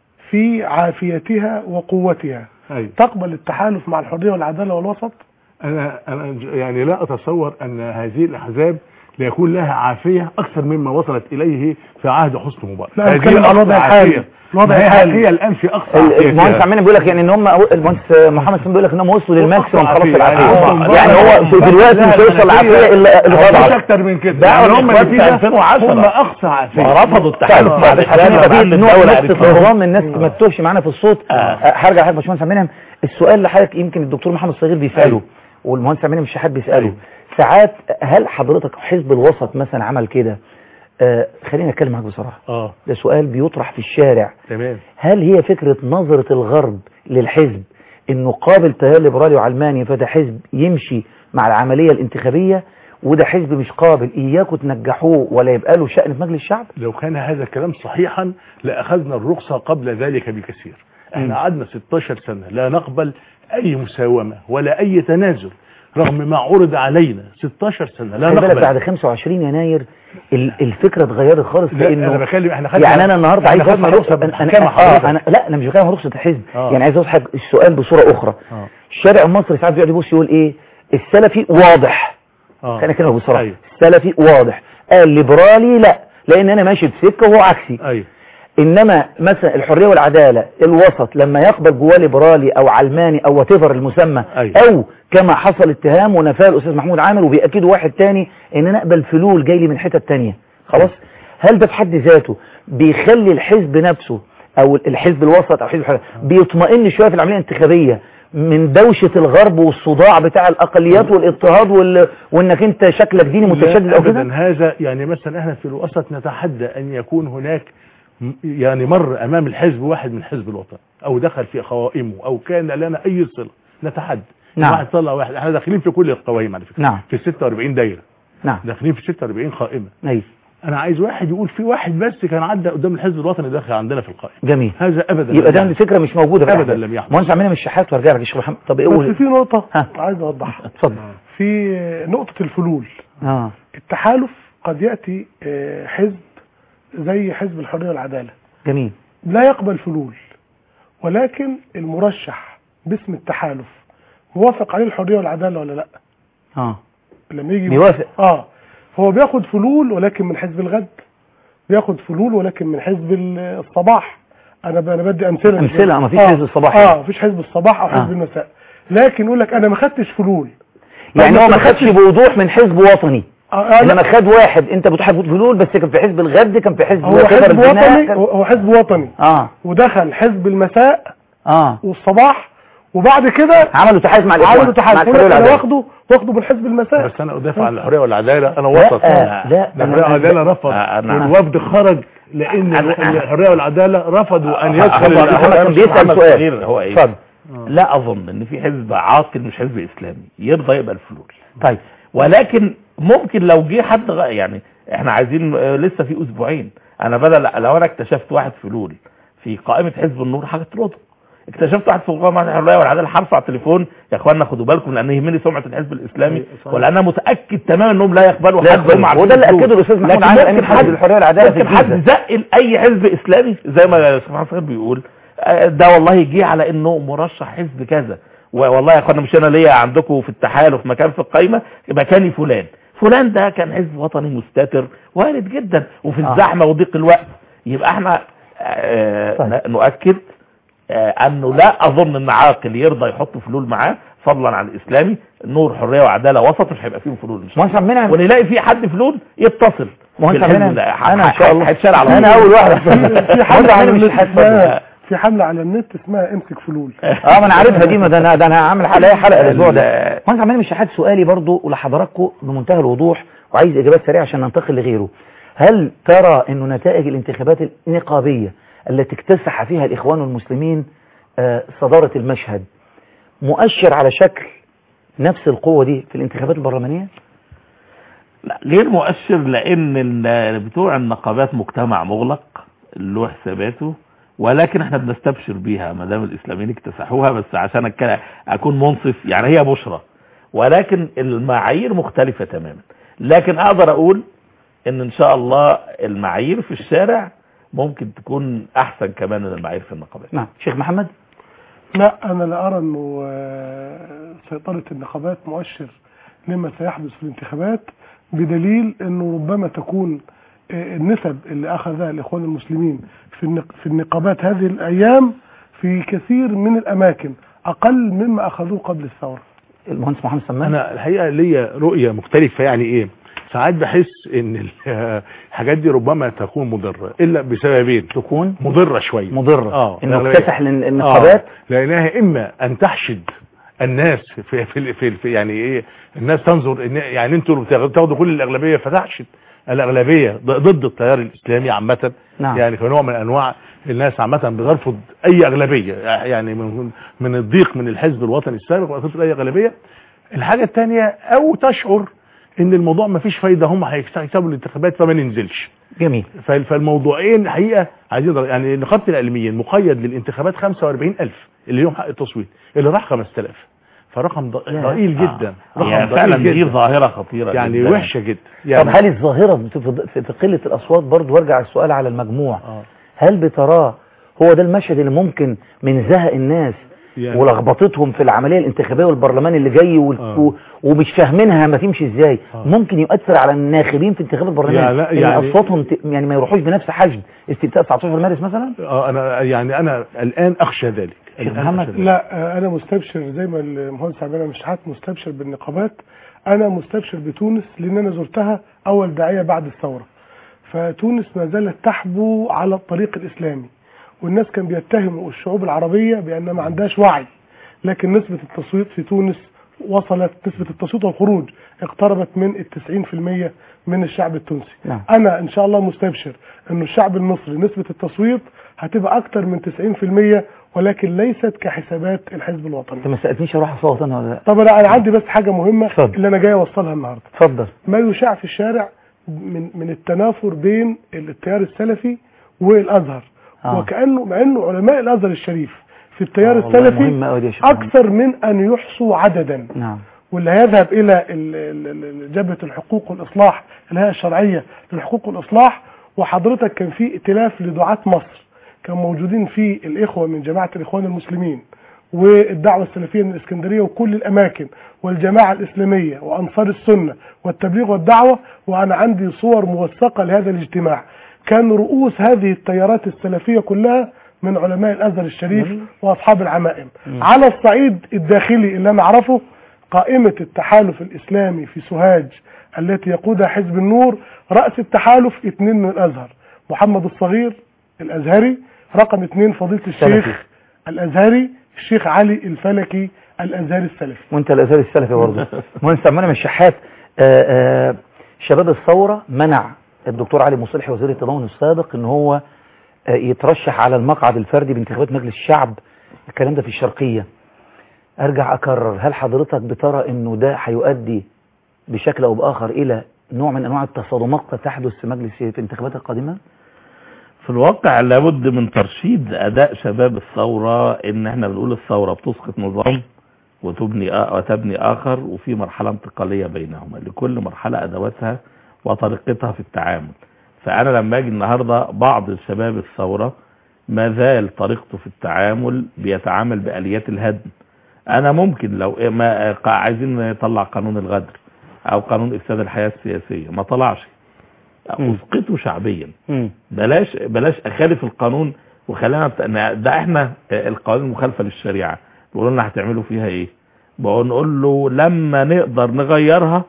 في عافيتها وقوتها أيوة. تقبل التحالف مع الحريه والعداله والوسط انا انا ج- يعني لا اتصور ان هذه الاحزاب ليكون لها عافيه اكثر مما وصلت اليه في عهد حسني مبارك لا، أنا هذه بتكلم عن الوضع أقصى الحالي. عافية. الوضع ما هي الحالي. هي الان في اقصى ال- عافية المهندس فيها. عمنا بيقول لك يعني ان هم المهندس محمد سليم بيقول لك ان هم وصلوا للماكسيموم خلاص في يعني العافيه هم- يعني هو في دلوقتي مش هيوصل للعافيه الا مش الاضعف اكتر من كده ده يعني هم هم اللي اللي فيها 2010. هم اقصى عافيه ورفضوا التحالف طيب، بعد عشان كده يبقى بعد في نوع الدولة نقطة عرفوها. نظام الناس ما تتوهش معانا في الصوت آه، هرجع لحضرتك باشمهندس عبد المنعم السؤال اللي حضرتك يمكن الدكتور محمد صغير بيساله أيوه. والمهندس عبد المنعم مش حد بيساله أيوه. ساعات هل حضرتك حزب الوسط مثلا عمل كده آه خليني اتكلم معاك بصراحه اه ده سؤال بيطرح في الشارع تمام هل هي فكرة نظرة الغرب للحزب انه قابل تيار ليبرالي وعلماني فده حزب يمشي مع العملية الانتخابية وده حزب مش قابل اياكم تنجحوه ولا يبقى له شأن في مجلس الشعب لو كان هذا الكلام صحيحا لأخذنا الرخصة قبل ذلك بكثير احنا قعدنا 16 سنة لا نقبل أي مساومة ولا أي تنازل رغم ما عرض علينا 16 سنة لا خلي بالك نقبل بعد 25 يناير ال- الفكرة اتغيرت خالص لا لانه انا بتكلم احنا خدنا يعني انا النهارده عايز احنا خدنا أفهم- رخصة أنا, بالحكامة أنا, حضرتك آه أنا لا انا مش بتكلم عن رخصة الحزب آه. يعني عايز اوضح السؤال بصورة اخرى آه. الشارع المصري ساعات بيقعد يبص يقول ايه السلفي واضح آه. خلينا كلمة بصراحة أيوه. السلفي واضح الليبرالي لا لان انا ماشي بسكة وهو عكسي ايوه انما مثلا الحرية والعدالة الوسط لما يقبل جواه ليبرالي او علماني او واتيفر المسمى أيوه. او كما حصل اتهام ونفاه الاستاذ محمود عامر وبيأكدوا واحد تاني ان انا اقبل فلول جاي لي من حتة تانية خلاص هل ده في حد ذاته بيخلي الحزب نفسه او الحزب الوسط او حزب الحرية بيطمئن شوية في العملية الانتخابية من دوشة الغرب والصداع بتاع الاقليات والاضطهاد وال... وانك انت شكلك ديني متشدد لا او كده ابدا هذا يعني مثلا احنا في الوسط نتحدى ان يكون هناك م- يعني مر امام الحزب واحد من حزب الوطن او دخل في قوائمه او كان لنا اي صله نتحدى نعم. واحد طلع واحد احنا داخلين في كل القوائم على فكره نعم. في 46 دايره نعم داخلين في 46 قائمه ايوه انا عايز واحد يقول في واحد بس كان عدى قدام الحزب الوطني داخل عندنا في القائمه جميل هذا ابدا يبقى لم ده يحدث. الفكرة مش موجودة في أبداً الأحزاب. لم يحدث. مهندس عمنا مش شحات وارجع لك يا شيخ محمد طب بس اقول في نقطة ها. عايز اوضحها اتفضل في نقطة الفلول اه التحالف قد يأتي آه، حزب زي حزب الحرية والعدالة جميل لا يقبل فلول ولكن المرشح باسم التحالف موافق عليه الحرية والعدالة ولا لا اه لما يجي بيوافق. اه هو بياخد فلول ولكن من حزب الغد بياخد فلول ولكن من حزب ال- الصباح انا ب- انا بدي امثله أمثلة، ما فيش آه. حزب الصباح اه يعني. مفيش حزب الصباح او حزب آه. المساء لكن يقول لك انا ما خدتش فلول يعني طب هو أنت ما خدش بوضوح من حزب وطني آه آه لا. انما خد واحد انت بتحب فلول بس كان في حزب الغد كان في حزب هو كفر حزب البناء، وطني كان- هو هو حزب وطني اه ودخل حزب المساء اه والصباح وبعد كده عملوا تحالف مع الاخوان عملوا مع تحالف الحرية يقول لك انا والعدالة. واخده واخده من حزب المساء بس انا ادافع عن الحريه والعداله انا لا، وسط لا، ده أنا- الحريه والعداله رفض آه، أنا- والوفد خرج لان أنا- الحريه والعداله رفضوا ان هو- يدخل هو- محمد كان هو- بيسأل محمد سؤال. صغير هو ايه اتفضل. لا اظن ان في حزب عاقل مش حزب اسلامي يرضى يقبل فلول طيب ولكن ممكن لو جه حد غ- يعني احنا عايزين آه، لسه في اسبوعين انا بدل لو انا اكتشفت واحد فلول في قائمه حزب النور هطرده اكتشفت واحد في قائمه الحريه والعداله حرص على التليفون يا اخوانا خدوا بالكم لان يهمني سمعه الحزب الاسلامي ولان انا متاكد تماما انهم لا يقبلوا لا حد يقبلوا. هم عارفين وده اللي فلول. أكده الأستاذ محمود لكن عامر ممكن أمين حزب حد- الحرية والعدالة في ممكن حد الجيزة. زقل اي حزب اسلامي زي ما الشيخ محمد صغير بيقول آه، ده والله يجي على انه مرشح حزب كذا والله يا اخوانا مش انا ليا عندكم في التحالف مكان في القايمه مكاني فلان فلان ده كان حزب وطني مستتر وارد جدا وفي آه. الزحمه وضيق الوقت يبقى احنا آه طيب. ن- نؤكد آه انه لا اظن ان عاقل يرضى يحط فلول معاه فضلا عن الاسلامي نور حريه وعداله وسط مش هيبقى فيهم فلول ان شاء مهندس عبد الله المنعم ونلاقي في حد فلول يتصل مهندس عبد بالحزب المنعم ده. انا ان شاء الله هيتشال على انا طول. اول واحد في مهندس حملة على عبد المنعم النت مش هتفضل. اسمها في حملة على النت اسمها امسك فلول اه ما انا عارفها دي ما ده انا ده انا هعمل حلقه حلقه الاسبوع ده مهندس عبد المنعم الشحات سؤالي برضو ولحضراتكم بمنتهى الوضوح وعايز اجابات سريعه عشان ننتقل لغيره هل ترى انه نتائج الانتخابات النقابيه التي اكتسح فيها الاخوان المسلمين آه، صداره المشهد مؤشر على شكل نفس القوه دي في الانتخابات البرلمانيه لا غير مؤشر لان ال- بتوع النقابات مجتمع مغلق له حساباته ولكن احنا بنستبشر بيها ما دام الاسلاميين اكتسحوها بس عشان أتكلم- اكون منصف يعني هي بشرى ولكن المعايير مختلفة تماما لكن اقدر اقول ان ان شاء الله المعايير في الشارع ممكن تكون احسن كمان من المعايير في النقابات نعم شيخ محمد لا انا لا ارى انه آه، سيطرة النقابات مؤشر لما سيحدث في الانتخابات بدليل انه ربما تكون آه، النسب اللي اخذها الاخوان المسلمين في النق- في النقابات هذه الايام في كثير من الاماكن اقل مما اخذوه قبل الثورة المهندس محمد سمان انا الحقيقه ليا رؤيه مختلفه يعني ايه ساعات بحس ان ال- الحاجات دي ربما تكون مضره الا بسببين تكون مضره شويه مضره اه انه الأغلبية. اكتسح لل- النقابات آه. لانها اما ان تحشد الناس في في, في, في يعني ايه الناس تنظر إن يعني انتوا اللي بتاخدوا تاخدوا كل الاغلبيه فتحشد الاغلبيه ض- ضد التيار الاسلامي عامه نعم. يعني كنوع من انواع الناس عامه بترفض اي اغلبيه يعني من من الضيق من الحزب الوطني السابق وترفض اي اغلبيه الحاجه الثانيه او تشعر ان الموضوع ما فيش فايده هم هيكسبوا الانتخابات فما ننزلش جميل فال- فالموضوعين الحقيقه عايزين نضرب- يعني نقابه الاعلاميين مقيد للانتخابات 45000 اللي لهم حق التصويت اللي راح 5000 فرقم ض- ضئيل جدا رقم هي ضئيل فعلا دي جدا. ظاهرة خطيرة يعني جدا. وحشه جدا طب يعني هل الظاهرة في- في في قلة الأصوات برضو وارجع السؤال على المجموع آه. هل بتراه هو ده المشهد اللي ممكن من زهق الناس يعني- ولخبطتهم في العملية الانتخابية والبرلمان اللي جاي وال- آه. و- ومش فاهمينها ما تمشي ازاي آه. ممكن يؤثر على الناخبين في انتخاب البرلمان يعني لا، ان يعني- اصواتهم ت- يعني ما يروحوش بنفس حجم استفتاء 19 مارس مثلا اه انا يعني انا الان اخشى ذلك شيخ الآن محمد؟ أخشى ذلك. لا آه، انا مستبشر زي ما المهندس عبد المنعم شحات مستبشر بالنقابات انا مستبشر بتونس لان انا زرتها اول داعيه بعد الثوره فتونس ما زالت تحبو على الطريق الاسلامي والناس كان بيتهموا الشعوب العربيه بانها ما عندهاش وعي لكن نسبه التصويت في تونس وصلت نسبه التصويت والخروج اقتربت من التسعين في المية من الشعب التونسي نعم. انا ان شاء الله مستبشر انه الشعب المصري نسبه التصويت هتبقى اكتر من 90% ولكن ليست كحسابات الحزب الوطني انت ما سالتنيش اروح اصوت انا ولا لا طب انا أنا عندي بس حاجه مهمه اتفضل. اللي انا جاي اوصلها النهارده اتفضل ما يشاع في الشارع من من التنافر بين التيار السلفي والازهر آه. وكانه مع انه علماء الازهر الشريف في التيار آه، والله السلفي مهمة أوي دي يا شيخ محمد. اكثر من ان يحصوا عددا نعم واللي هيذهب الى ال- ال- ال- جبهه الحقوق والاصلاح الهيئه الشرعيه للحقوق والاصلاح وحضرتك كان في ائتلاف لدعاة مصر كان موجودين فيه الاخوه من جماعه الاخوان المسلمين والدعوه السلفيه من الاسكندريه وكل الاماكن والجماعه الاسلاميه وانصار السنه والتبليغ والدعوه وانا عندي صور موثقه لهذا الاجتماع كان رؤوس هذه التيارات السلفيه كلها من علماء الازهر الشريف واصحاب العمائم على الصعيد الداخلي اللي انا اعرفه قائمة التحالف الإسلامي في سوهاج التي يقودها حزب النور رأس التحالف اثنين من الأزهر محمد الصغير الأزهري رقم اثنين فضيلة الشيخ الأزهري الشيخ علي الفلكي الأزهري السلفي وانت الازهر السلفي برضه مهندس عبد المنعم الشحات آه، آه، شباب الثوره منع الدكتور علي مصلحي وزير التضامن السابق ان هو آه، يترشح على المقعد الفردي بانتخابات مجلس الشعب الكلام ده في الشرقيه ارجع اكرر هل حضرتك بترى انه ده هيؤدي بشكل او باخر الى نوع من انواع التصادمات قد تحدث في مجلس في الانتخابات القادمه في الواقع لابد من ترشيد اداء شباب الثورة ان احنا بنقول الثورة بتسقط نظام وتبني آ- وتبني اخر وفي مرحلة انتقالية بينهما لكل مرحلة ادواتها وطريقتها في التعامل فانا لما اجي النهاردة بعض شباب الثورة ما زال طريقته في التعامل بيتعامل باليات الهدم انا ممكن لو إيه ما قا- عايزين نطلع قانون الغدر او قانون افساد الحياة السياسية ما طلعش مم. اسقطه شعبيا مم. بلاش بلاش اخالف القانون وخلينا نت- ده احنا القوانين المخالفه للشريعه بيقولوا لنا هتعملوا فيها ايه بقول نقول له لما نقدر نغيرها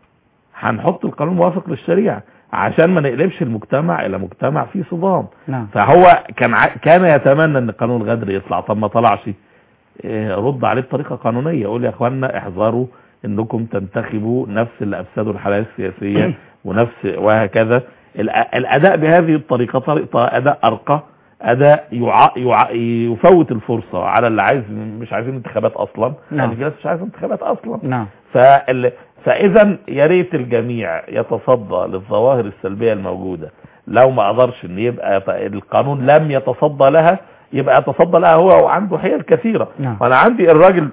هنحط القانون موافق للشريعه عشان ما نقلبش المجتمع الى مجتمع فيه صدام نعم فهو كان ع- كان يتمنى ان قانون الغدر يطلع طب ما طلعش إيه، رد عليه بطريقه قانونيه قول يا اخوانا احذروا انكم تنتخبوا نفس اللي افسدوا الحياه السياسيه ونفس وهكذا الأ- الاداء بهذه الطريقه طريقه اداء ارقى اداء يع... يع... يفوت الفرصه على اللي عايز مش عايزين انتخابات اصلا نعم. يعني في ناس مش عايزه انتخابات اصلا نعم فال... فاذا يا ريت الجميع يتصدى للظواهر السلبيه الموجوده لو ما قدرش ان يبقى ط- القانون لم يتصدى لها يبقى يتصدى لها هو وعنده حيل كثيره نعم. وانا عندي الراجل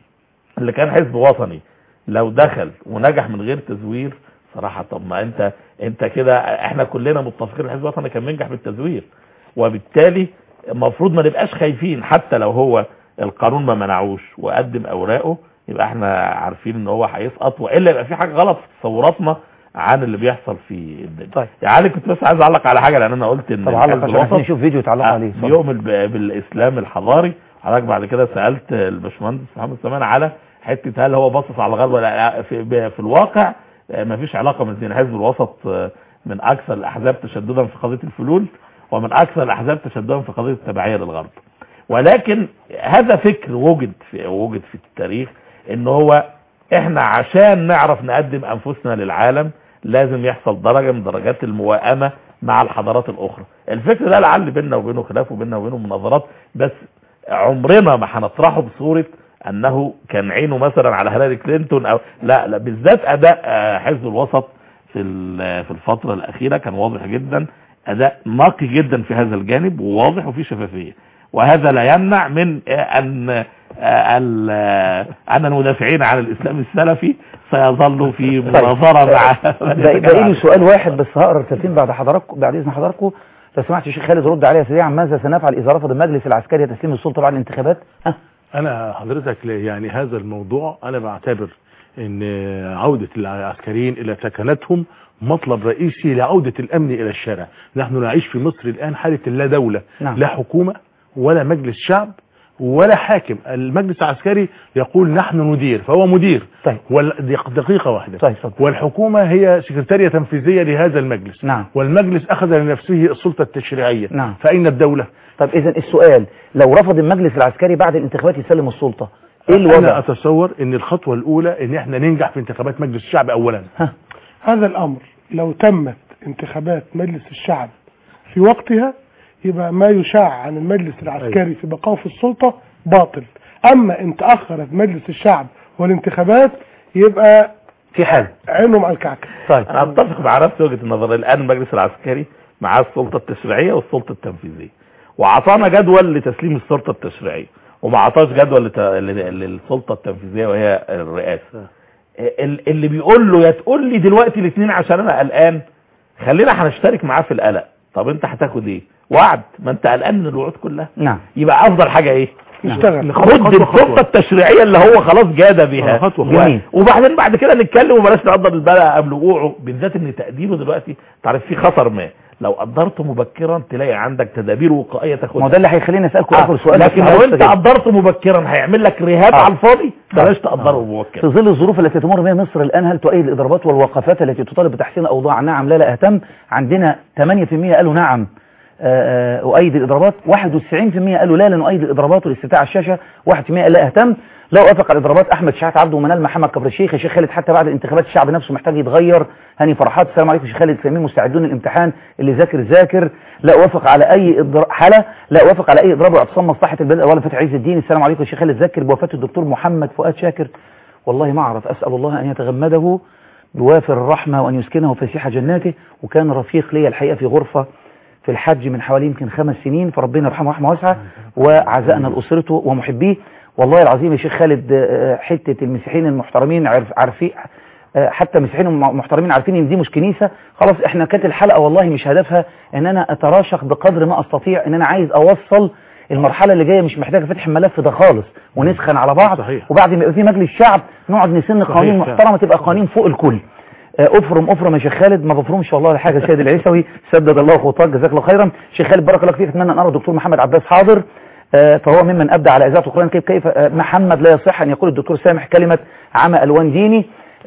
اللي كان حزب وطني لو دخل ونجح من غير تزوير صراحه طب ما انت انت كده احنا كلنا متفقين الحزب الوطني كان بينجح بالتزوير وبالتالي المفروض ما نبقاش خايفين حتى لو هو القانون ما منعوش وقدم اوراقه يبقى احنا عارفين ان هو هيسقط والا يبقى في حاجه غلط في تصوراتنا عن اللي بيحصل في الدنيا طيب. يعني كنت بس عايز اعلق على حاجه لان انا قلت ان طب علق الحزب عشان عايزين الوسط نشوف فيديو يتعلق عليه اتفضل. بيؤمن ب- بالاسلام الحضاري حضرتك بعد كده سالت الباشمهندس محمد سمان على حته هل هو باصص على الغرب ولا لا. في, ب- في الواقع ما فيش علاقه بين الاثنين حزب الوسط آه، من اكثر الاحزاب تشددا في قضيه الفلول ومن اكثر الاحزاب تشددا في قضيه التبعيه للغرب ولكن هذا فكر وجد في وجد في التاريخ ان هو احنا عشان نعرف نقدم انفسنا للعالم لازم يحصل درجه من درجات الموائمه مع الحضارات الاخرى الفكر ده لعل بيننا وبينه خلاف وبيننا وبينه مناظرات بس عمرنا ما هنطرحه بصوره انه كان عينه مثلا على هيلاري كلينتون او لا لا بالذات اداء آه، حزب الوسط في ال- في الفتره الاخيره كان واضح جدا اداء نقي جدا في هذا الجانب وواضح وفي شفافيه وهذا لا يمنع من آه، ان آه، ال- آه، ان المدافعين عن الاسلام السلفي سيظلوا في مناظره مع باقي باقي لي سؤال واحد بس هقرا الترتيب بعد حضراتكم بعد اذن حضراتكم لو سمحت يا شيخ خالد رد عليها سريعا ماذا سنفعل اذا رفض المجلس العسكري تسليم السلطه بعد الانتخابات؟ ها انا حضرتك ل- يعني هذا الموضوع انا بعتبر ان عودة العسكريين الى سكناتهم مطلب رئيسي لعودة الامن الى الشارع نحن نعيش في مصر الان حالة لا دولة نعم. لا حكومة ولا مجلس شعب ولا حاكم المجلس العسكري يقول نحن ندير فهو مدير طيب. وال- دق- دقيقة واحدة طيب اتفضل. والحكومة هي سكرتارية تنفيذية لهذا المجلس نعم. والمجلس أخذ لنفسه السلطة التشريعية نعم. فأين الدولة؟ طب اذا السؤال لو رفض المجلس العسكري بعد الانتخابات يسلم السلطه ايه أنا الوضع؟ أتصور أن الخطوة الأولى أن احنا ننجح في انتخابات مجلس الشعب أولا هذا الأمر لو تمت انتخابات مجلس الشعب في وقتها يبقى ما يشاع عن المجلس العسكري في بقائه في السلطة باطل أما إن تأخرت مجلس الشعب والانتخابات يبقى في حال عينهم على الكعكة طيب انا اتفق مع نفس وجهه النظر الان المجلس العسكري معاه السلطه التشريعيه والسلطه التنفيذيه وعطانا جدول لتسليم السلطه التشريعيه وما عطاش جدول لت... لل- للسلطه التنفيذيه وهي الرئاسه ال- اللي بيقول له يا تقول لي دلوقتي الاثنين عشان انا قلقان خلينا هنشترك معاه في القلق طب انت هتاخد ايه وعد ما انت قلقان من الوعود كلها نعم يبقى افضل حاجه ايه نشتغل خد السلطه التشريعيه اللي هو خلاص جاد بها خطوة و- جميل. وبعدين بعد كده نتكلم وبلاش نقدر البلاء قبل وقوعه بالذات ان تقديره دلوقتي تعرف في خطر ما لو قدرته مبكرا تلاقي عندك تدابير وقائيه ما هو تاخدها ده اللي هيخليني اسالكم آه، اخر سؤال لكن بس لو معلش انت كده. قدرته مبكرا هيعمل لك رهاب آه. على الفاضي بلاش آه. تقدره في مبكرا ظل الظروف التي تمر بها مصر الآن هل تؤيد الإضرابات والوقفات التي تطالب بتحسين أوضاع نعم لا لا أهتم عندنا 8% قالوا نعم آه، آه، أؤيد الإضرابات 91% قالوا لا لا نؤيد الإضرابات والاستفتاء على الشاشة 1% قال لا أهتم لا اوافق على اضرابات احمد شحات عبده ومنال محمد كبر الشيخ يا شيخ خالد حتى بعد الانتخابات الشعب نفسه محتاج يتغير هاني فرحات السلام عليكم يا شيخ خالد سامين مستعدون للامتحان اللي ذاكر ذاكر لا اوافق على اي إضراب حاله لا اوافق على اي اضراب واعتصام مصلحه البلد اولا فتحي عز الدين السلام عليكم يا شيخ خالد ذاكر بوفاه الدكتور محمد فؤاد شاكر والله ما اعرف اسال الله ان يتغمده بوافر الرحمه وان يسكنه فسيح جناته وكان رفيق لي الحقيقه في غرفه في الحج من حوالي يمكن خمس سنين فربنا يرحمه رحمه واسعه وعزائنا لاسرته ومحبيه والله العظيم يا شيخ خالد آه، حته المسيحيين المحترمين عارف عارفين آه، حتى المسيحيين المحترمين عارفين ان دي مش كنيسه خلاص احنا كانت الحلقه والله مش هدفها ان انا اتراشق بقدر ما استطيع ان انا عايز اوصل المرحله اللي جايه مش محتاجه فتح الملف ده خالص ونسخن على بعض صحيح. وبعد ما يبقى في مجلس شعب نقعد نسن صحيح قوانين فعلا. محترمه تبقى قوانين فوق الكل آه، افرم افرم يا شيخ خالد ما بفرمش والله ولا حاجه سيد العيسوي سدد الله خطاك جزاك الله خيرا شيخ خالد بارك الله فيك اتمنى ان ارى الدكتور محمد عباس حاضر آه، فهو ممن ابدع على اذاعه القران كيف كيف آه، محمد لا يصح ان يقول الدكتور سامح كلمه عمى الوان ديني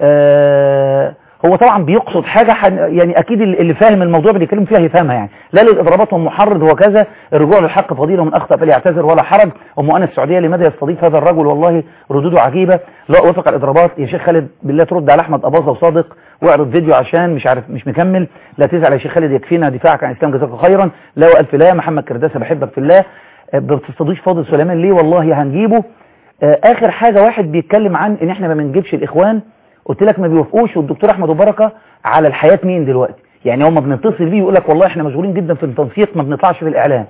آه، هو طبعا بيقصد حاجه حن يعني اكيد اللي اللي فاهم الموضوع اللي بيتكلم فيها هيفهمها يعني لا للاضرابات والمحرض وكذا الرجوع للحق فضيله من اخطا فليعتذر ولا حرج ام انس السعوديه لماذا يستضيف هذا الرجل والله ردوده عجيبه لا اوافق على الاضرابات يا شيخ خالد بالله ترد على احمد اباظه وصادق واعرض فيديو عشان مش عارف مش مكمل لا تزعل يا شيخ خالد يكفينا دفاعك عن الاسلام جزاك الله خيرا لا والف لا محمد كرداسه بحبك في الله آه، بتستضيف فاضل سليمان ليه والله هنجيبه آه، اخر حاجه واحد بيتكلم عن ان احنا ما بنجيبش الاخوان قلت لك ما بيوافقوش والدكتور احمد وبركه على الحياه مين دلوقتي يعني هم بنتصل بيه يقول لك والله احنا مشغولين جدا في التنسيق ما بنطلعش في الاعلام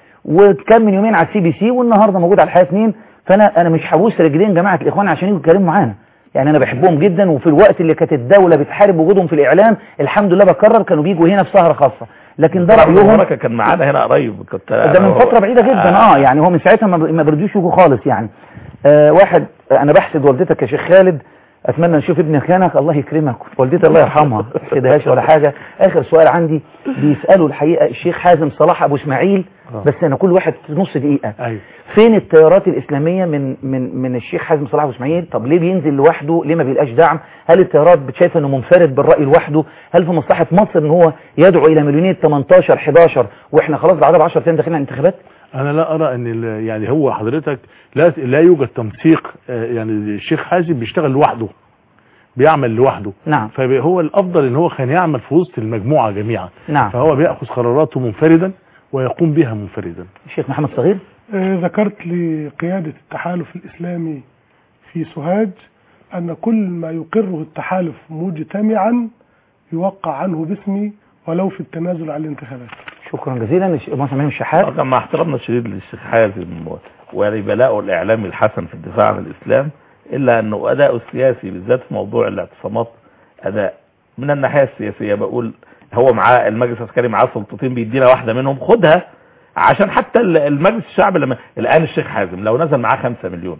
وكان من يومين على السي بي سي والنهارده موجود على الحياه اثنين فانا انا مش هبوس رجلين جماعه الاخوان عشان يجوا يتكلموا معانا يعني انا بحبهم جدا وفي الوقت اللي كانت الدوله بتحارب وجودهم في الاعلام الحمد لله بكرر كانوا بيجوا هنا في سهره خاصه لكن ده رايهم بركه كان معانا هنا قريب كنت ده من فترة بعيدة جدا اه يعني هو من ساعتها ما ما بردوش يجوا خالص يعني آه واحد آه، انا بحسد والدتك يا شيخ خالد اتمنى نشوف ابن خانك الله يكرمك والدتي الله يرحمها ما تحسدهاش ولا حاجة اخر سؤال عندي بيسألوا الحقيقة الشيخ حازم صلاح ابو اسماعيل بس انا كل واحد في نص دقيقة ايوه فين التيارات الإسلامية من من من الشيخ حازم صلاح أبو اسماعيل طب ليه بينزل لوحده ليه ما بيلقاش دعم هل التيارات بتشايف انه منفرد بالرأي لوحده هل في مصلحة مصر ان هو يدعو الى مليونية 18 11 واحنا خلاص بعدها ب 10 ايام داخلين على الانتخابات انا لا ارى ان ال- يعني هو حضرتك لا لا يوجد تنسيق آه، يعني الشيخ حازم بيشتغل لوحده بيعمل لوحده نعم فهو الافضل ان هو كان يعمل في وسط المجموعه جميعا نعم فهو بياخذ قراراته منفردا ويقوم بها منفردا الشيخ محمد صغير آه، ذكرت لقيادة التحالف الإسلامي في سوهاج أن كل ما يقره التحالف مجتمعا يوقع عنه باسمي ولو في التنازل عن الانتخابات شكرا جزيلا الش- مهندس عماد الشحات طبعا مع احترامنا الشديد للشيخ حازم و- ولبلاءه الاعلامي الحسن في الدفاع عن الاسلام الا انه اداؤه السياسي بالذات في موضوع الاعتصامات اداء من الناحيه السياسيه بقول هو معاه المجلس العسكري معاه سلطتين بيدينا واحده منهم خدها عشان حتى ال- المجلس الشعب لما الان الشيخ حازم لو نزل معاه 5 مليون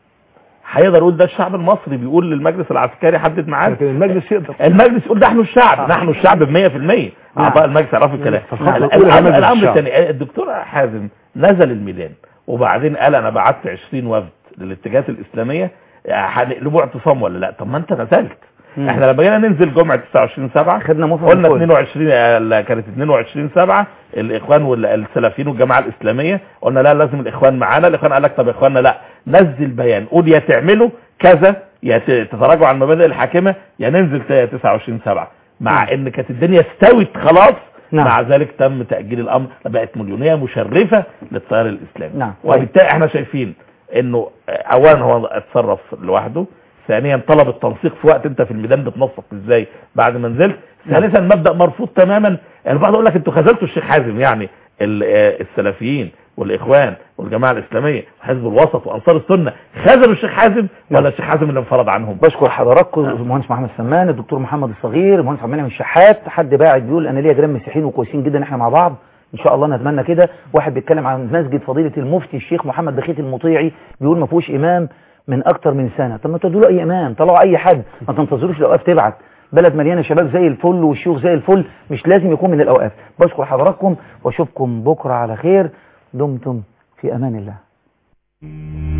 هيقدر يقول ده الشعب المصري بيقول للمجلس العسكري حدد ميعاد لكن المجلس يقدر المجلس يقول نحن الشعب نحن الشعب ب 100% اعضاء المجلس يعرفوا الكلام فالخطوة ال- الأولى هي الامر مجلس الامر الشعب. الثاني الدكتور حازم نزل الميدان وبعدين قال انا بعت 20 وفد للاتجاهات الاسلاميه هنقلبوا اعتصام ولا لا طب ما انت نزلت احنا لما جينا ننزل جمعه 29 7 خدنا مفرد قلنا الكل. 22 ال- كانت 22 7 الاخوان والسلفيين والجماعه الاسلاميه قلنا لا لازم الاخوان معانا الاخوان قال لك طب يا اخواننا لا نزل بيان قول يا تعملوا كذا يا ت- تتراجعوا عن المبادئ الحاكمه يا ننزل ت- 29 7 مع ان كانت الدنيا استوت خلاص نعم. مع ذلك تم تاجيل الامر بقت مليونيه مشرفه للتيار الاسلامي نعم. وبالتالي احنا شايفين انه اولا هو اتصرف لوحده ثانيا طلب التنسيق في وقت انت في الميدان بتنسق ازاي بعد ما نزلت ثالثا مبدا مرفوض تماما البعض يقول لك انتوا خذلتوا الشيخ حازم يعني ال- آه، السلفيين والاخوان والجماعه الاسلاميه وحزب الوسط وانصار السنه خذلوا الشيخ حازم ولا الشيخ حازم اللي انفرض عنهم بشكر حضراتكم المهندس محمد سمان الدكتور محمد الصغير المهندس عبد المنعم الشحات حد باعت بيقول انا ليا جيران مسيحيين وكويسين جدا احنا مع بعض ان شاء الله نتمنى كده واحد بيتكلم عن مسجد فضيله المفتي الشيخ محمد بخيت المطيعي بيقول ما فيهوش امام من اكتر من سنه طب ما تدوا له اي امام طلعوا اي حد ما تنتظروش الاوقاف تبعت بلد مليانه شباب زي الفل والشيوخ زي الفل مش لازم يكون من الاوقاف بشكر حضراتكم واشوفكم بكره على خير دمتم في امان الله